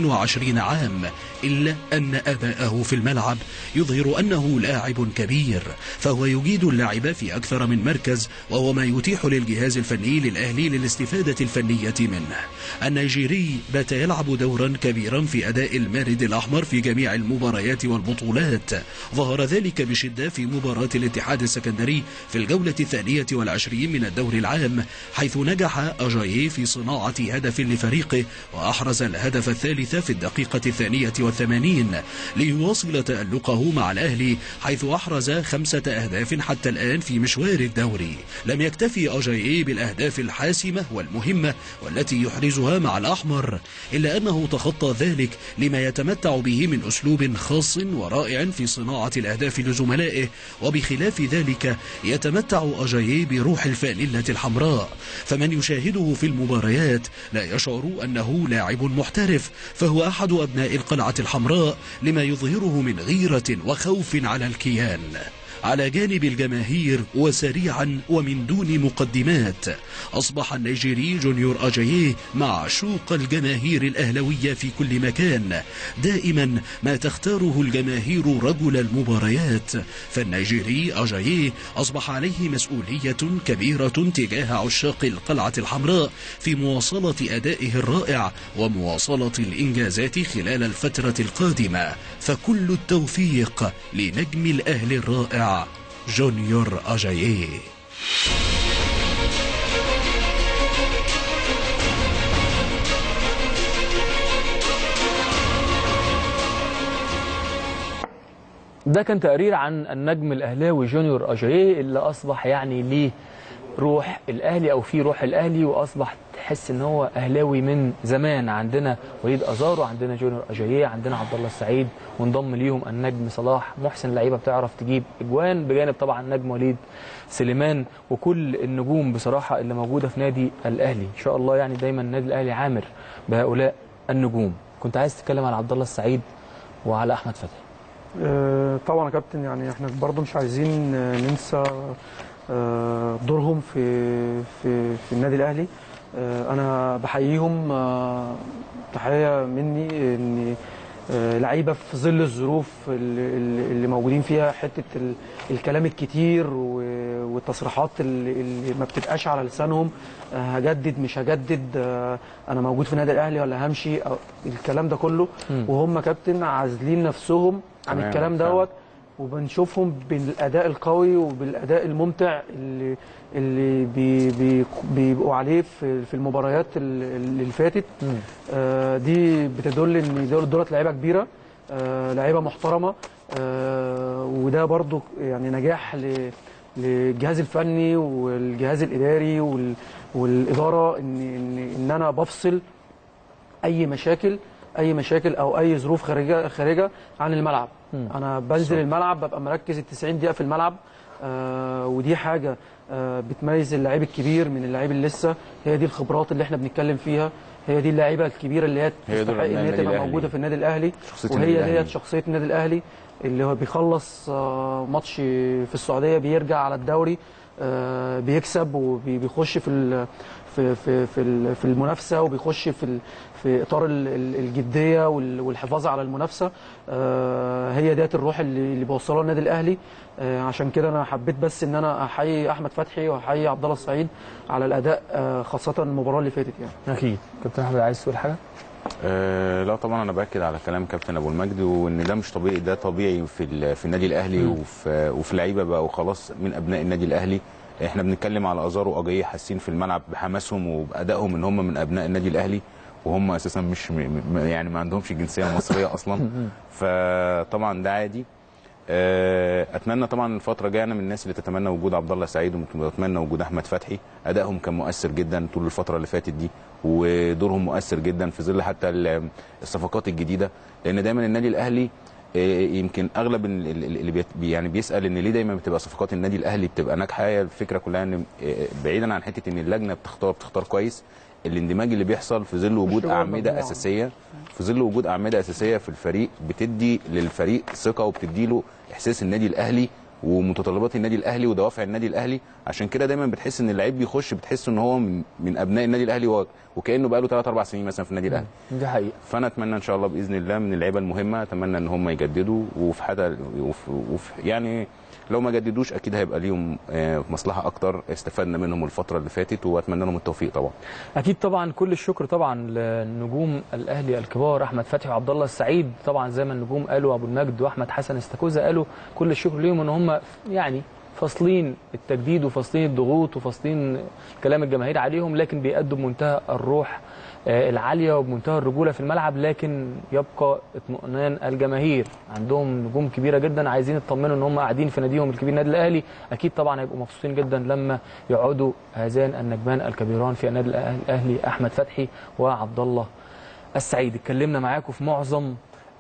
22 عام إلا أن أداءه في الملعب يظهر أنه لاعب كبير فهو يجيد اللعب في أكثر من مركز وهو ما يتيح للجهاز الفني للأهلي للاستفادة الفنية منه النيجيري بات يلعب دورا كبيرا في أداء المارد الأحمر في جميع المباريات والبطولات ظهر ذلك بشدة في مباراة الاتحاد السكندري في الجولة الثانية والعشرين من الدور العام حيث نجح أجايي في صناعة هدف لفريقه وأحرز الهدف الثالث في الدقيقة الثانية والثمانين ليواصل تألقه مع الأهلي حيث أحرز خمسة أهداف حتى الآن في مشوار الدوري لم يكتفي أجايي بالأهداف الحاسمة والمهمة والتي يحرزها مع الأحمر إلا أنه تخطى ذلك لما يتمتع به من أسلوب خاص ورائع في صناعة الأهداف لزملائه وبخلاف ذلك يتمتع أجايي بروح الفانلة الحمراء فمن يشاهده في المباريات لا يشعر أنه لاعب محترف فهو أحد أبناء القلعة الحمراء لما يظهره من غيرة وخوف على الكيان على جانب الجماهير وسريعا ومن دون مقدمات أصبح النيجيري جونيور أجاييه معشوق الجماهير الأهلوية في كل مكان دائما ما تختاره الجماهير رجل المباريات فالنيجيري أجاييه أصبح عليه مسؤولية كبيرة تجاه عشاق القلعة الحمراء في مواصلة أدائه الرائع ومواصلة الإنجازات خلال الفترة القادمة فكل التوفيق لنجم الأهل الرائع جونيور أجاييه ده كان تقرير عن النجم الاهلاوي جونيور اجاييه اللي اصبح يعني ليه روح الاهلي او في روح الاهلي واصبح تحس ان هو اهلاوي من زمان عندنا وليد ازارو عندنا جونيور اجاييه عندنا عبد الله السعيد وانضم ليهم النجم صلاح محسن لعيبه بتعرف تجيب اجوان بجانب طبعا النجم وليد سليمان وكل النجوم بصراحه اللي موجوده في نادي الاهلي ان شاء الله يعني دايما النادي الاهلي عامر بهؤلاء النجوم كنت عايز تتكلم على عبد الله السعيد وعلى احمد فتحي آه، طبعا يا كابتن يعني احنا برضه مش عايزين آه، ننسى آه، دورهم في في في النادي الاهلي آه، انا بحييهم آه، تحيه مني ان آه، لعيبه في ظل الظروف اللي, اللي اللي موجودين فيها حته ال- الكلام الكتير و- والتصريحات اللي, اللي ما بتبقاش على لسانهم آه، هجدد مش هجدد آه، انا موجود في النادي الاهلي ولا همشي أو الكلام ده كله مم. وهم كابتن عازلين نفسهم عن تمام، الكلام فعلا. دوت وبنشوفهم بالاداء القوي وبالاداء الممتع اللي اللي بي بي بيبقوا عليه في في المباريات ال- اللي فاتت آه، دي بتدل ان دول دولت لعيبه كبيره آه، لعيبه محترمه آه، وده برضو يعني نجاح ل- للجهاز الفني والجهاز الاداري وال- والاداره ان ان ان انا بفصل اي مشاكل اي مشاكل او اي ظروف خارجه خارجه عن الملعب انا بنزل الملعب ببقى مركز ال 90 دقيقه في الملعب آه ودي حاجه آه بتميز اللعيب الكبير من اللعيب اللي لسه هي دي الخبرات اللي احنا بنتكلم فيها هي دي اللعيبه الكبيره اللي هي هي دول تستحق ان أبناء هي النادي تبقى الأهلي. موجوده في النادي الاهلي شخصية النادي وهي الأهلي. ديت شخصيه النادي الاهلي اللي هو بيخلص آه، ماتش في السعوديه بيرجع على الدوري آه، بيكسب وبيخش في ال- في في في ال- في المنافسه وبيخش في ال- في اطار ال- ال- الجديه وال- والحفاظ على المنافسه آه، هي ديت الروح اللي اللي بيوصلها النادي الاهلي آه، عشان كده انا حبيت بس ان انا احيي احمد فتحي واحيي عبد الله السعيد على الاداء آه، خاصه المباراه اللي فاتت يعني اكيد كابتن احمد عايز تقول حاجه آه لا طبعا انا باكد على كلام كابتن ابو المجد وان ده مش طبيعي ده طبيعي في ال- في النادي الاهلي وفي وفي لعيبه بقى وخلاص من ابناء النادي الاهلي احنا بنتكلم على ازار واجاييه حاسين في الملعب بحماسهم وبادائهم ان هم من ابناء النادي الاهلي وهم اساسا مش م- م- يعني ما عندهمش الجنسيه المصريه اصلا فطبعا ده عادي آه، اتمنى طبعا الفتره الجايه انا من الناس اللي تتمنى وجود عبد الله سعيد واتمنى وجود احمد فتحي ادائهم كان مؤثر جدا طول الفتره اللي فاتت دي ودورهم مؤثر جدا في ظل حتى ال- الصفقات الجديده لان دايما النادي الاهلي آه، يمكن اغلب ال- ال- اللي بيت- بي- يعني بيسال ان ليه دايما بتبقى صفقات النادي الاهلي بتبقى ناجحه هي الفكره كلها ان آه، بعيدا عن حته ان اللجنه بتختار بتختار كويس الاندماج اللي بيحصل في ظل وجود شغل اعمده مجموعة. اساسيه في ظل وجود اعمده اساسيه في الفريق بتدي للفريق ثقه وبتدي له احساس النادي الاهلي ومتطلبات النادي الاهلي ودوافع النادي الاهلي عشان كده دايما بتحس ان اللعيب بيخش بتحس ان هو من, من ابناء النادي الاهلي و- وكانه بقى له 3 4 سنين مثلا في النادي الاهلي دي حقيقه فانا اتمنى ان شاء الله باذن الله من اللعيبه المهمه اتمنى ان هم يجددوا وفي حدا وفي وفي يعني لو ما جددوش اكيد هيبقى ليهم آه، مصلحه اكتر استفدنا منهم الفتره اللي فاتت واتمنى لهم التوفيق طبعا اكيد طبعا كل الشكر طبعا لنجوم الاهلي الكبار احمد فتحي وعبد الله السعيد طبعا زي ما النجوم قالوا ابو المجد واحمد حسن استاكوزا قالوا كل الشكر ليهم ان هم يعني فاصلين التجديد وفاصلين الضغوط وفاصلين كلام الجماهير عليهم لكن بيأدوا بمنتهى الروح آه، العاليه وبمنتهى الرجوله في الملعب لكن يبقى اطمئنان الجماهير عندهم نجوم كبيره جدا عايزين يطمنوا ان هم قاعدين في ناديهم الكبير النادي الاهلي اكيد طبعا هيبقوا مبسوطين جدا لما يقعدوا هذان النجمان الكبيران في النادي الأهل- الاهلي احمد فتحي وعبد الله السعيد اتكلمنا معاكم في معظم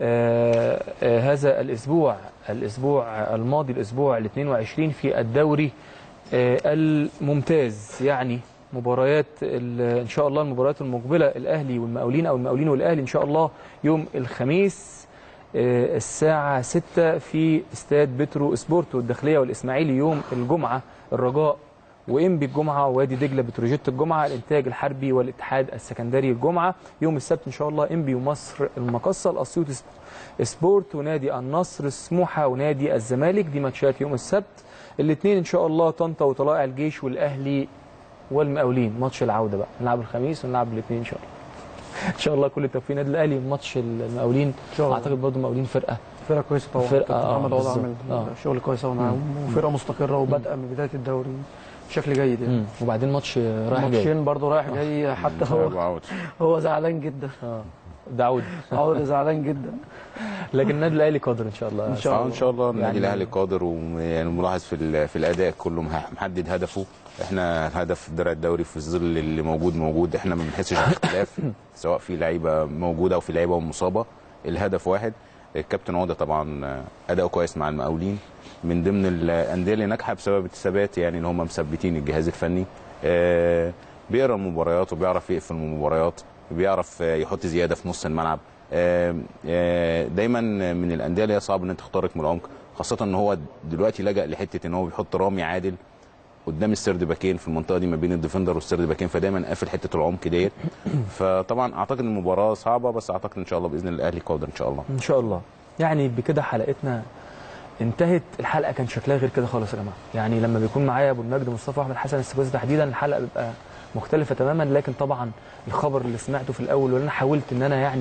آه، آه، هذا الاسبوع الاسبوع الماضي الاسبوع ال 22 في الدوري آه، الممتاز يعني مباريات ال- ان شاء الله المباريات المقبله الاهلي والمقاولين او المقاولين والاهلي ان شاء الله يوم الخميس آه، الساعه 6 في استاد بترو سبورتو الداخليه والاسماعيلي يوم الجمعه الرجاء وانبي الجمعه ووادي دجله بتروجيت الجمعه الانتاج الحربي والاتحاد السكندري الجمعه يوم السبت ان شاء الله انبي ومصر المقصه الاسيوطي سب- سبورت ونادي النصر سموحه ونادي الزمالك دي ماتشات يوم السبت الاثنين ان شاء الله طنطا وطلائع الجيش والاهلي والمقاولين ماتش العوده بقى نلعب الخميس ونلعب الاثنين ان شاء الله ان شاء الله كل التوفيق النادي الاهلي ماتش المقاولين ان شاء الله اعتقد برضه المقاولين فرقه فرقه كويسه طبعا فرقة، كابتن آه، محمد عوض بالظبط. عامل آه. شغل كويس قوي معاهم وفرقه مستقره وبادئه من بدايه الدوري بشكل جيد يعني مم. وبعدين ماتش رايح جاي ماتشين برضه رايح جاي حتى هو عوض. هو زعلان جدا اه داود عوض زعلان جدا لكن النادي الاهلي قادر ان شاء الله إن شاء اه ان شاء الله النادي يعني- الاهلي قادر ويعني ملاحظ في ال- في الاداء كله مح- محدد هدفه احنا الهدف درع الدوري في الظل اللي موجود موجود احنا ما بنحسش باختلاف سواء في لعيبه موجوده او في لعيبه مصابه الهدف واحد الكابتن عوده طبعا اداؤه كويس مع المقاولين من ضمن الانديه اللي ناجحه بسبب الثبات يعني ان هم مثبتين الجهاز الفني آه، بيقرا المباريات وبيعرف يقفل المباريات بيعرف آه، يحط زياده في نص الملعب آه، آه، دايما من الانديه اللي هي صعب ان انت تخترق من العمق خاصه ان هو دلوقتي لجا لحته ان هو بيحط رامي عادل قدام السرد باكين في المنطقه دي ما بين الديفندر والسرد باكين فدايما قافل حته العمق ديت فطبعا اعتقد ان المباراه صعبه بس اعتقد ان شاء الله باذن الله الاهلي قادر ان شاء الله ان شاء الله يعني بكده حلقتنا انتهت الحلقه كان شكلها غير كده خالص يا جماعه يعني لما بيكون معايا ابو المجد مصطفى احمد حسن السكوزي تحديدا الحلقه بتبقى مختلفه تماما لكن طبعا الخبر اللي سمعته في الاول واللي انا حاولت ان انا يعني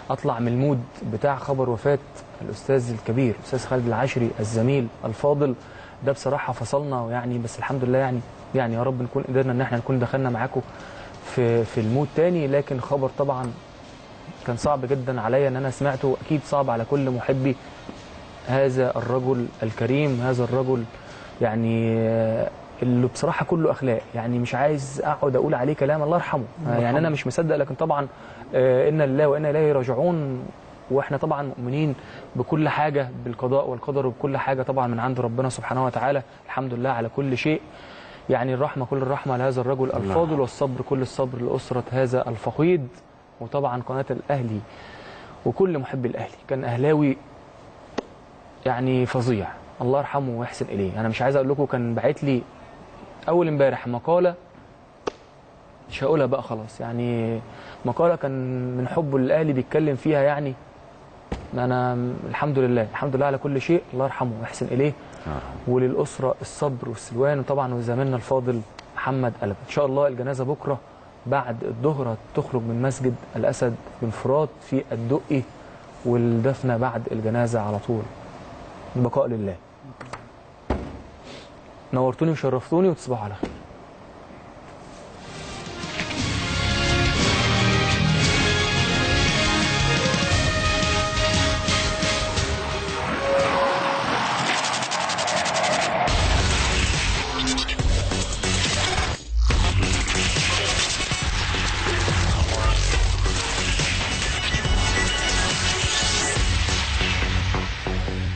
اطلع من المود بتاع خبر وفاه الاستاذ الكبير الاستاذ خالد العشري الزميل الفاضل ده بصراحه فصلنا يعني بس الحمد لله يعني يعني يا رب نكون قدرنا ان احنا نكون دخلنا معاكم في في المود تاني لكن خبر طبعا كان صعب جدا عليا ان انا سمعته اكيد صعب على كل محبي هذا الرجل الكريم هذا الرجل يعني آه، اللي بصراحه كله اخلاق يعني مش عايز اقعد اقول عليه كلام الله يرحمه آه، يعني انا مش مصدق لكن طبعا آه، انا لله وانا اليه راجعون واحنا طبعا مؤمنين بكل حاجه بالقضاء والقدر وبكل حاجه طبعا من عند ربنا سبحانه وتعالى الحمد لله على كل شيء يعني الرحمه كل الرحمه لهذا الرجل الفاضل والصبر كل الصبر لاسره هذا الفقيد وطبعا قناه الاهلي وكل محب الاهلي كان اهلاوي يعني فظيع الله يرحمه ويحسن اليه انا مش عايز اقول لكم كان باعت لي اول امبارح مقاله مش هقولها بقى خلاص يعني مقاله كان من حبه للاهلي بيتكلم فيها يعني انا الحمد لله الحمد لله على كل شيء الله يرحمه ويحسن اليه وللاسره الصبر والسلوان وطبعا وزميلنا الفاضل محمد قلب ان شاء الله الجنازه بكره بعد الظهر تخرج من مسجد الاسد بن فرات في الدقي والدفنه بعد الجنازه على طول البقاء لله نورتوني وشرفتوني وتصبحوا على خير